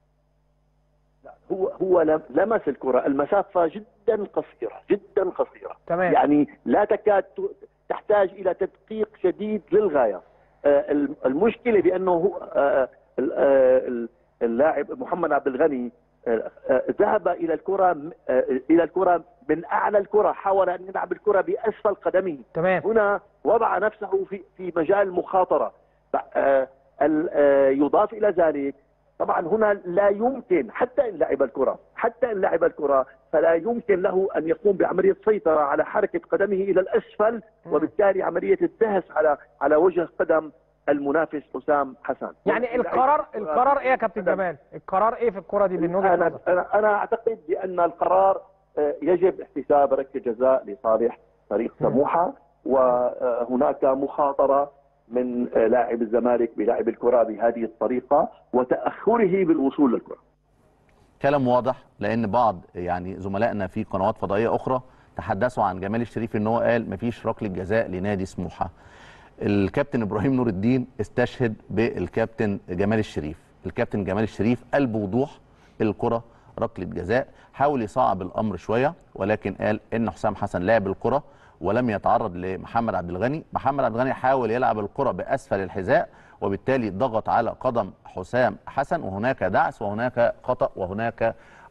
هو هو لم- لمس الكره المسافه جدا قصيره جدا قصيره تمام. يعني لا تكاد ت- تحتاج الى تدقيق شديد للغايه آه، الم- المشكله بانه هو آه، ال- آه، ال- اللاعب محمد عبد الغني آه، آه، ذهب الى الكره م- آه، الى الكره من اعلى الكره حاول ان يلعب الكره باسفل قدمه تمام هنا وضع نفسه في في مجال المخاطره ب- آه، ال- آه، يضاف الى ذلك طبعا هنا لا يمكن حتى ان لعب الكره حتى ان لعب الكره فلا يمكن له ان يقوم بعمليه سيطره على حركه قدمه الى الاسفل وبالتالي عمليه الدهس على على وجه قدم المنافس حسام حسن يعني القرار القرار ايه يا كابتن جمال القرار ايه في الكوره دي من وجهه انا نظرك انا انا اعتقد بان القرار آه، يجب احتساب ركله جزاء لصالح فريق سموحه وهناك مخاطره من آه، لاعب الزمالك بلعب الكره بهذه الطريقه وتاخره بالوصول للكره كلام واضح لان بعض يعني زملائنا في قنوات فضائيه اخرى تحدثوا عن جمال الشريف ان هو قال مفيش ركله جزاء لنادي سموحه الكابتن ابراهيم نور الدين استشهد بالكابتن جمال الشريف الكابتن جمال الشريف قال بوضوح الكره ركله جزاء حاول يصعب الامر شويه ولكن قال ان حسام حسن لعب الكره ولم يتعرض لمحمد عبد الغني محمد عبد الغني حاول يلعب الكره باسفل الحذاء وبالتالي ضغط على قدم حسام حسن وهناك دعس وهناك خطا وهناك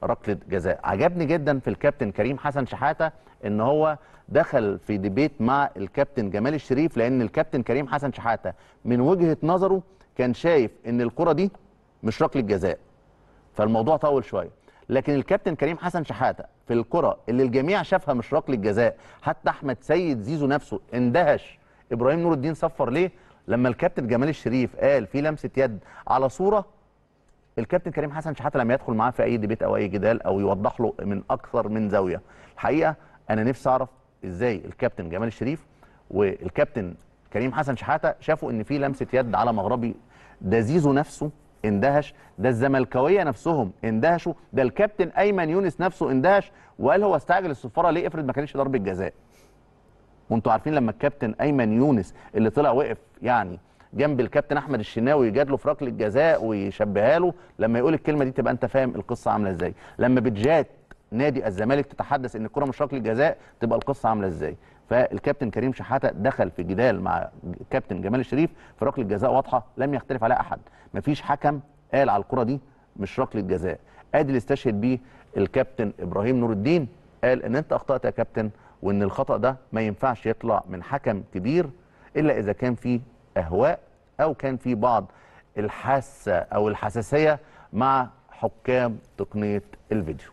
ركله جزاء عجبني جدا في الكابتن كريم حسن شحاته ان هو دخل في ديبيت مع الكابتن جمال الشريف لان الكابتن كريم حسن شحاته من وجهه نظره كان شايف ان الكره دي مش ركله جزاء فالموضوع طول شويه لكن الكابتن كريم حسن شحاته في الكره اللي الجميع شافها مش ركله جزاء حتى احمد سيد زيزو نفسه اندهش ابراهيم نور الدين صفر ليه لما الكابتن جمال الشريف قال في لمسه يد على صوره الكابتن كريم حسن شحاته لما يدخل معاه في اي ديبيت او اي جدال او يوضح له من اكثر من زاويه الحقيقه انا نفسي اعرف ازاي الكابتن جمال الشريف والكابتن كريم حسن شحاته شافوا ان في لمسه يد على مغربي ده زيزو نفسه اندهش ده الزملكاويه نفسهم اندهشوا ده الكابتن ايمن يونس نفسه اندهش وقال هو استعجل الصفاره ليه افرض ما كانش ضربه جزاء وانتوا عارفين لما الكابتن ايمن يونس اللي طلع وقف يعني جنب الكابتن احمد الشناوي يجادله في ركله جزاء ويشبهها له لما يقول الكلمه دي تبقى انت فاهم القصه عامله ازاي لما بتجات نادي الزمالك تتحدث ان الكره مش ركله جزاء تبقى القصه عامله ازاي فالكابتن كريم شحاته دخل في جدال مع الكابتن جمال الشريف في ركله جزاء واضحه لم يختلف عليها احد مفيش حكم قال على الكره دي مش ركله جزاء ادي اللي استشهد بيه الكابتن ابراهيم نور الدين قال ان انت اخطات يا كابتن وان الخطا ده ما ينفعش يطلع من حكم كبير الا اذا كان فيه اهواء او كان في بعض الحاسه او الحساسيه مع حكام تقنيه الفيديو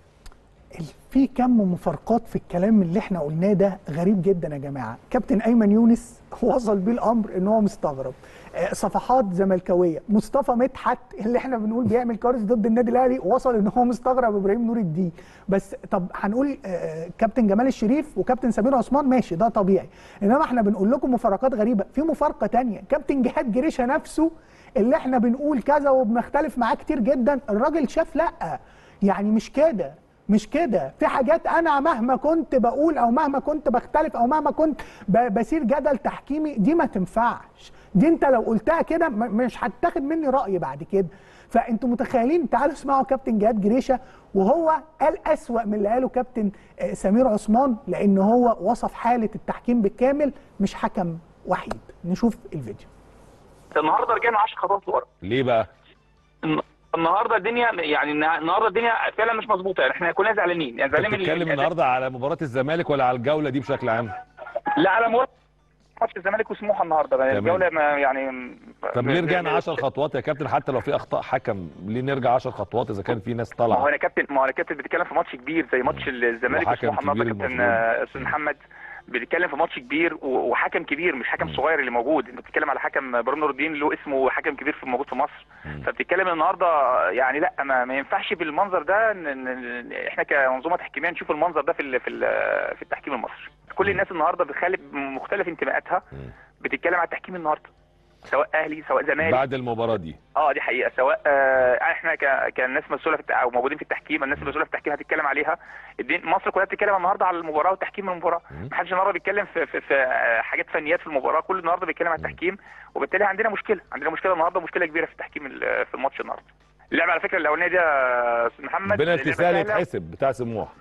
في كم مفارقات في الكلام اللي احنا قلناه ده غريب جدا يا جماعه كابتن ايمن يونس وصل بيه الامر ان هو مستغرب آه، صفحات زملكاويه مصطفى مدحت اللي احنا بنقول بيعمل كارث ضد النادي الاهلي وصل ان هو مستغرب ابراهيم نور الدين بس طب هنقول آه، كابتن جمال الشريف وكابتن سمير عثمان ماشي ده طبيعي انما احنا بنقول لكم مفارقات غريبه في مفارقه تانية كابتن جهاد جريشه نفسه اللي احنا بنقول كذا وبنختلف معاه كتير جدا الراجل شاف لا يعني مش كده مش كده في حاجات انا مهما كنت بقول او مهما كنت بختلف او مهما كنت ب- بسير جدل تحكيمي دي ما تنفعش دي انت لو قلتها كده م- مش هتاخد مني راي بعد كده فانتوا متخيلين تعالوا اسمعوا كابتن جهاد جريشه وهو قال اسوا من اللي قاله كابتن آه، سمير عثمان لان هو وصف حاله التحكيم بالكامل مش حكم وحيد نشوف الفيديو النهارده رجعنا 10 خطوات لورا ليه بقى؟ الن- النهارده الدنيا يعني النه- النهارده الدنيا فعلا مش مظبوطه يعني احنا كنا زعلانين يعني انت زعلانين من بتتكلم ال- النهارده على مباراه الزمالك ولا على الجوله دي بشكل عام؟ لا على مباراه ماتش الزمالك وسموحه النهارده تمام. الجوله ما يعني طب ليه رجعنا 10 خطوات يا كابتن حتى لو في اخطاء حكم ليه نرجع 10 خطوات اذا كان في ناس ما هو طالعه انا كابتن ما هو انا كابتن بيتكلم في ماتش كبير زي ماتش الزمالك وحكم وسموحه النهارده كبير كابتن المفروض. آه، استاذ محمد بيتكلم في ماتش كبير و- وحكم كبير مش حكم صغير اللي موجود انت بتتكلم على حكم ابراهيم نور الدين له اسمه حكم كبير في موجود في مصر فبتتكلم النهارده يعني لا ما, ما ينفعش بالمنظر ده إن- إن- إن احنا كمنظومه تحكيميه نشوف المنظر ده في ال- في ال- في التحكيم المصري كل الناس النهارده بتخالف مختلف انتماءاتها بتتكلم على التحكيم النهارده سواء اهلي سواء زمالك بعد المباراه دي اه دي حقيقه سواء آه احنا ك... كناس مسؤوله في الت... او موجودين في التحكيم الناس المسؤوله في التحكيم هتتكلم عليها الدين... مصر كلها بتتكلم النهارده على المباراه وتحكيم المباراه ما حدش النهارده بيتكلم في في, في آه، حاجات فنيات في المباراه كل النهارده بيتكلم على التحكيم وبالتالي عندنا مشكله عندنا مشكله النهارده مشكله كبيره في التحكيم ال- في الماتش النهارده اللعبه على فكره الاولانيه دي يا استاذ محمد بنالتي لعبة سهل سهلة. يتحسب بتاع سموحه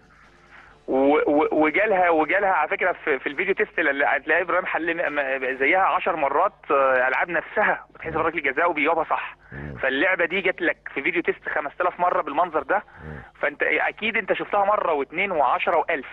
و- و- وجالها وجالها على فكره في, في الفيديو تيست اللي هتلاقي ابراهيم حل م- زيها 10 مرات آه، العاب نفسها بتحسب ركله جزاء وبيجاوبها صح فاللعبه دي جت لك في فيديو تيست 5000 مره بالمنظر ده فانت اكيد انت شفتها مره واثنين وعشرة والف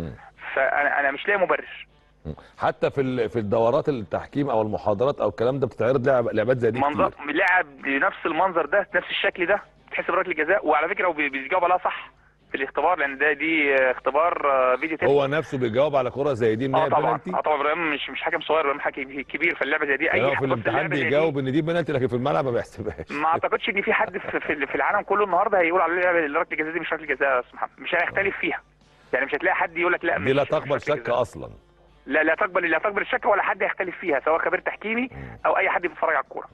فانا انا مش لاقي مبرر حتى في ال- في الدورات التحكيم او المحاضرات او الكلام ده بتتعرض لعب لعبات زي دي منظر كتير لعب بنفس المنظر ده نفس الشكل ده تحسب ركله جزاء وعلى فكره هو بي- بيجاوب عليها صح في الاختبار لان ده دي آه، اختبار آه، فيديو تيست هو نفسه بيجاوب على كره زي دي ان اه هي طبعا بنالتي اه طبعا ابراهيم مش مش حكم صغير ابراهيم حكم كبير فاللعبه زي دي يعني اي هو في حد بص الامتحان اللعبة زي دي، بيجاوب ان دي بنالتي لكن في الملعب ما بيحسبهاش ما اعتقدش ان في حد في, في, في العالم كله النهارده هيقول على اللعبه ركله الجزاء دي مش ركله جزاء يا استاذ محمد مش هنختلف فيها يعني مش هتلاقي حد يقول لك لا دي لا مش- مش تقبل ركلة شك جزاء. اصلا لا لا تقبل لا تقبل الشك ولا حد يختلف فيها سواء خبير تحكيمي او اي حد بيتفرج على الكوره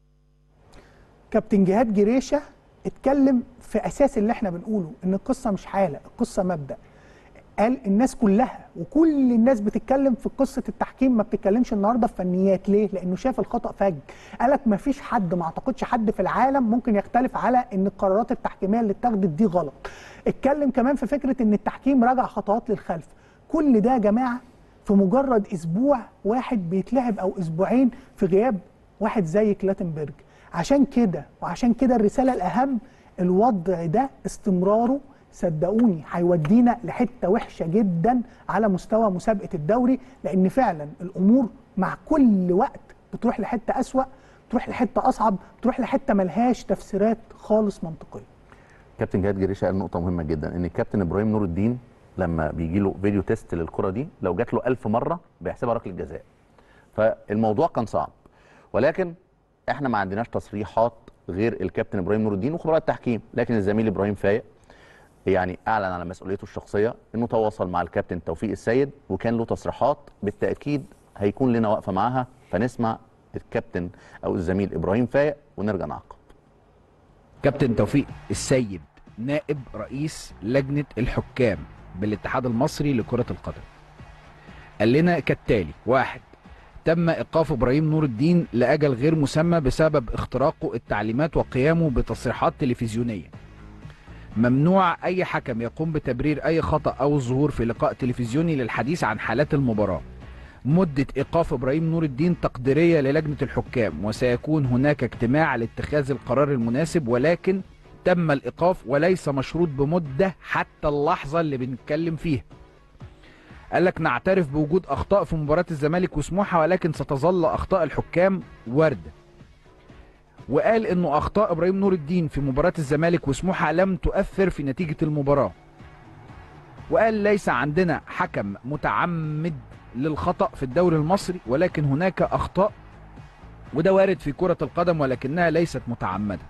كابتن جهاد جريشه اتكلم في اساس اللي احنا بنقوله ان القصه مش حاله القصه مبدا قال الناس كلها وكل الناس بتتكلم في قصه التحكيم ما بتتكلمش النهارده في فنيات ليه لانه شاف الخطا فج قالك ما فيش حد ما اعتقدش حد في العالم ممكن يختلف على ان القرارات التحكيميه اللي اتخذت دي غلط اتكلم كمان في فكره ان التحكيم رجع خطوات للخلف كل ده يا جماعه في مجرد اسبوع واحد بيتلعب او اسبوعين في غياب واحد زي كلاتنبرج عشان كده وعشان كده الرساله الاهم الوضع ده استمراره صدقوني هيودينا لحته وحشه جدا على مستوى مسابقه الدوري لان فعلا الامور مع كل وقت بتروح لحته اسوا بتروح لحته اصعب بتروح لحته ملهاش تفسيرات خالص منطقيه كابتن جهاد جريشه قال نقطه مهمه جدا ان الكابتن ابراهيم نور الدين لما بيجي له فيديو تيست للكره دي لو جات له 1000 مره بيحسبها ركله جزاء فالموضوع كان صعب ولكن احنا ما عندناش تصريحات غير الكابتن ابراهيم نور الدين وخبراء التحكيم لكن الزميل ابراهيم فايق يعني اعلن على مسؤوليته الشخصيه انه تواصل مع الكابتن توفيق السيد وكان له تصريحات بالتاكيد هيكون لنا وقفه معاها فنسمع الكابتن او الزميل ابراهيم فايق ونرجع نعقب كابتن توفيق السيد نائب رئيس لجنة الحكام بالاتحاد المصري لكرة القدم قال لنا كالتالي واحد تم إيقاف إبراهيم نور الدين لأجل غير مسمى بسبب اختراقه التعليمات وقيامه بتصريحات تلفزيونية ممنوع أي حكم يقوم بتبرير أي خطأ أو الظهور في لقاء تلفزيوني للحديث عن حالات المباراة مدة إيقاف إبراهيم نور الدين تقديرية للجنة الحكام وسيكون هناك اجتماع لاتخاذ القرار المناسب ولكن تم الإيقاف وليس مشروط بمدة حتى اللحظة اللي بنتكلم فيها قال لك نعترف بوجود أخطاء في مباراة الزمالك وسموحة ولكن ستظل أخطاء الحكام واردة وقال انه اخطاء ابراهيم نور الدين في مباراة الزمالك وسموحة لم تؤثر في نتيجة المباراة وقال ليس عندنا حكم متعمد للخطأ في الدوري المصري ولكن هناك أخطاء وده وارد في كرة القدم ولكنها ليست متعمدة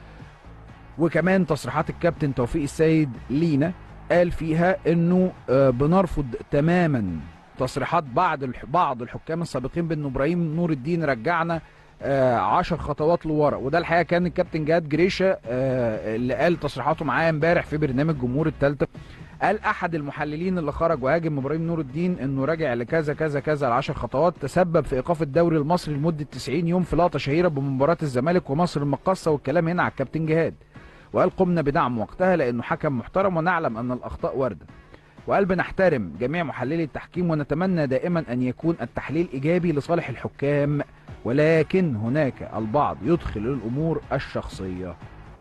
وكمان تصريحات الكابتن توفيق السيد لينا قال فيها انه آه، بنرفض تماما تصريحات بعض الح- بعض الحكام السابقين بان ابراهيم نور الدين رجعنا آه، عشر خطوات لورا وده الحقيقه كان الكابتن جهاد جريشه آه، اللي قال تصريحاته معايا امبارح في برنامج جمهور الثالثه قال احد المحللين اللي خرج وهاجم ابراهيم نور الدين انه راجع لكذا كذا كذا العشر خطوات تسبب في ايقاف الدوري المصري لمده 90 يوم في لقطه شهيره بمباراه الزمالك ومصر المقاصه والكلام هنا على الكابتن جهاد وقال قمنا بدعم وقتها لانه حكم محترم ونعلم ان الاخطاء وارده وقال بنحترم جميع محللي التحكيم ونتمنى دائما ان يكون التحليل ايجابي لصالح الحكام ولكن هناك البعض يدخل الامور الشخصيه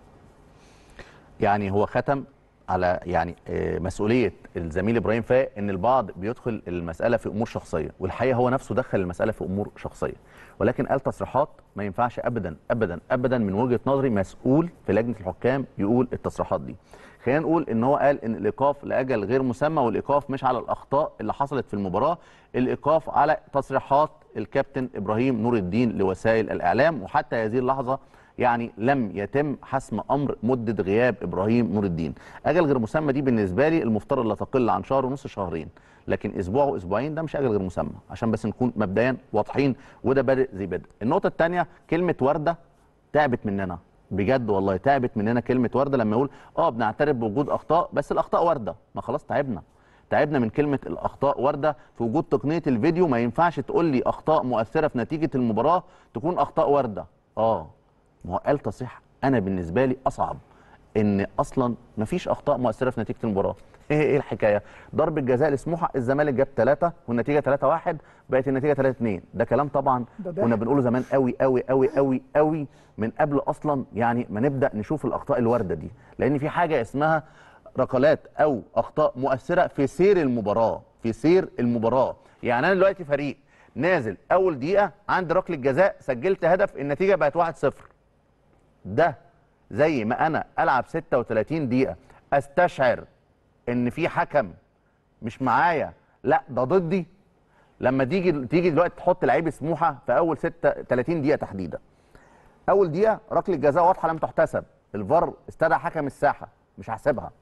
يعني هو ختم على يعني آه، مسؤوليه الزميل ابراهيم فايق ان البعض بيدخل المساله في امور شخصيه والحقيقه هو نفسه دخل المساله في امور شخصيه ولكن قال تصريحات ما ينفعش ابدا ابدا ابدا من وجهه نظري مسؤول في لجنه الحكام يقول التصريحات دي خلينا نقول ان هو قال ان الايقاف لاجل غير مسمى والايقاف مش على الاخطاء اللي حصلت في المباراه الايقاف على تصريحات الكابتن ابراهيم نور الدين لوسائل الاعلام وحتى هذه اللحظه يعني لم يتم حسم امر مده غياب ابراهيم نور الدين اجل غير مسمى دي بالنسبه لي المفترض لا تقل عن شهر ونص شهرين لكن اسبوع واسبوعين ده مش اجل غير مسمى عشان بس نكون مبدئيا واضحين وده بادئ زي بدء النقطه الثانيه كلمه ورده تعبت مننا بجد والله تعبت مننا كلمه ورده لما يقول اه بنعترف بوجود اخطاء بس الاخطاء وارده ما خلاص تعبنا تعبنا من كلمه الاخطاء وارده في وجود تقنيه الفيديو ما ينفعش تقول لي اخطاء مؤثره في نتيجه المباراه تكون اخطاء وارده اه ما هو قال تصريح انا بالنسبه لي اصعب ان اصلا ما فيش اخطاء مؤثره في نتيجه المباراه ايه ايه الحكايه ضربه جزاء لسموحه الزمالك جاب ثلاثة والنتيجه 3 1 بقت النتيجه 3 2 ده كلام طبعا ده ضحك. كنا بنقوله زمان قوي قوي قوي قوي قوي من قبل اصلا يعني ما نبدا نشوف الاخطاء الوارده دي لان في حاجه اسمها ركلات او اخطاء مؤثره في سير المباراه في سير المباراه يعني انا دلوقتي فريق نازل اول دقيقه عند ركله جزاء سجلت هدف النتيجه بقت 1-0 ده زي ما انا العب 36 دقيقه استشعر ان في حكم مش معايا لا ده ضدي لما تيجي تيجي دلوقتي تحط لعيب سموحه في اول 36 دقيقه تحديدا اول دقيقه ركله جزاء واضحه لم تحتسب الفار استدعى حكم الساحه مش هحسبها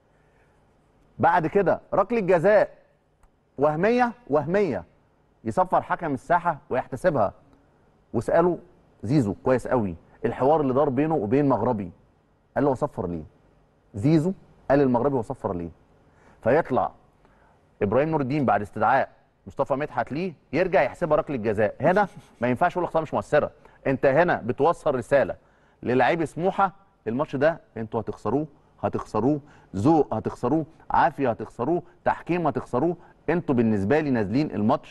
بعد كده ركله جزاء وهميه وهميه يصفر حكم الساحه ويحتسبها وساله زيزو كويس قوي الحوار اللي دار بينه وبين مغربي قال له هو صفر ليه زيزو قال المغربي هو صفر ليه فيطلع ابراهيم نور الدين بعد استدعاء مصطفى مدحت ليه يرجع يحسبها ركله جزاء هنا ما ينفعش يقول اخطاء مش مؤثره انت هنا بتوصل رساله للاعيب سموحه الماتش ده انتوا هتخسروه هتخسروه ذوق هتخسروه عافيه هتخسروه تحكيم هتخسروه انتوا بالنسبه لي نازلين الماتش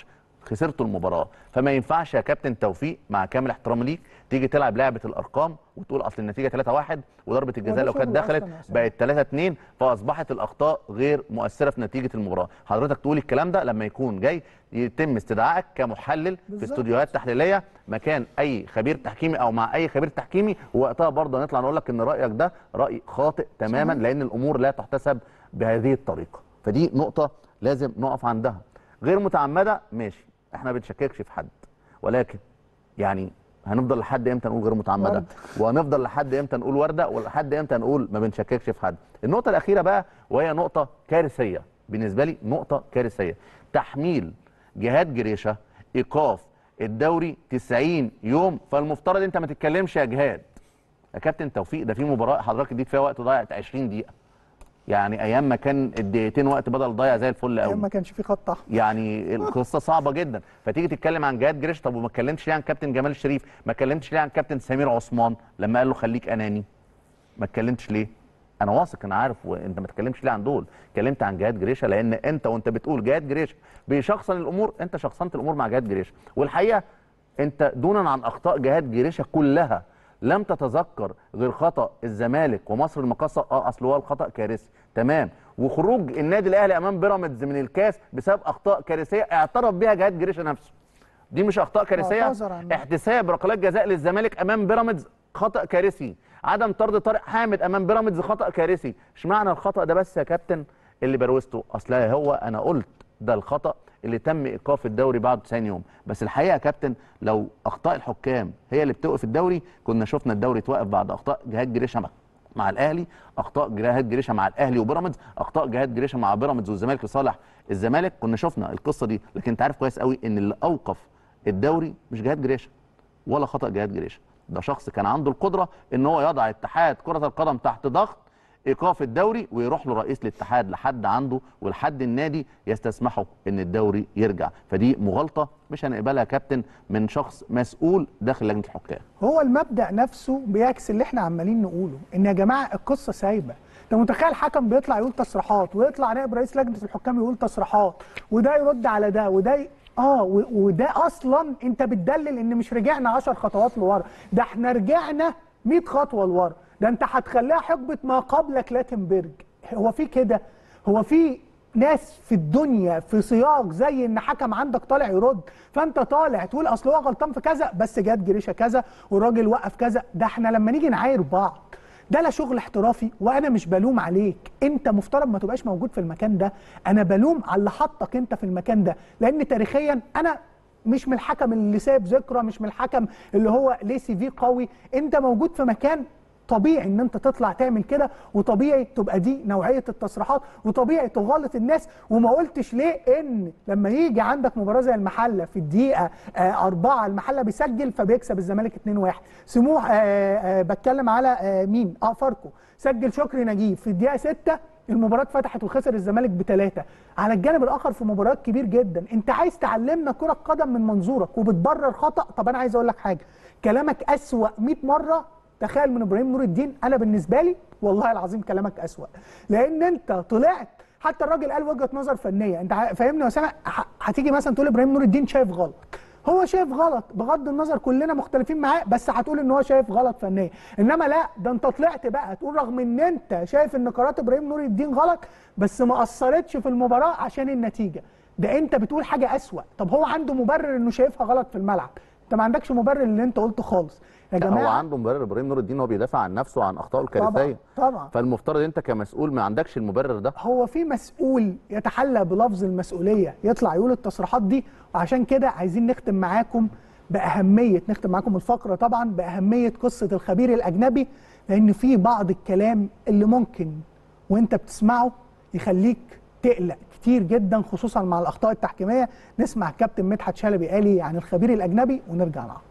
خسرتوا المباراه فما ينفعش يا كابتن توفيق مع كامل احترامي ليك تيجي تلعب لعبه الارقام وتقول اصل النتيجه 3-1 وضربه الجزاء لو كانت شغل دخلت أصلاً يا أسامة. بقت 3 2 فاصبحت الاخطاء غير مؤثره في نتيجه المباراه حضرتك تقول الكلام ده لما يكون جاي يتم استدعائك كمحلل في بالظبط. استوديوهات تحليليه مكان اي خبير تحكيمي او مع اي خبير تحكيمي ووقتها برضه هنطلع نقول لك ان رايك ده راي خاطئ تماما صحيح. لان الامور لا تحتسب بهذه الطريقه فدي نقطه لازم نقف عندها غير متعمده ماشي احنا ما بنشككش في حد ولكن يعني هنفضل لحد امتى نقول غير متعمده ورد. وهنفضل لحد امتى نقول ورده ولحد امتى نقول ما بنشككش في حد النقطه الاخيره بقى وهي نقطه كارثيه بالنسبه لي نقطه كارثيه تحميل جهاد جريشه ايقاف الدوري 90 يوم فالمفترض انت ما تتكلمش يا جهاد يا كابتن توفيق ده في مباراه حضرتك اديت فيها وقت ضايع 20 دقيقه يعني ايام ما كان الدقيقتين وقت بدل ضايع زي الفل قوي ما كانش في خط احمر يعني القصه صعبه جدا فتيجي تتكلم عن جهاد جريش طب وما اتكلمتش ليه عن كابتن جمال الشريف ما اتكلمتش ليه عن كابتن سمير عثمان لما قال له خليك اناني ما اتكلمتش ليه انا واثق انا عارف وانت ما تتكلمش ليه عن دول اتكلمت عن جهاد جريشه لان انت وانت بتقول جهاد جريشه بيشخصن الامور انت شخصنت الامور مع جهاد جريشه والحقيقه انت دونا عن اخطاء جهاد جريشه كلها لم تتذكر غير خطا الزمالك ومصر المقاصه اه اصل هو الخطا كارثي تمام وخروج النادي الاهلي امام بيراميدز من الكاس بسبب اخطاء كارثيه اعترف بها جهاد جريشه نفسه دي مش اخطاء كارثيه اعتذر عنها. احتساب ركلات جزاء للزمالك امام بيراميدز خطا كارثي عدم طرد طارق حامد امام بيراميدز خطا كارثي اشمعنى الخطا ده بس يا كابتن اللي بروزته اصل هو انا قلت ده الخطا اللي تم ايقاف الدوري بعد 90 يوم بس الحقيقه يا كابتن لو اخطاء الحكام هي اللي بتوقف الدوري كنا شفنا الدوري اتوقف بعد اخطاء جهاد جريشه مع- مع الاهلي اخطاء جهاد جريشه مع الاهلي وبيراميدز اخطاء جهاد جريشه مع بيراميدز والزمالك لصالح الزمالك كنا شفنا القصه دي لكن انت عارف كويس قوي ان اللي اوقف الدوري مش جهاد جريشه ولا خطا جهاد جريشه ده شخص كان عنده القدره ان هو يضع اتحاد كره القدم تحت ضغط ايقاف الدوري ويروح له رئيس الاتحاد لحد عنده ولحد النادي يستسمحوا ان الدوري يرجع فدي مغالطه مش هنقبلها يا كابتن من شخص مسؤول داخل لجنه الحكام هو المبدا نفسه بيعكس اللي احنا عمالين نقوله ان يا جماعه القصه سايبه انت متخيل حكم بيطلع يقول تصريحات ويطلع نائب رئيس لجنه الحكام يقول تصريحات وده يرد على ده وده ي... اه و- وده اصلا انت بتدلل ان مش رجعنا 10 خطوات لورا ده احنا رجعنا 100 خطوه لورا ده انت هتخليها حقبه ما قبل كلاتنبرج هو في كده هو في ناس في الدنيا في سياق زي ان حكم عندك طالع يرد فانت طالع تقول اصل هو غلطان في كذا بس جت جريشه كذا والراجل وقف كذا ده احنا لما نيجي نعاير بعض ده لا شغل احترافي وانا مش بلوم عليك انت مفترض ما تبقاش موجود في المكان ده انا بلوم على اللي حطك انت في المكان ده لان تاريخيا انا مش من الحكم اللي سايب ذكرى مش من الحكم اللي هو ليه سي في قوي انت موجود في مكان طبيعي ان انت تطلع تعمل كده وطبيعي تبقى دي نوعيه التصريحات وطبيعي تغلط الناس وما قلتش ليه ان لما يجي عندك مباراه زي المحله في الدقيقه آه أربعة المحله بيسجل فبيكسب الزمالك 2-1 سموح آه آه بتكلم على آه مين اه فاركو سجل شكري نجيب في الدقيقه 6 المباراه اتفتحت وخسر الزمالك بثلاثه على الجانب الاخر في مباريات كبير جدا انت عايز تعلمنا كره قدم من منظورك وبتبرر خطا طب انا عايز اقول لك حاجه كلامك اسوا 100 مره تخيل من ابراهيم نور الدين انا بالنسبه لي والله العظيم كلامك اسوا لان انت طلعت حتى الراجل قال وجهه نظر فنيه انت ع- فاهمني يا اسامه ح- هتيجي مثلا تقول ابراهيم نور الدين شايف غلط هو شايف غلط بغض النظر كلنا مختلفين معاه بس هتقول ان هو شايف غلط فنيا انما لا ده انت طلعت بقى تقول رغم ان انت شايف ان قرارات ابراهيم نور الدين غلط بس ما اثرتش في المباراه عشان النتيجه ده انت بتقول حاجه اسوا طب هو عنده مبرر انه شايفها غلط في الملعب انت ما عندكش مبرر اللي انت قلته خالص يا لا، هو جماعه عنده مبرر ابراهيم نور الدين هو بيدافع عن نفسه وعن اخطائه الكارثيه طبعا طبعا فالمفترض انت كمسؤول ما عندكش المبرر ده هو في مسؤول يتحلى بلفظ المسؤوليه يطلع يقول التصريحات دي وعشان كده عايزين نختم معاكم باهميه نختم معاكم الفقره طبعا باهميه قصه الخبير الاجنبي لان في بعض الكلام اللي ممكن وانت بتسمعه يخليك تقلق كتير جدا خصوصا مع الاخطاء التحكيميه نسمع الكابتن مدحت شلبي قالي عن الخبير الاجنبي ونرجع نعقب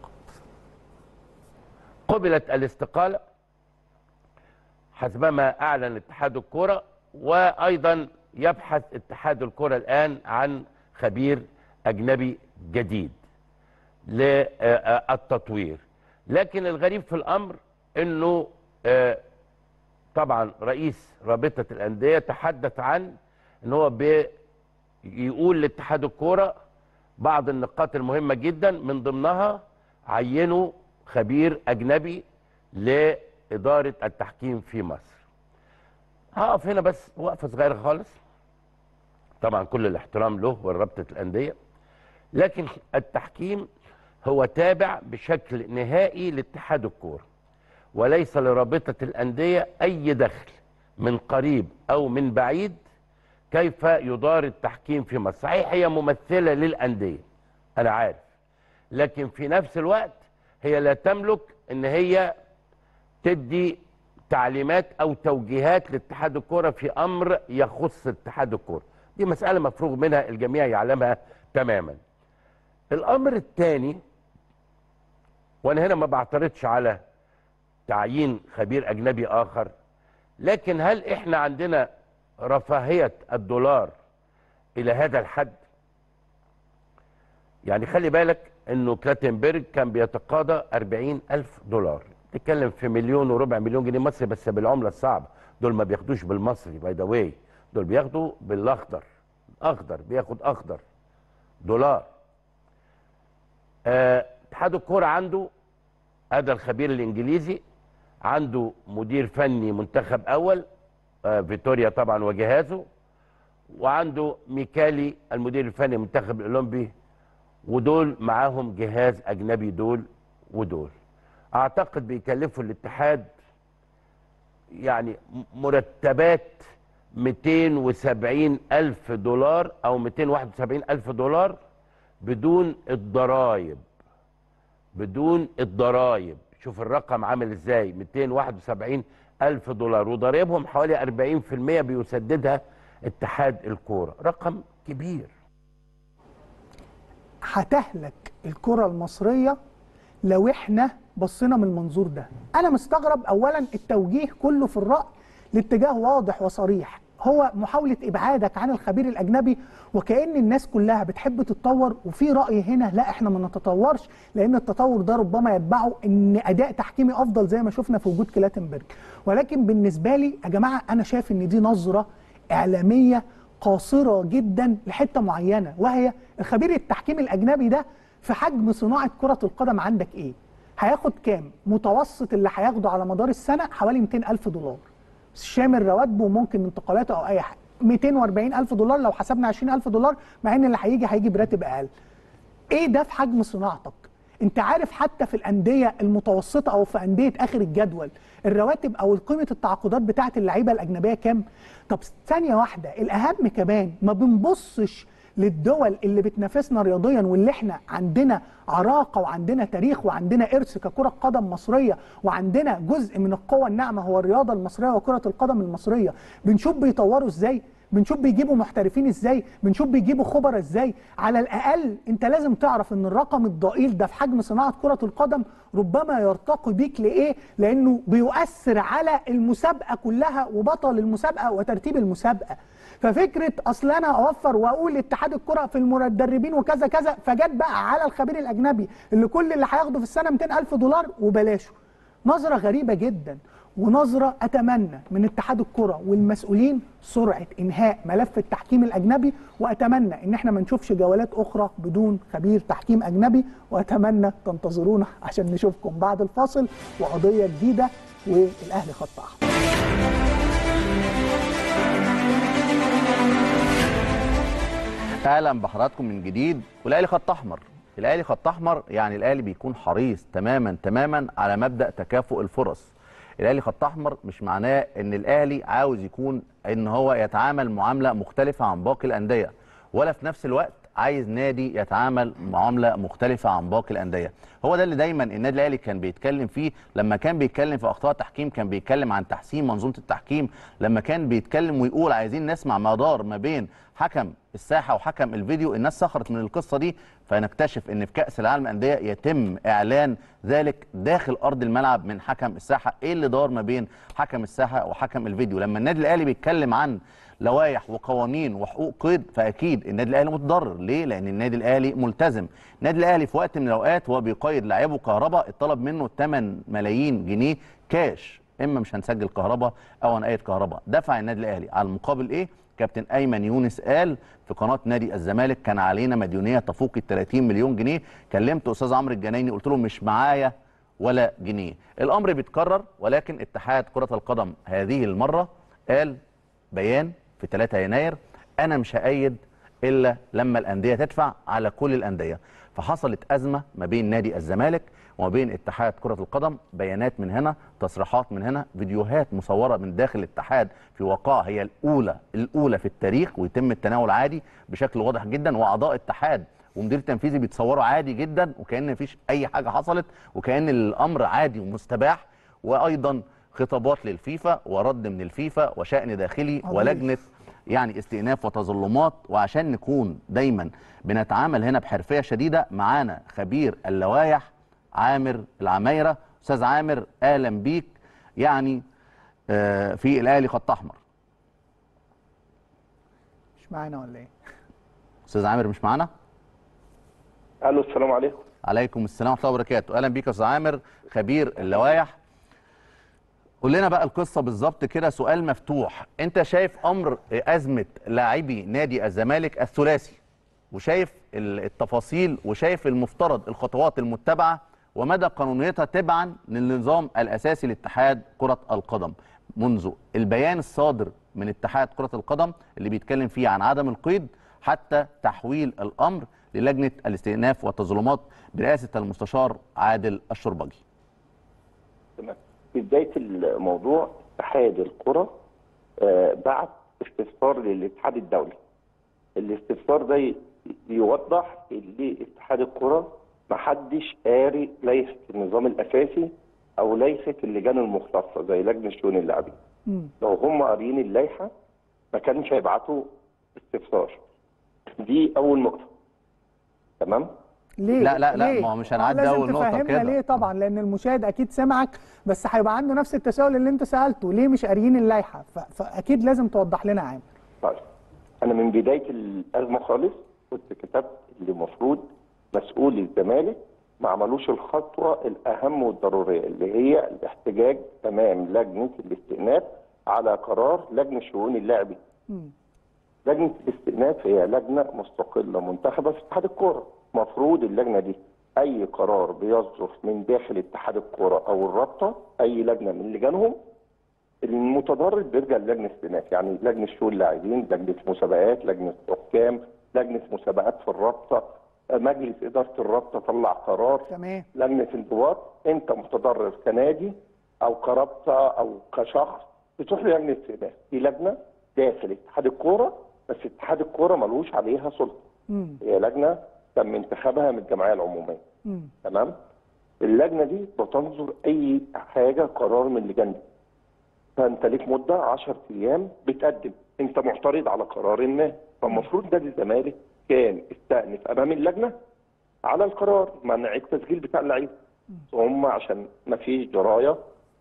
قبلت الاستقالة حسبما أعلن اتحاد الكرة وأيضا يبحث اتحاد الكرة الآن عن خبير أجنبي جديد للتطوير لكن الغريب في الأمر أنه آه، طبعا رئيس رابطة الأندية تحدث عن أنه هو بيقول لاتحاد الكرة بعض النقاط المهمه جدا من ضمنها عينوا خبير اجنبي لاداره التحكيم في مصر هقف هنا بس وقفه صغيره خالص طبعا كل الاحترام له ورابطه الانديه لكن التحكيم هو تابع بشكل نهائي لاتحاد الكوره وليس لرابطه الانديه اي دخل من قريب او من بعيد كيف يدار التحكيم في مصر صحيح هي ممثله للانديه انا عارف لكن في نفس الوقت هي لا تملك ان هي تدي تعليمات او توجيهات لاتحاد الكوره في امر يخص اتحاد الكوره دي مساله مفروغ منها الجميع يعلمها تماما الامر الثاني وانا هنا ما بعترضش على تعيين خبير اجنبي اخر لكن هل احنا عندنا رفاهيه الدولار الى هذا الحد يعني خلي بالك انه كلاتنبرج كان بيتقاضى 40 الف دولار تتكلم في مليون وربع مليون جنيه مصري بس بالعمله الصعبه دول ما بياخدوش بالمصري باي ذا واي دول بياخدوا بالاخضر اخضر بياخد اخضر دولار آه، اتحاد الكوره عنده هذا الخبير الانجليزي عنده مدير فني منتخب اول آه، فيتوريا طبعا وجهازه وعنده ميكالي المدير الفني المنتخب الاولمبي ودول معاهم جهاز اجنبي دول ودول اعتقد بيكلفوا الاتحاد يعني مرتبات 270 الف دولار او 271 الف دولار بدون الضرايب بدون الضرايب شوف الرقم عامل ازاي 271 الف دولار وضريبهم حوالي 40% بيسددها اتحاد الكوره رقم كبير هتهلك الكرة المصرية لو احنا بصينا من المنظور ده انا مستغرب اولا التوجيه كله في الرأي لاتجاه واضح وصريح هو محاولة ابعادك عن الخبير الاجنبي وكأن الناس كلها بتحب تتطور وفي رأي هنا لا احنا ما نتطورش لان التطور ده ربما يتبعه ان اداء تحكيمي افضل زي ما شفنا في وجود كلاتنبرج ولكن بالنسبة لي يا جماعة انا شايف ان دي نظرة اعلامية قاصرة جدا لحتة معينة وهي الخبير التحكيم الأجنبي ده في حجم صناعة كرة القدم عندك إيه؟ هياخد كام؟ متوسط اللي هياخده على مدار السنة حوالي 200 ألف دولار شامل رواتبه وممكن انتقالاته أو أي حاجة 240 ألف دولار لو حسبنا 20 ألف دولار مع إن اللي هيجي هيجي براتب أقل إيه ده في حجم صناعتك؟ انت عارف حتى في الانديه المتوسطه او في انديه اخر الجدول الرواتب او قيمه التعاقدات بتاعه اللعيبه الاجنبيه كام طب ثانيه واحده الاهم كمان ما بنبصش للدول اللي بتنافسنا رياضيا واللي احنا عندنا عراقه وعندنا تاريخ وعندنا ارث ككره قدم مصريه وعندنا جزء من القوه الناعمه هو الرياضه المصريه وكره القدم المصريه بنشوف بيطوروا ازاي بنشوف بيجيبوا محترفين ازاي بنشوف بيجيبوا خبراء ازاي على الاقل انت لازم تعرف ان الرقم الضئيل ده في حجم صناعه كره القدم ربما يرتقي بيك لايه لانه بيؤثر على المسابقه كلها وبطل المسابقه وترتيب المسابقه ففكره اصل انا اوفر واقول اتحاد الكره في المدربين وكذا كذا فجت بقى على الخبير الاجنبي اللي كل اللي هياخده في السنه 200 الف دولار وبلاشه نظره غريبه جدا ونظرة أتمنى من اتحاد الكرة والمسؤولين سرعة إنهاء ملف التحكيم الأجنبي وأتمنى إن احنا ما نشوفش جولات أخرى بدون خبير تحكيم أجنبي وأتمنى تنتظرونا عشان نشوفكم بعد الفاصل وقضية جديدة والأهلي خط أحمر اهلا بحضراتكم من جديد والاهلي خط احمر الاهلي خط احمر يعني الاهلي بيكون حريص تماما تماما على مبدا تكافؤ الفرص الاهلي خط احمر مش معناه ان الاهلي عاوز يكون ان هو يتعامل معامله مختلفه عن باقي الانديه ولا في نفس الوقت عايز نادي يتعامل معامله مختلفه عن باقي الانديه هو ده اللي دايما النادي الاهلي كان بيتكلم فيه لما كان بيتكلم في اخطاء تحكيم كان بيتكلم عن تحسين منظومه التحكيم لما كان بيتكلم ويقول عايزين نسمع ما دار ما بين حكم الساحه وحكم الفيديو الناس سخرت من القصه دي فنكتشف ان في كاس العالم الانديه يتم اعلان ذلك داخل ارض الملعب من حكم الساحه ايه اللي دار ما بين حكم الساحه وحكم الفيديو لما النادي الاهلي بيتكلم عن لوائح وقوانين وحقوق قيد فاكيد النادي الاهلي متضرر ليه لان النادي الاهلي ملتزم النادي الاهلي في وقت من الاوقات وهو بيقيد لاعبه كهرباء اتطلب منه 8 ملايين جنيه كاش اما مش هنسجل كهرباء او هنقيد كهرباء دفع النادي الاهلي على المقابل ايه كابتن ايمن يونس قال في قناه نادي الزمالك كان علينا مديونيه تفوق ال 30 مليون جنيه كلمت استاذ عمرو الجنايني قلت له مش معايا ولا جنيه الامر بيتكرر ولكن اتحاد كره القدم هذه المره قال بيان في 3 يناير انا مش هأيد الا لما الانديه تدفع على كل الانديه فحصلت ازمه ما بين نادي الزمالك وما بين اتحاد كره القدم بيانات من هنا تصريحات من هنا فيديوهات مصوره من داخل الاتحاد في وقائع هي الاولى الاولى في التاريخ ويتم التناول عادي بشكل واضح جدا واعضاء اتحاد ومدير تنفيذي بيتصوروا عادي جدا وكان مفيش اي حاجه حصلت وكان الامر عادي ومستباح وايضا خطابات للفيفا ورد من الفيفا وشان داخلي عظيم. ولجنه يعني استئناف وتظلمات وعشان نكون دايما بنتعامل هنا بحرفيه شديده معانا خبير اللوايح عامر العمايره استاذ عامر اهلا بيك يعني آه، في الاهلي خط احمر مش معانا ولا ايه استاذ عامر مش معانا الو السلام عليكم عليكم السلام ورحمه الله وبركاته اهلا بيك يا استاذ عامر خبير اللوايح قول لنا بقى القصه بالظبط كده سؤال مفتوح انت شايف امر ازمه لاعبي نادي الزمالك الثلاثي وشايف ال- التفاصيل وشايف المفترض الخطوات المتبعه ومدى قانونيتها تبعا للنظام الاساسي لاتحاد كره القدم منذ البيان الصادر من اتحاد كره القدم اللي بيتكلم فيه عن عدم القيد حتى تحويل الامر للجنه الاستئناف والتظلمات برئاسه المستشار عادل الشربجي تمام في بدايه الموضوع اتحاد الكره آه، بعت استفسار للاتحاد الدولي الاستفسار ده ي- يوضح ان اتحاد الكره ما حدش قاري لائحه النظام الاساسي او لائحه اللجان المختصه زي لجنه شؤون اللاعبين لو هم قاريين اللائحه ما كانش هيبعتوا استفسار دي اول نقطه تمام ليه لا، لا، لا، ليه؟ ما هو مش آه، هنعدي لازم أول نقطة تفهمنا كده. ليه طبعا لان المشاهد اكيد سمعك بس هيبقى عنده نفس التساؤل اللي انت سالته ليه مش قاريين اللائحه ف- فاكيد لازم توضح لنا عامر طيب انا من بدايه الازمه خالص كنت كتبت اللي المفروض مسؤول الزمالك ما عملوش الخطوه الاهم والضروريه اللي هي الاحتجاج امام لجنه الاستئناف على قرار لجنه شؤون اللاعبين. لجنه الاستئناف هي لجنه مستقله منتخبه في اتحاد الكوره، مفروض اللجنه دي اي قرار بيصدر من داخل اتحاد الكوره او الرابطه اي لجنه من لجانهم المتضرر بيرجع للجنه استئناف يعني لجنه شؤون لاعبين لجنه مسابقات لجنه حكام لجنه مسابقات في الرابطه مجلس اداره الرابطه طلع قرار تمام لجنه انضباط انت متضرر كنادي او كرابطه او كشخص بتروح للجنه استئناف دي لجنه داخل اتحاد الكوره بس اتحاد الكوره ملوش عليها سلطه مم. هي لجنه تم انتخابها من الجمعيه العموميه مم. تمام اللجنه دي بتنظر اي حاجه قرار من اللجان دي فانت ليك مده 10 ايام بتقدم انت معترض على قرار ما فالمفروض نادي الزمالك كان استأنف امام اللجنه على القرار منع التسجيل بتاع اللعيبه هم عشان ما فيش درايه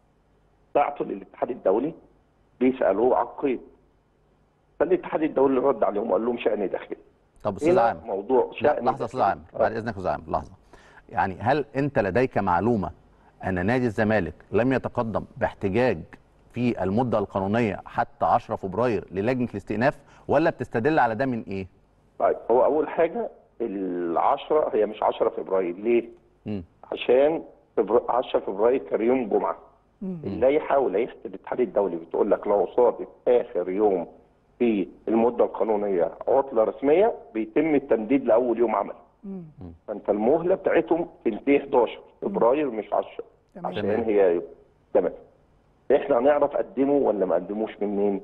بعتوا للاتحاد الدولي بيسالوه على القيد فالاتحاد الدولي رد عليهم وقال لهم شان داخلي طب استاذ هنا عامر موضوع لا شان لحظه استاذ عامر بعد اذنك يا استاذ عامر لحظه يعني هل انت لديك معلومه ان نادي الزمالك لم يتقدم باحتجاج في المده القانونيه حتى 10 فبراير للجنه الاستئناف ولا بتستدل على ده من ايه؟ طيب هو اول حاجه العشرة هي مش 10 فبراير ليه؟ مم. عشان فبر... 10 فبراير كان يوم جمعه اللائحه ولائحه الاتحاد الدولي بتقول لك لو صادف اخر يوم في المده القانونيه عطله رسميه بيتم التمديد لاول يوم عمل فانت المهله بتاعتهم تنتهي 11 فبراير مش 10 تمام. عشان هي تمام احنا هنعرف قدمه ولا ما قدموش منين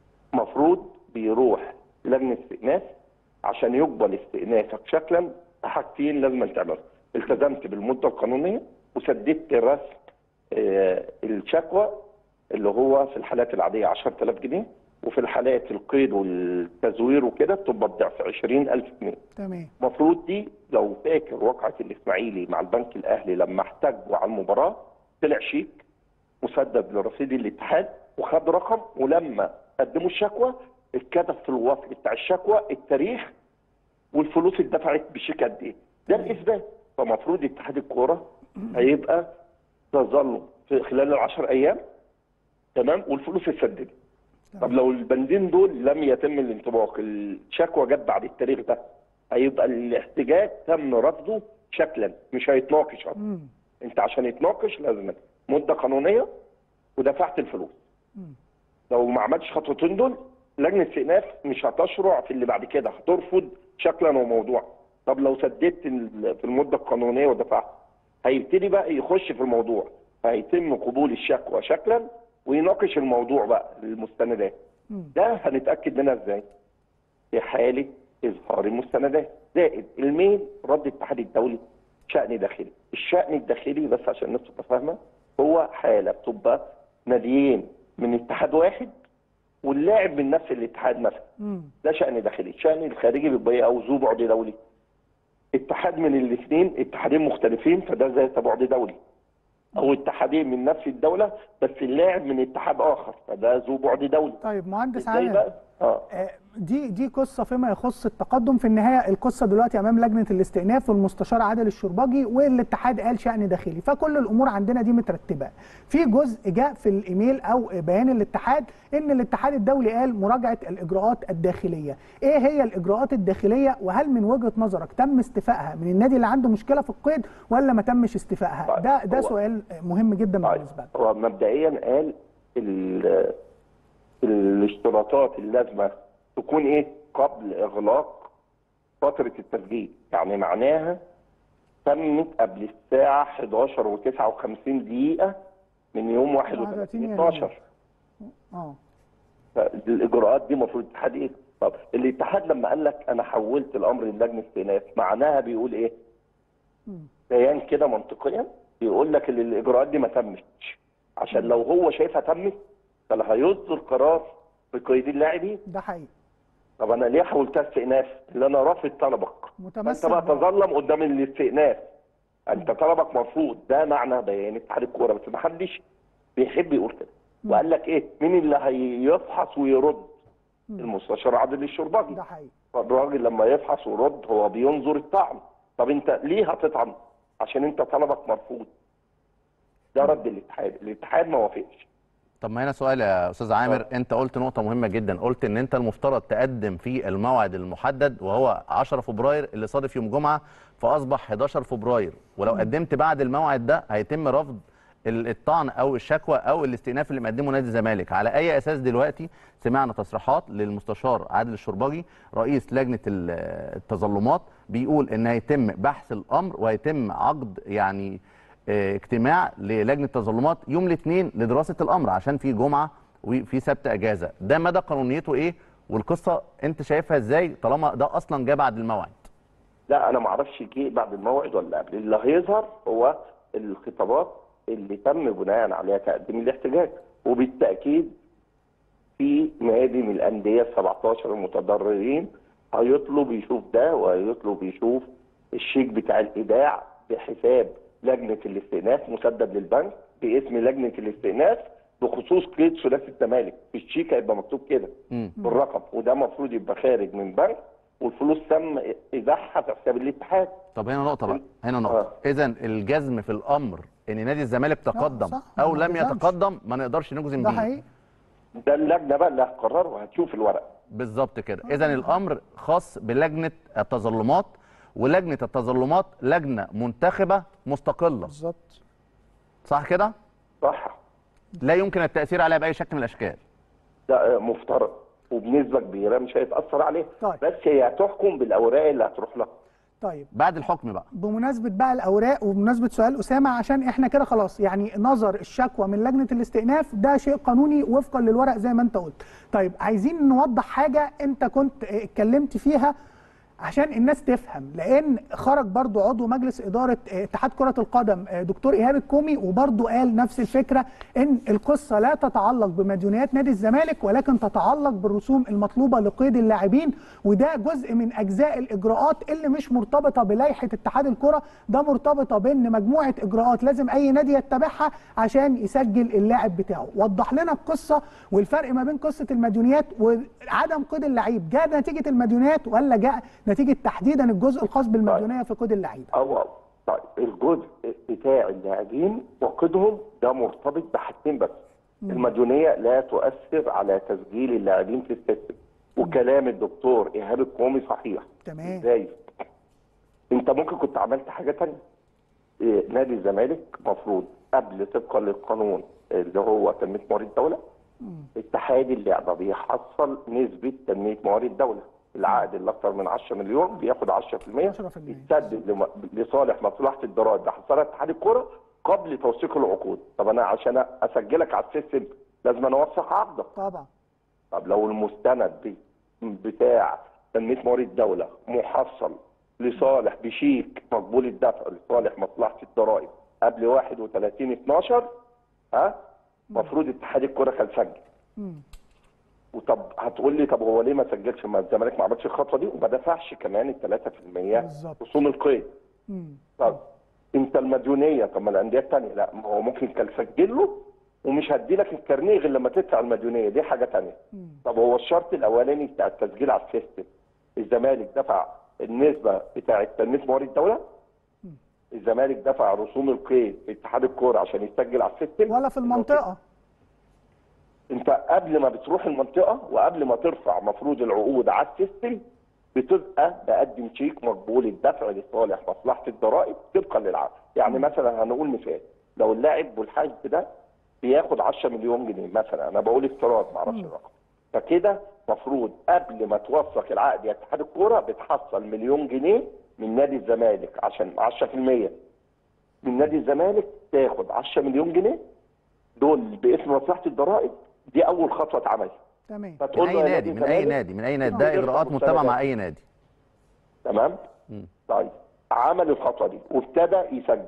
مفروض بيروح لجنه استئناف عشان يقبل استئنافك شكلا حاجتين لازم تعملها التزمت بالمده القانونيه وسددت رسم آه، الشكوى اللي هو في الحالات العاديه 10000 جنيه وفي الحالات القيد والتزوير وكده بتبقى الضعف 20000 جنيه تمام المفروض دي لو فاكر واقعة الإسماعيلي مع البنك الأهلي لما احتجوا على المباراة طلع شيك مسدد لرصيد الاتحاد وخد رقم ولما قدموا الشكوى اتكتب في الوصل بتاع الشكوى التاريخ والفلوس اتدفعت بشيك قد ايه ده الاثبات فمفروض اتحاد الكوره هيبقى تظل في خلال العشر ايام تمام والفلوس اتسددت طب لو البندين دول لم يتم الانطباق الشكوى جت بعد التاريخ ده هيبقى الاحتجاج تم رفضه شكلا مش هيتناقش أصلاً. انت عشان يتناقش لازم مده قانونيه ودفعت الفلوس لو ما عملتش خطوتين دول لجنه استئناف مش هتشرع في اللي بعد كده هترفض شكلا وموضوعا طب لو سددت ال- في المده القانونيه ودفعت هيبتدي بقى يخش في الموضوع هيتم قبول الشكوى شكلا ويناقش الموضوع بقى المستندات ده هنتاكد منها ازاي؟ في حاله اظهار المستندات زائد الميل رد الاتحاد الدولي شأن داخلي الشأن الداخلي بس عشان الناس تبقى فاهمه هو حاله بتبقى ناديين من اتحاد واحد واللاعب من نفس الاتحاد مثلا ده شأن داخلي الشأن الخارجي بيبقى ايه او ذو بعد دولي اتحاد من الاثنين اتحادين مختلفين فده زي بعد دولي او اتحادين من نفس الدوله بس اللاعب من اتحاد اخر فده ذو بعد دولي طيب مهندس ازاي عامر بقى؟ اه آه، دي دي قصه فيما يخص التقدم في النهايه القصه دلوقتي امام لجنه الاستئناف والمستشار عادل الشرباجي والاتحاد قال شان داخلي فكل الامور عندنا دي مترتبه في جزء جاء في الايميل او بيان الاتحاد ان الاتحاد الدولي قال مراجعه الاجراءات الداخليه ايه هي الاجراءات الداخليه وهل من وجهه نظرك تم استيفائها من النادي اللي عنده مشكله في القيد ولا ما تمش استيفائها ده ده هو- سؤال مهم جدا بالنسبه لنا هو مبدئيا قال ال- الاشتراطات اللازمه تكون ايه قبل اغلاق فتره التسجيل يعني معناها تمت قبل الساعه 11 و59 دقيقه من يوم 31 12 اه الاجراءات دي المفروض الاتحاد ايه؟ طب الاتحاد لما قال لك انا حولت الامر للجنه استئناف معناها بيقول ايه؟ بيان كده منطقيا بيقول لك ان الاجراءات دي ما تمش عشان لو هو شايفها تمت فلا هيصدر قرار بقيد اللاعبين ده حقيقي طب انا ليه حولتها استئناف؟ اللي انا رافض طلبك فانت متمسك بقى بقى. تظلم قدام الاستئناف انت طلبك مرفوض ده معنى بيان اتحاد الكوره بس ما حدش بيحب يقول كده وقال لك ايه مين اللي هيفحص ويرد المستشار عادل الشرباجي ده حقيقي فالراجل لما يفحص ويرد هو بينظر الطعن طب انت ليه هتطعن عشان انت طلبك مرفوض ده رد الاتحاد الاتحاد ما وافقش طب ما هنا سؤال يا استاذ عامر انت قلت نقطه مهمه جدا قلت ان انت المفترض تقدم في الموعد المحدد وهو 10 فبراير اللي صادف يوم جمعه فاصبح 11 فبراير ولو قدمت بعد الموعد ده هيتم رفض ال- الطعن او الشكوى او الاستئناف اللي مقدمه نادي الزمالك على اي اساس دلوقتي سمعنا تصريحات للمستشار عادل الشرباجي رئيس لجنه ال- التظلمات بيقول ان هيتم بحث الامر وهيتم عقد يعني آه، اجتماع للجنه التظلمات يوم الاثنين لدراسه الامر عشان في جمعه وفي سبت اجازه ده مدى قانونيته ايه والقصه انت شايفها ازاي طالما ده اصلا جه بعد الموعد لا انا ما اعرفش جه بعد الموعد ولا قبل اللي هيظهر هو الخطابات اللي تم بناء عليها تقديم الاحتجاج وبالتاكيد في نادي من الانديه ال 17 المتضررين هيطلب يشوف ده وهيطلب يشوف الشيك بتاع الايداع بحساب لجنه الاستئناف مسدد للبنك باسم لجنه الاستئناف بخصوص قيد ثلاثي الزمالك في الشيك هيبقى مكتوب كده بالرقم وده المفروض يبقى خارج من بنك والفلوس تم ايداعها في حساب الاتحاد طب هنا نقطه بقى هنا نقطه اذا الجزم في الامر ان نادي الزمالك تقدم صح، او ما لم جزمش. يتقدم ما نقدرش نجزم ده بيه حقيقي ده اللجنه بقى اللي هتقرر وهتشوف الورق بالظبط كده اذا الامر خاص بلجنه التظلمات ولجنه التظلمات لجنه منتخبه مستقله بالظبط صح كده صح لا يمكن التاثير عليها باي شكل من الاشكال ده مفترض وبنسبه كبيره مش هيتاثر عليه طيب. بس هي هتحكم بالاوراق اللي هتروح لها طيب بعد الحكم بقى بمناسبه بقى الاوراق وبمناسبه سؤال اسامه عشان احنا كده خلاص يعني نظر الشكوى من لجنه الاستئناف ده شيء قانوني وفقا للورق زي ما انت قلت طيب عايزين نوضح حاجه انت كنت اه، اتكلمت فيها عشان الناس تفهم لان خرج برضو عضو مجلس اداره اه، اتحاد كره القدم اه، دكتور ايهاب الكومي وبرضو قال نفس الفكره ان القصه لا تتعلق بمديونيات نادي الزمالك ولكن تتعلق بالرسوم المطلوبه لقيد اللاعبين وده جزء من اجزاء الاجراءات اللي مش مرتبطه بلائحه اتحاد الكره ده مرتبطه بان مجموعه اجراءات لازم اي نادي يتبعها عشان يسجل اللاعب بتاعه وضح لنا القصه والفرق ما بين قصه المديونيات وعدم قيد اللعيب جاء نتيجه المديونيات ولا جاء نتيجه تحديدا الجزء الخاص بالمديونيه في قيد اللعيبه او أو. طيب الجزء بتاع اللاعبين وقيدهم ده مرتبط بحاجتين بس المديونيه لا تؤثر على تسجيل اللاعبين في السيستم وكلام الدكتور ايهاب القومي صحيح تمام ازاي انت ممكن كنت عملت حاجه تانية إيه، نادي الزمالك مفروض قبل طبقا للقانون اللي هو تنميه موارد الدوله اتحاد اللعبه بيحصل نسبه تنميه موارد الدوله العقد اللي اكثر من 10 مليون بياخد 10% يتسدد لم- لصالح مصلحه الضرائب اللي حصلها اتحاد الكوره قبل توثيق العقود طب انا عشان اسجلك على السيستم لازم أنا اوثق عقدك طبعا طب لو المستند بي- بتاع تنميه موارد الدوله محصل لصالح بشيك مقبول الدفع لصالح مصلحه الضرائب قبل 31 12 ها المفروض اتحاد الكوره كان سجل وطب هتقول لي طب هو ليه ما سجلش ما الزمالك ما عملش الخطوه دي وما دفعش كمان ال 3% رسوم القيد طب انت المديونيه طب ما الانديه الثانيه لا ما هو ممكن كان سجل له ومش هدي لك الكارنيه غير لما تدفع المديونيه دي حاجه ثانيه طب هو الشرط الاولاني بتاع التسجيل على السيستم الزمالك دفع النسبه بتاعه تنميه موارد الدوله الزمالك دفع رسوم القيد في اتحاد الكوره عشان يسجل على السيستم ولا في المنطقه انت قبل ما بتروح المنطقه وقبل ما ترفع مفروض العقود على السيستم بتبقى بقدم شيك مقبول الدفع لصالح مصلحه الضرائب طبقا للعقد، يعني مثلا هنقول مثال لو اللاعب بالحجز ده بياخد 10 مليون جنيه مثلا انا بقول افتراض ما اعرفش الرقم فكده مفروض قبل ما توثق العقد يا اتحاد الكوره بتحصل مليون جنيه من نادي الزمالك عشان 10% من نادي الزمالك تاخد 10 مليون جنيه دول باسم مصلحه الضرائب دي اول خطوه اتعملت تمام من فتقول اي له يا نادي من اي الزمالك نادي من اي نادي ده ترفع اجراءات متبعه مع مستندات. اي نادي تمام طيب عمل الخطوه دي وابتدى يسجل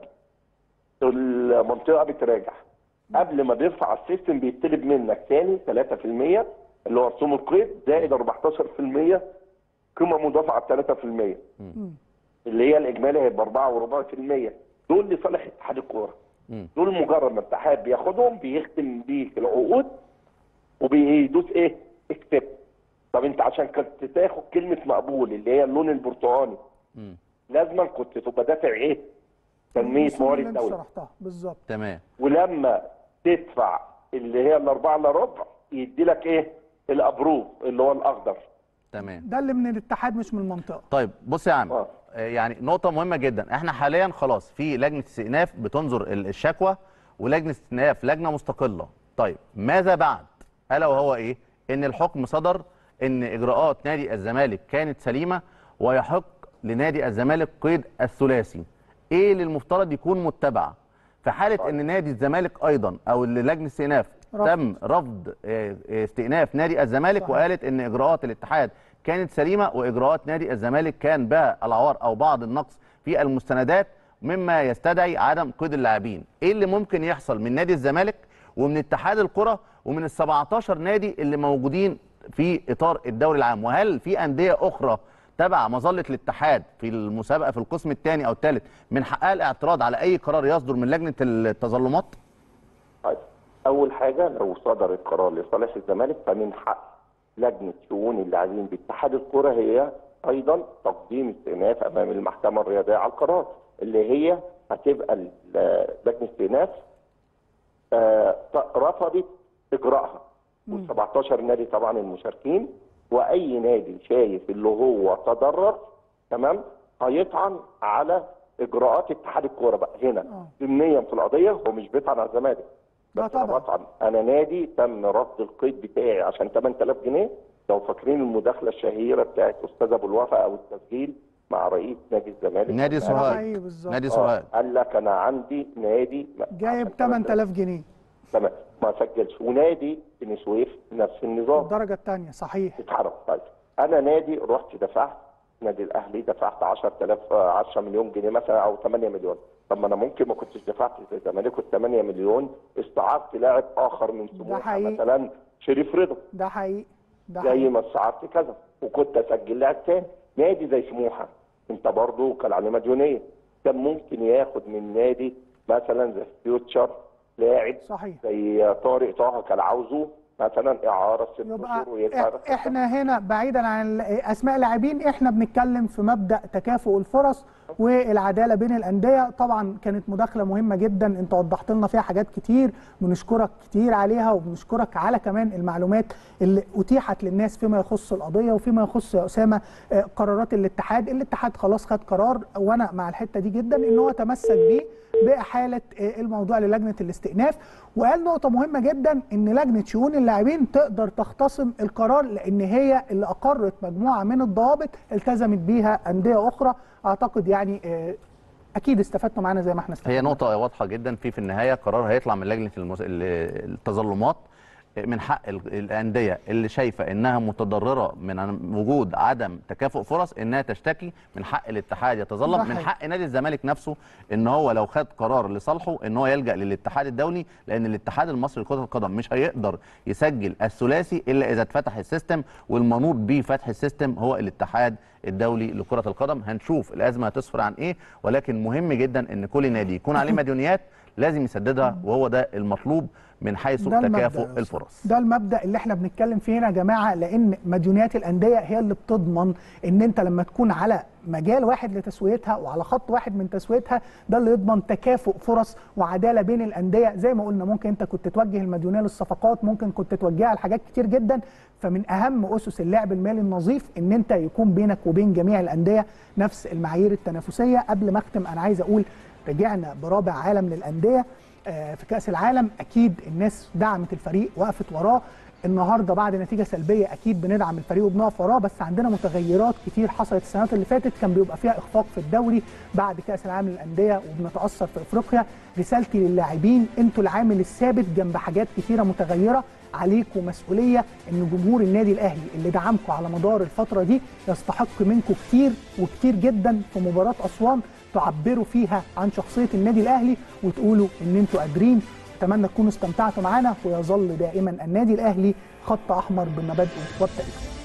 المنطقه بتراجع قبل ما بيرفع على السيستم بيطلب منك تاني 3% اللي هو رسوم القيد زائد 14% قيمه مضافه على 3% اللي هي الاجمالي هيبقى 4.4% دول لصالح اتحاد الكوره دول مجرد ما الاتحاد بياخدهم بيختم بيك العقود وبيدوس ايه؟ اكتب طب انت عشان كنت تاخد كلمه مقبول اللي هي اللون البرتقاني لازما كنت تبقى دافع ايه؟ تنميه الرسوم موارد اللي انت الدوله شرحتها بالظبط تمام ولما تدفع اللي هي الاربعه الا ربع يدي لك ايه؟ الابروف اللي هو الاخضر تمام ده اللي من الاتحاد مش من المنطقه طيب بص يا عم آه، يعني نقطة مهمة جدا احنا حاليا خلاص في لجنة استئناف بتنظر ال- الشكوى ولجنة استئناف لجنة مستقلة طيب ماذا بعد الا وهو ايه ان الحكم صدر ان اجراءات نادي الزمالك كانت سليمة ويحق لنادي الزمالك قيد الثلاثي ايه اللي المفترض يكون متبع في حالة ان نادي الزمالك ايضا او اللي لجنة استئناف رفض. تم رفض آه، آه، استئناف نادي الزمالك صحيح. وقالت ان اجراءات الاتحاد كانت سليمه واجراءات نادي الزمالك كان بها العوار او بعض النقص في المستندات مما يستدعي عدم قيد اللاعبين ايه اللي ممكن يحصل من نادي الزمالك ومن اتحاد الكره ومن ال 17 نادي اللي موجودين في اطار الدوري العام وهل في انديه اخرى تبع مظله الاتحاد في المسابقه في القسم الثاني او الثالث من حقها الاعتراض على اي قرار يصدر من لجنه التظلمات طيب اول حاجه لو صدر القرار لصالح الزمالك فمن حق لجنه شؤون اللاعبين باتحاد الكره هي ايضا تقديم استئناف امام المحكمه الرياضيه على القرار اللي هي هتبقى ال- لجنه استئناف آه، ط- رفضت اجراءها وال 17 نادي طبعا المشاركين واي نادي شايف اللي هو تضرر تمام هيطعن على اجراءات اتحاد الكوره بقى هنا ضمنيا في القضيه هو مش بيطعن على الزمالك بس انا بطعن انا نادي تم رفض القيد بتاعي عشان 8000 جنيه لو فاكرين المداخله الشهيره بتاعت استاذ ابو الوفا او التسجيل مع رئيس نادي الزمالك نادي قال- سوهاج بالظبط. نادي آه، سوهاج قال لك انا عندي نادي جايب 8000 جنيه تمام ما سجلش ونادي بني سويف نفس النظام الدرجه الثانيه صحيح اتحرك طيب انا نادي رحت دفعت نادي الاهلي دفعت 10000 آه، 10 مليون جنيه مثلا او 8 مليون طب ما انا ممكن ما كنتش دفعت زي الزمالك كنت 8 مليون استعرت لاعب اخر من سموحه حقيقي. مثلا شريف رضا ده حقيقي ده زي حقيقي ما استعرت كذا وكنت اسجل لاعب تاني نادي زي سموحه انت برضه كان عليه مديونيه كان ممكن ياخد من نادي مثلا زي فيوتشر لاعب صحيح زي طارق طه كان عاوزه مثلا اعاره ست يبقى شهور ويرجع إح- احنا هنا بعيدا عن ال- اسماء لاعبين احنا بنتكلم في مبدا تكافؤ الفرص والعداله بين الانديه طبعا كانت مداخله مهمه جدا انت وضحت لنا فيها حاجات كتير بنشكرك كتير عليها وبنشكرك على كمان المعلومات اللي اتيحت للناس فيما يخص القضيه وفيما يخص يا اسامه آه، قرارات الاتحاد الاتحاد خلاص خد قرار وانا مع الحته دي جدا ان هو تمسك بيه باحاله آه، الموضوع للجنه الاستئناف وقال نقطه مهمه جدا ان لجنه شؤون اللاعبين تقدر تختصم القرار لان هي اللي اقرت مجموعه من الضوابط التزمت بيها انديه اخرى اعتقد يعني آه، اكيد استفدتوا معانا زي ما احنا استفدنا هي نقطة واضحة جدا في في النهاية قرار هيطلع من لجنة المس... ال- التظلمات من حق ال- الأندية اللي شايفة إنها متضررة من عن- وجود عدم تكافؤ فرص إنها تشتكي من حق الاتحاد ده يتظلم من حقيقي. حق نادي الزمالك نفسه إن هو لو خد قرار لصالحه إن هو يلجأ للاتحاد الدولي لأن الاتحاد المصري لكرة القدم مش هيقدر يسجل الثلاثي إلا إذا اتفتح السيستم والمنوط بيه فتح السيستم هو الاتحاد الدولي لكرة القدم هنشوف الأزمة هتسفر عن إيه ولكن مهم جدا إن كل نادي يكون عليه مديونيات لازم يسددها وهو ده المطلوب من حيث ده المبدأ تكافؤ يا أستاذ. الفرص ده المبدا اللي احنا بنتكلم فيه هنا يا جماعه لان مديونيات الانديه هي اللي بتضمن ان انت لما تكون على مجال واحد لتسويتها وعلى خط واحد من تسويتها ده اللي يضمن تكافؤ فرص وعداله بين الانديه زي ما قلنا ممكن انت كنت توجه المديونيه للصفقات ممكن كنت توجهها لحاجات كتير جدا فمن اهم اسس اللعب المالي النظيف ان انت يكون بينك وبين جميع الانديه نفس المعايير التنافسيه قبل ما اختم انا عايز اقول رجعنا برابع عالم للانديه آه، في كاس العالم اكيد الناس دعمت الفريق وقفت وراه النهارده بعد نتيجه سلبيه اكيد بندعم الفريق وبنقف وراه بس عندنا متغيرات كتير حصلت السنوات اللي فاتت كان بيبقى فيها اخفاق في الدوري بعد كاس العالم للانديه وبنتاثر في افريقيا رسالتي للاعبين انتوا العامل الثابت جنب حاجات كتيره متغيره عليكم مسؤوليه ان جمهور النادي الاهلي اللي دعمكم على مدار الفتره دي يستحق منكم كتير وكتير جدا في مباراه اسوان تعبروا فيها عن شخصيه النادي الاهلي وتقولوا ان انتوا قادرين اتمنى تكونوا استمتعتوا معانا ويظل دائما النادي الاهلي خط احمر بمبادئه وبتاريخه